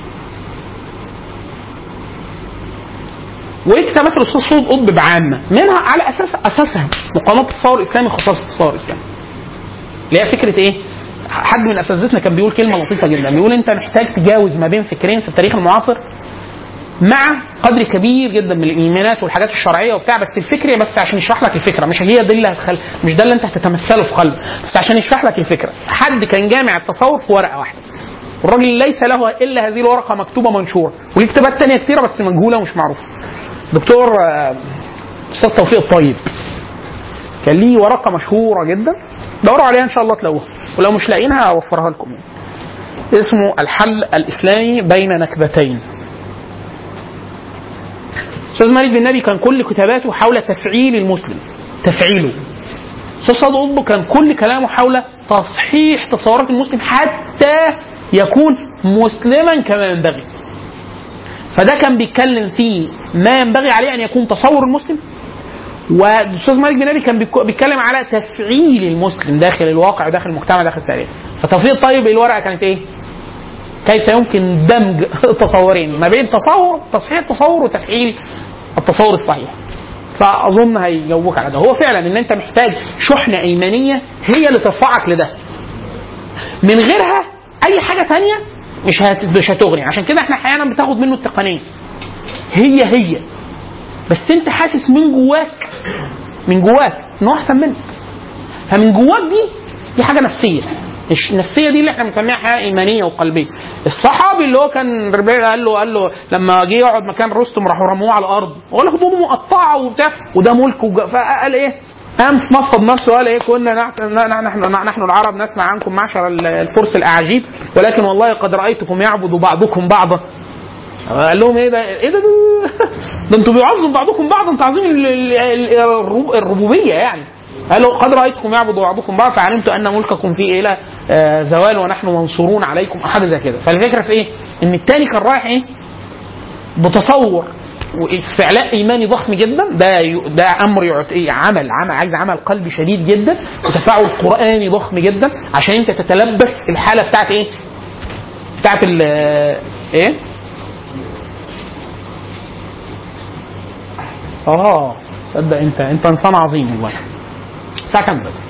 وايه كتابات الاستاذ سعود قطب بعامه منها على اساس اساسها مقاومه التصور الاسلامي خصائص التصور الاسلامي اللي هي فكره ايه؟ حد من اساتذتنا كان بيقول كلمه لطيفه جدا بيقول انت محتاج تجاوز ما بين فكرين في التاريخ المعاصر مع قدر كبير جدا من الايمانات والحاجات الشرعيه وبتاع بس الفكره بس عشان يشرح لك الفكره مش هي دي اللي هتخل... مش ده اللي انت هتتمثله في قلب بس عشان يشرح لك الفكره حد كان جامع التصور في ورقه واحده والراجل ليس له الا هذه الورقه مكتوبه منشوره وليه كتابات تانية كتيره بس مجهوله ومش معروفه دكتور آه، استاذ توفيق الطيب كان ليه ورقه مشهوره جدا دوروا عليها ان شاء الله تلاقوها ولو مش لاقيينها اوفرها لكم يعني. اسمه الحل الاسلامي بين نكبتين استاذ مالك بن نبي كان كل كتاباته حول تفعيل المسلم تفعيله استاذ صاد قطب كان كل كلامه حول تصحيح تصورات المسلم حتى يكون مسلما كما ينبغي فده كان بيتكلم في ما ينبغي عليه ان يكون تصور المسلم والاستاذ مالك بن نبي كان بيك- بيتكلم على تفعيل المسلم داخل الواقع داخل المجتمع داخل التاريخ فتوفيق الطيب الورقه كانت ايه؟ كيف يمكن دمج تصورين ما بين تصور تصحيح التصور وتفعيل التصور الصحيح فاظن هيجاوبوك على ده هو فعلا ان انت محتاج شحنه ايمانيه هي اللي ترفعك لده من غيرها اي حاجه تانية مش هت... مش هتغني عشان كده احنا احيانا بتاخد منه التقنيه هي هي بس انت حاسس من جواك من جواك انه احسن منك فمن جواك دي دي حاجه نفسيه الش- النفسيه دي اللي احنا بنسميها حاجه ايمانيه وقلبيه الصحابي اللي هو كان ربيع قال له قال له لما جه يقعد مكان رستم راحوا رموه على الارض وقال له هدومه مقطعه وبتاع وده ملك وج- فقال ايه قام نفض نفسه وقال ايه كنا نحسن نحن نحن نحن العرب نسمع عنكم معشر ال- الفرس الاعاجيب ولكن والله قد رايتكم يعبد بعضكم بعضا قال لهم ايه ده ايه ده ده, ده انتوا بيعظم بعضكم بعضا تعظيم ال- ال- ال- الرب- الربوبيه يعني قالوا قد رايتكم يعبد بعضكم بعض فعلمت ان ملككم فيه الى آه، زوال ونحن منصورون عليكم حاجه زي كده فالفكره في ايه؟ ان التاني كان رايح ايه؟ بتصور واستعلاء ايماني ضخم جدا ده ي- ده امر يعت- إيه؟ عمل عمل عايز عمل قلبي شديد جدا وتفاعل قراني ضخم جدا عشان انت تتلبس الحاله بتاعت ايه؟ بتاعت ال ايه؟ اه تصدق انت انت انسان عظيم والله الساعه كام دلوقتي؟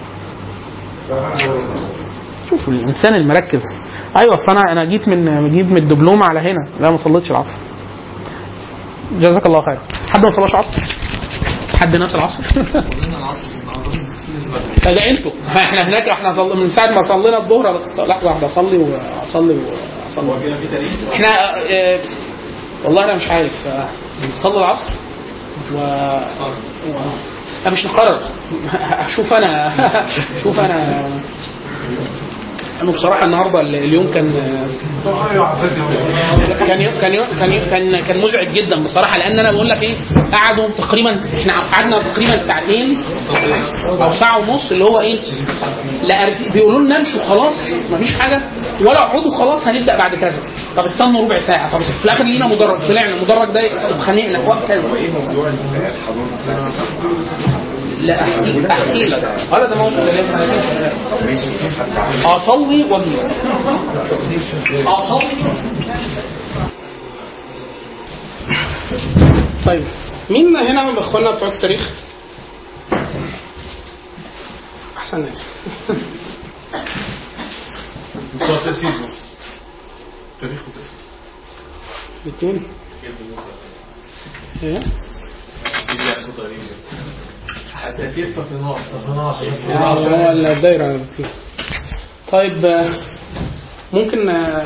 شوف الانسان المركز ايوه اصل انا انا جيت من جيت من الدبلومه على هنا لا ما صليتش العصر جزاك الله خير حد ما صلاش عصر حد ناس العصر لا ده انتوا احنا هناك احنا صل... من ساعه ما صلينا الظهر لحظه واحده اصلي واصلي واصلي احنا اه والله انا مش عارف اه، نصلي العصر و, و... لا مش نقرر شوف انا شوف انا انا بصراحه النهارده اليوم كان كان يو- كان يو- كان يو- كان كان مزعج جدا بصراحه لان انا بقول لك ايه قعدوا تقريبا احنا قعدنا تقريبا ساعتين او ساعه ونص اللي هو ايه لا أرد- بيقولوا لنا امشوا خلاص مفيش حاجه ولا اقعدوا خلاص هنبدا بعد كذا طب استنوا ربع ساعه طب في الاخر لينا مدرج طلعنا المدرج ده اتخانقنا في وقت كذا لا احكي احكي لك ولا ده موقف ده لسه اصلي واجي اصلي طيب مين هنا من اخواننا بتوع التاريخ؟ احسن ناس الاثنين ايه؟ التأثير تقناص آه، هو الدايرة فيه. طيب آه، ممكن آه،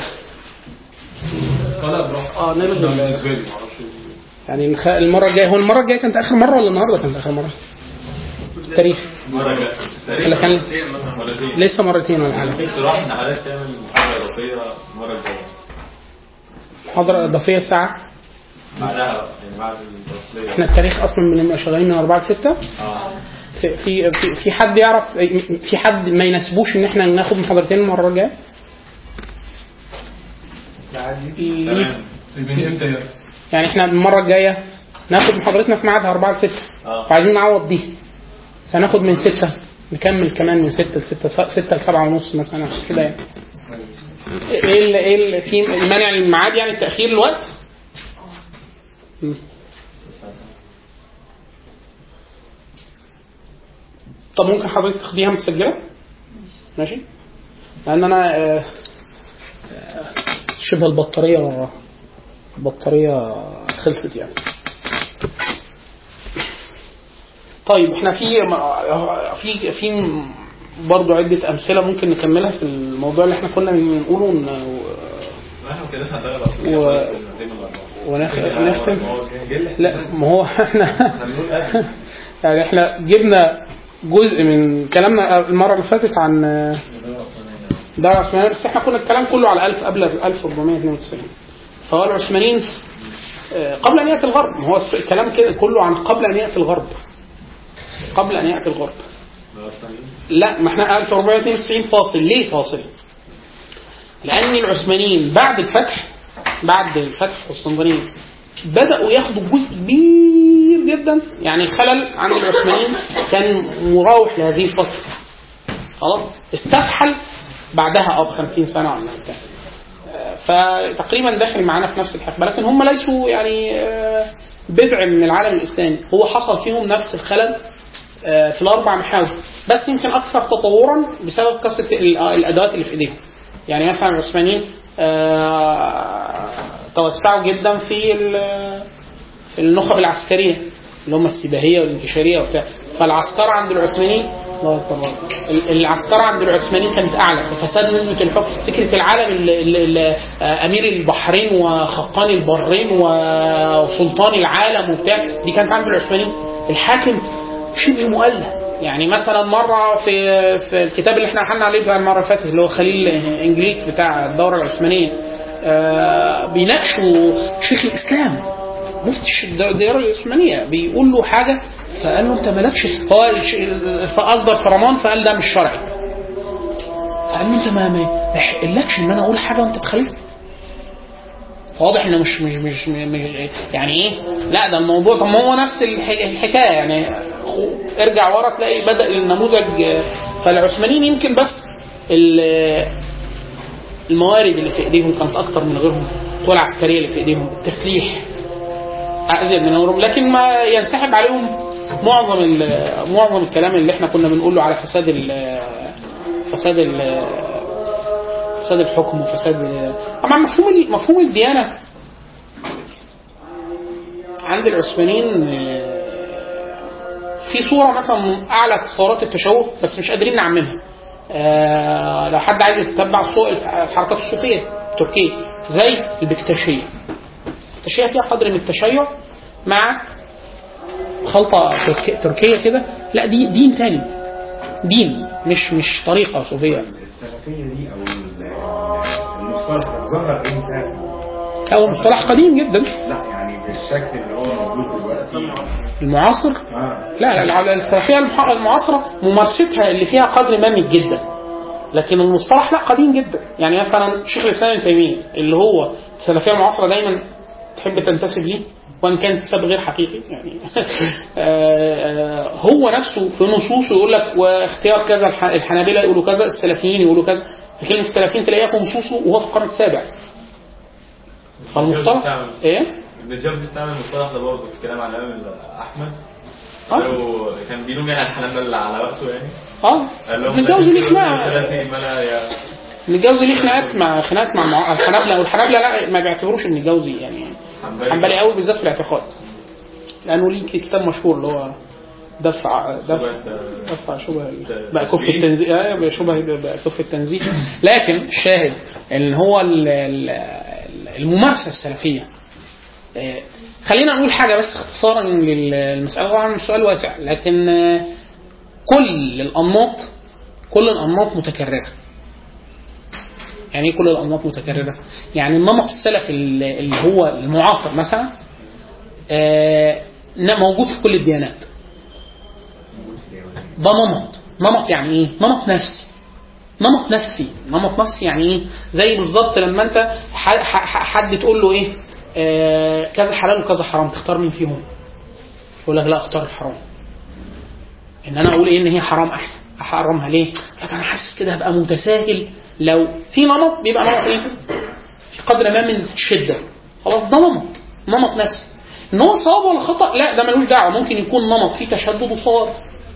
اه نلغي ال- يعني نخ- المرة الجاية هو المرة الجاية كانت آخر مرة ولا النهاردة كانت آخر مرة؟ التاريخ ولا كان لسه مرتين ولا حاجة اقتراح ان حضرتك تعمل محاضره اضافيه المره الجايه محاضرة إضافية ساعة بعدها بقى يعني بعد التصليه احنا التاريخ أصلا بنبقى شغالين من 4 ل 6 اه في في في- في حد يعرف في حد ما يناسبوش ان احنا ناخد محاضرتين المرة الجاية؟ في- تمام من امتى يعني احنا المرة الجاية ناخد محاضرتنا في ميعادها 4 ل 6 اه وعايزين نعوض دي فناخد من 6 نكمل كمان من 6 ل 6 6 ل 7 ونص مثلا كده يعني ايه اللي ايه اللي في مانع الميعاد يعني تأخير الوقت؟ مم. طب ممكن حضرتك تاخديها متسجلة؟ ماشي؟ لأن أنا آه، آه، شبه البطارية البطارية خلصت يعني طيب احنا في في في برضه عدة أمثلة ممكن نكملها في الموضوع اللي احنا كنا بنقوله إن- احنا كده هنتغلب اصلا و- ونختم لا ما هو احنا يعني احنا جبنا جزء من كلامنا المرة اللي فاتت عن دولة العثمانية بس احنا كنا الكلام كله على 1000 قبل 1492 فهو العثمانيين آه، قبل أن يأتي الغرب ما هو الس- الكلام كده كله عن قبل أن يأتي الغرب قبل أن يأتي الغرب لا ما احنا 1492 فاصل ليه فاصل؟ لأن العثمانيين بعد الفتح بعد الفتح قسطنطينية بدأوا ياخدوا جزء كبير جدا يعني الخلل عند العثمانيين كان مراوح لهذه الفترة خلاص استفحل بعدها اه ب 50 سنة ولا بتاع آه، فتقريبا داخل معانا في نفس الحقبة لكن هم ليسوا يعني آه، بدع من العالم الإسلامي هو حصل فيهم نفس الخلل آه، في الأربع محاور بس يمكن أكثر تطورا بسبب كثرة ال- آه، الأدوات اللي في إيديهم يعني مثلا العثمانيين آه، توسعوا جدا في ال- في النخب العسكرية اللي هم السباهية والانكشارية وبتاع فالعسكرة عند العثمانيين الله أكبر ال- العسكرة عند العثمانيين كانت أعلى ففساد نسبة الحكم فكرة العالم ال- ال- ال- آه، أمير البحرين وخقان البرين وسلطان العالم وبتاع دي كانت عند العثمانيين الحاكم شبه مؤله يعني مثلا مرة في في الكتاب اللي احنا حنا عليه بقى المرة اللي فاتت اللي هو خليل انجليك بتاع الدورة العثمانية آه، بيناقشوا شيخ الإسلام مفتي الش- الدائرة العثمانية بيقول له حاجة فقال له أنت مالكش هو الش- فأصدر فرمان فقال ده مش شرعي فقال له أنت ما ما ما يحقلكش إن أنا أقول حاجة وأنت تخالف واضح انه مش مش مش, مش يعني ايه لا ده الموضوع طب ما هو نفس الح- الحكايه يعني خو- ارجع ورا تلاقي بدا النموذج آه، فالعثمانيين يمكن بس ال- الموارد اللي في ايديهم كانت اكتر من غيرهم القوى العسكريه اللي في ايديهم التسليح ازيد من غيرهم لكن ما ينسحب عليهم معظم ال- معظم الكلام اللي احنا كنا بنقوله على فساد ال فساد ال فساد الحكم وفساد طبعا مفهوم ال- مفهوم الديانه عند العثمانيين آه، في صوره مثلا اعلى تصورات التشوه بس مش قادرين نعممها آه، لو حد عايز يتبع الصو- الحركات الصوفيه التركيه زي البكتشيه البكتشيه فيها قدر من التشيع مع خلطه تركي- تركيه كده لا دي دين تاني دين مش مش طريقه صوفيه السلفية دي أو ال- المصطلح ده ظهر إمتى؟ هو مصطلح قديم جدا لا يعني بالشكل اللي هو موجود دلوقتي المعاصر اه لا لا لا السلفيه المح- المعاصره ممارستها اللي فيها قدر مامي جدا لكن المصطلح لا قديم جدا يعني مثلا شيخ الاسلام ابن تيميه اللي هو السلفيه المعاصره دايما تحب تنتسب ليه وان كان انتساب غير حقيقي يعني آه، آه، هو نفسه في نصوصه يقول لك واختيار كذا الح- الحنابله يقولوا كذا السلفيين يقولوا كذا فكلمه السلفيين تلاقيها في نصوصه وهو في القرن السابع فالمصطلح ايه؟ ابن جابر استعمل المصطلح ده برضه في الكلام عن الامام احمد آه. لو كان بيلوم يعني على الحنابلة اللي على وقته يعني اه قال لهم ابن الجوزي ليه خناقه ثلاثي ما لا يا ابن الجوزي ليه خناقات مع خناقات مع المع- الحنابلة والحنابلة لا ما بيعتبروش ابن الجوزي يعني حنبلي قوي بالذات في الاعتقاد لانه ليه كتاب مشهور اللي هو دفع دفع دفع شبه ال- بقى كف التنزيه آه، شبه بقى كف التنزيه لكن الشاهد ان هو ال- ال- الممارسه السلفيه آه، خلينا نقول حاجه بس اختصارا للمساله طبعا سؤال واسع لكن آه، كل الانماط كل الانماط متكرره يعني ايه كل الانماط متكرره؟ يعني النمط السلفي اللي اللي هو المعاصر مثلا آه، ن- موجود في كل الديانات ده نمط نمط يعني ايه؟ نمط نفسي نمط نفسي نمط نفسي يعني ايه؟ زي بالظبط لما انت ح- ح- حد تقول له ايه؟ آه كذا حلال وكذا حرام تختار مين فيهم؟ يقول لك لا اختار الحرام ان انا اقول ايه ان هي حرام احسن احرمها ليه؟ لك انا حاسس كده هبقى متساهل لو في نمط بيبقى نمط ايه؟ في قدر ما من الشده خلاص ده نمط نمط نفسي ان هو صواب ولا خطا لا ده ملوش دعوه ممكن يكون نمط فيه تشدد وصواب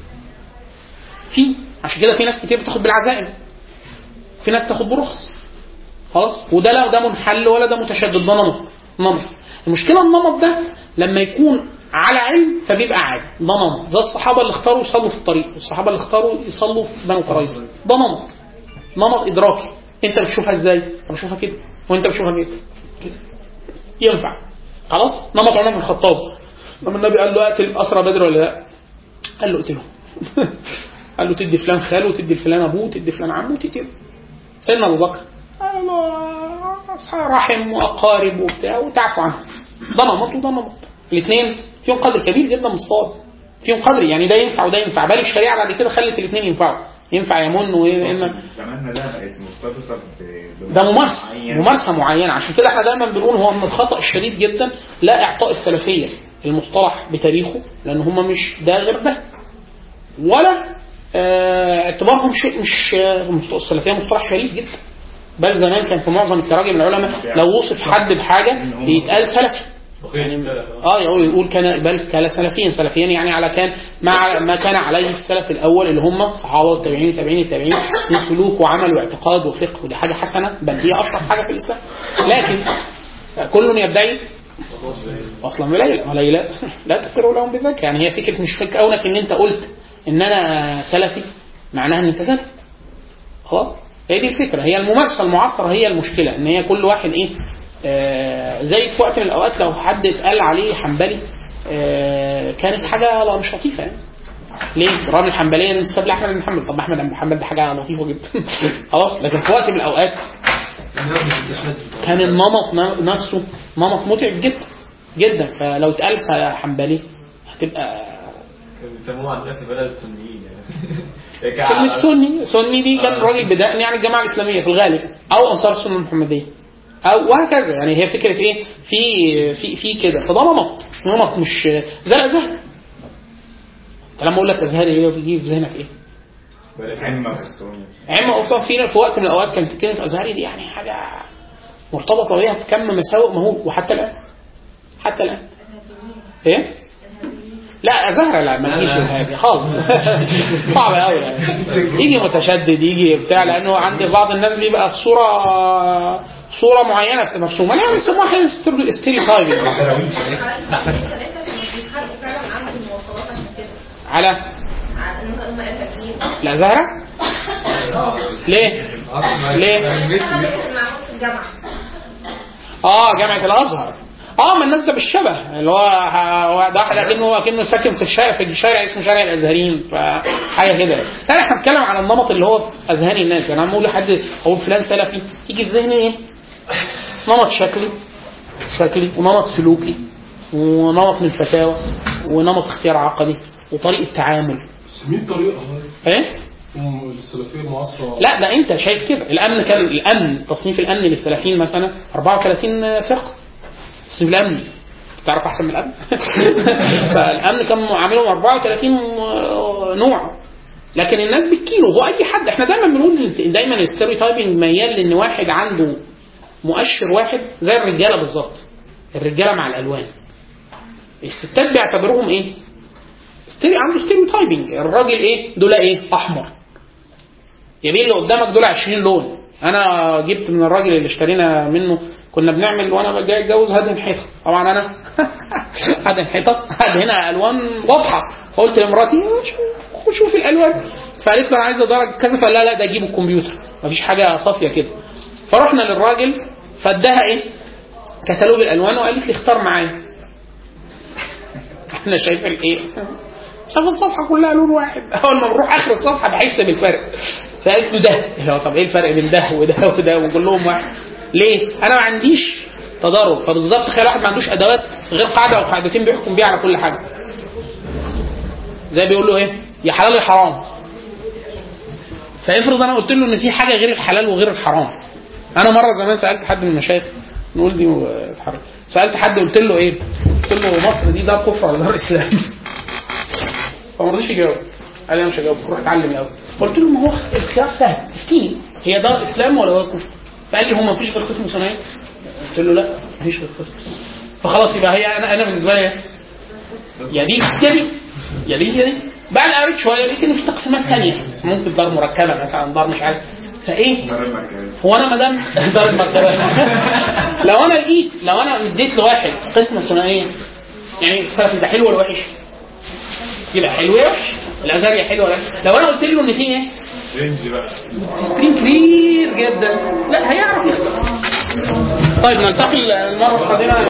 في عشان كده في ناس كتير بتاخد بالعزائم في ناس تاخد برخص خلاص وده لا ده منحل ولا ده متشدد ده نمط نمط المشكله النمط ده لما يكون على علم فبيبقى عادي ده نمط زي الصحابه اللي اختاروا يصلوا في الطريق والصحابه اللي اختاروا يصلوا في بنو قريظه ده نمط نمط ادراكي انت بتشوفها ازاي؟ انا بشوفها كده وانت بتشوفها كده كده ينفع خلاص نمط عمر بن الخطاب لما النبي قال له اقتل اسرى بدر ولا لا؟ قال له اقتله قال له تدي فلان خاله وتدي فلان ابوه وتدي فلان عمه وتقتله سيدنا ابو بكر قال له أصحاب رحم واقارب وبتاع وتعفو عنهم ده نمط وده نمط الاثنين فيهم قدر كبير جدا من الصواب فيهم قدر يعني ده ينفع وده ينفع بل الشريعه بعد كده خلت الاثنين ينفعوا ينفع يمن واما زماننا ده بقت مرتبطه ب- ده ممارسه معين. ممارسه معينه عشان كده احنا دايما بنقول هو من الخطا الشديد جدا لا اعطاء السلفيه المصطلح بتاريخه لان هم مش ده غير ده ولا آه، اعتبارهم شيء مش آه، مصطلح- السلفيه مصطلح شديد جدا بل زمان كان في معظم التراجم العلماء لو وصف حد بحاجه يتقال سلفي يعني اه يقول يقول كان بل كان سلفيا سلفيا يعني على كان مع ما كان عليه السلف الاول اللي هم الصحابه والتابعين والتابعين التابعين من سلوك وعمل واعتقاد وفقه ودي حاجه حسنه بل هي اشرف حاجه في الاسلام لكن كل يدعي اصلا بليل وليلى لا تقر لهم بذاك يعني هي فكره مش فك كونك ان انت قلت ان انا سلفي معناها ان انت سلفي خلاص هي دي الفكره هي الممارسه المعاصره هي المشكله ان هي كل واحد ايه آه زي في وقت من الاوقات لو حد اتقال عليه حنبلي آه كانت حاجه لا مش لطيفه يعني ليه؟ بالرغم من الحنبليه ان تساب لاحمد بن محمد طب احمد بن محمد ده حاجه لطيفه جدا خلاص لكن في وقت من الاوقات كان النمط ن- نفسه نمط متعب جدا جدا فلو اتقال حنبلي هتبقى كانوا بيسموها عندنا في البلد السنيين يعني كان كلمة على- سني سني دي كان راجل بدأني يعني الجماعة الإسلامية في الغالب أو أنصار السنة المحمدية أو وهكذا يعني هي فكرة إيه في في في كده فده نمط نمط مش زي الأزهر أنت لما أقول لك أزهري إيه بيجي في ذهنك إيه؟ علم الكتروني علم أصلا في في وقت من الأوقات كانت كلمة أزهري دي يعني حاجة مرتبطة بيها في كم مساوئ مهول وحتى الآن حتى الآن إيه؟ لا أزهر لا ما تجيش الهادي خالص صعب قوي يعني يجي متشدد يجي بتاع لأنه عند بعض الناس بيبقى في صورة صورة معينة بتبقى مرسومة يعني بيسموها احيانا ستيريوتايبنج بيتحرقوا فعلا عمل المواصلات عشان كده على على ان هم ارهابيين الأزهرة ليه؟ ليه؟ معمول في الجامعه اه جامعة الازهر اه ما الناس ده بالشبه اللي هو ه- ده واحد اكنه اكنه ساكن في الشارع في شارع اسمه شارع الازهريين فحاجه كده لا احنا بنتكلم على النمط اللي هو في اذهان الناس يعني انا لما اقول لحد اقول فلان سلفي يجي في ذهني ايه؟ نمط شكلي شكلي ونمط سلوكي ونمط من الفتاوى ونمط اختيار عقدي وطريقه تعامل مين طريقة ايه؟ هم السلفية المعاصرة لا ده انت شايف كده الامن كان الامن تصنيف الامن للسلفيين مثلا 34 فرقه التصنيف الامني تعرف احسن من الامن فالامن كان عاملهم 34 نوع لكن الناس بالكيلو هو اي حد احنا دايما بنقول دايما الستيريوتايبنج ميال لان واحد عنده مؤشر واحد زي الرجاله بالظبط الرجاله مع الالوان الستات بيعتبروهم ايه؟ ستيري عنده ستيريوتايبنج الراجل ايه؟ دول ايه؟ احمر يبين اللي قدامك دول 20 لون انا جبت من الراجل اللي اشترينا منه كنا بنعمل وانا جاي اتجوز هدهن حيطه طبعا انا هدهن حيطه هدهنها الوان واضحه فقلت لمراتي شوف- شوف الالوان فقالت له انا عايزه درجه كذا فقال لا لا ده اجيبه الكمبيوتر مفيش حاجه صافيه كده فرحنا للراجل فاداها ايه كتالوج الالوان وقالت لي اختار معايا احنا شايف الايه شاف الصفحه كلها لون واحد اول ما بنروح اخر الصفحه بحس بالفرق فقالت له ده اللي هو طب ايه الفرق بين ده وده وده وكلهم واحد ليه انا ما عنديش تضارب فبالظبط تخيل واحد ما عندوش ادوات غير قاعده او قاعدتين بيحكم بيها على كل حاجه زي بيقول له ايه يا حلال يا حرام فافرض انا قلت له ان في حاجه غير الحلال وغير الحرام انا مره زمان سالت حد من المشايخ نقول دي واتحرك. سالت حد قلت له ايه قلت له مصر دي دار كفر ولا دار اسلام فما رضيش يجاوب قال لي انا مش هجاوب روح اتعلم الاول قلت له ما هو الخيار سهل افتيني هي دار اسلام ولا دار كفر فقال لي هو ما فيش غير قسم ثنائي قلت له لا ما فيش غير قسم فخلاص يبقى هي انا انا بالنسبه لي يا دي يا دي يا دي يا دي بعد قريت شويه لقيت ان في تقسيمات ثانيه ممكن دار مركبه مثلا دار مش عارف فايه هو انا ما دام دار المركبات لو انا لقيت لو انا اديت لواحد قسمه ثنائيه يعني السلف ده حلو ولا وحش؟ يبقى حلو يا وحش الازاريا حلوه ولا وحش؟ لو انا قلت له ان في ايه؟ رينج بقى سكرين كبير جدا لا هيعرف يختار طيب نلتقي المره القادمه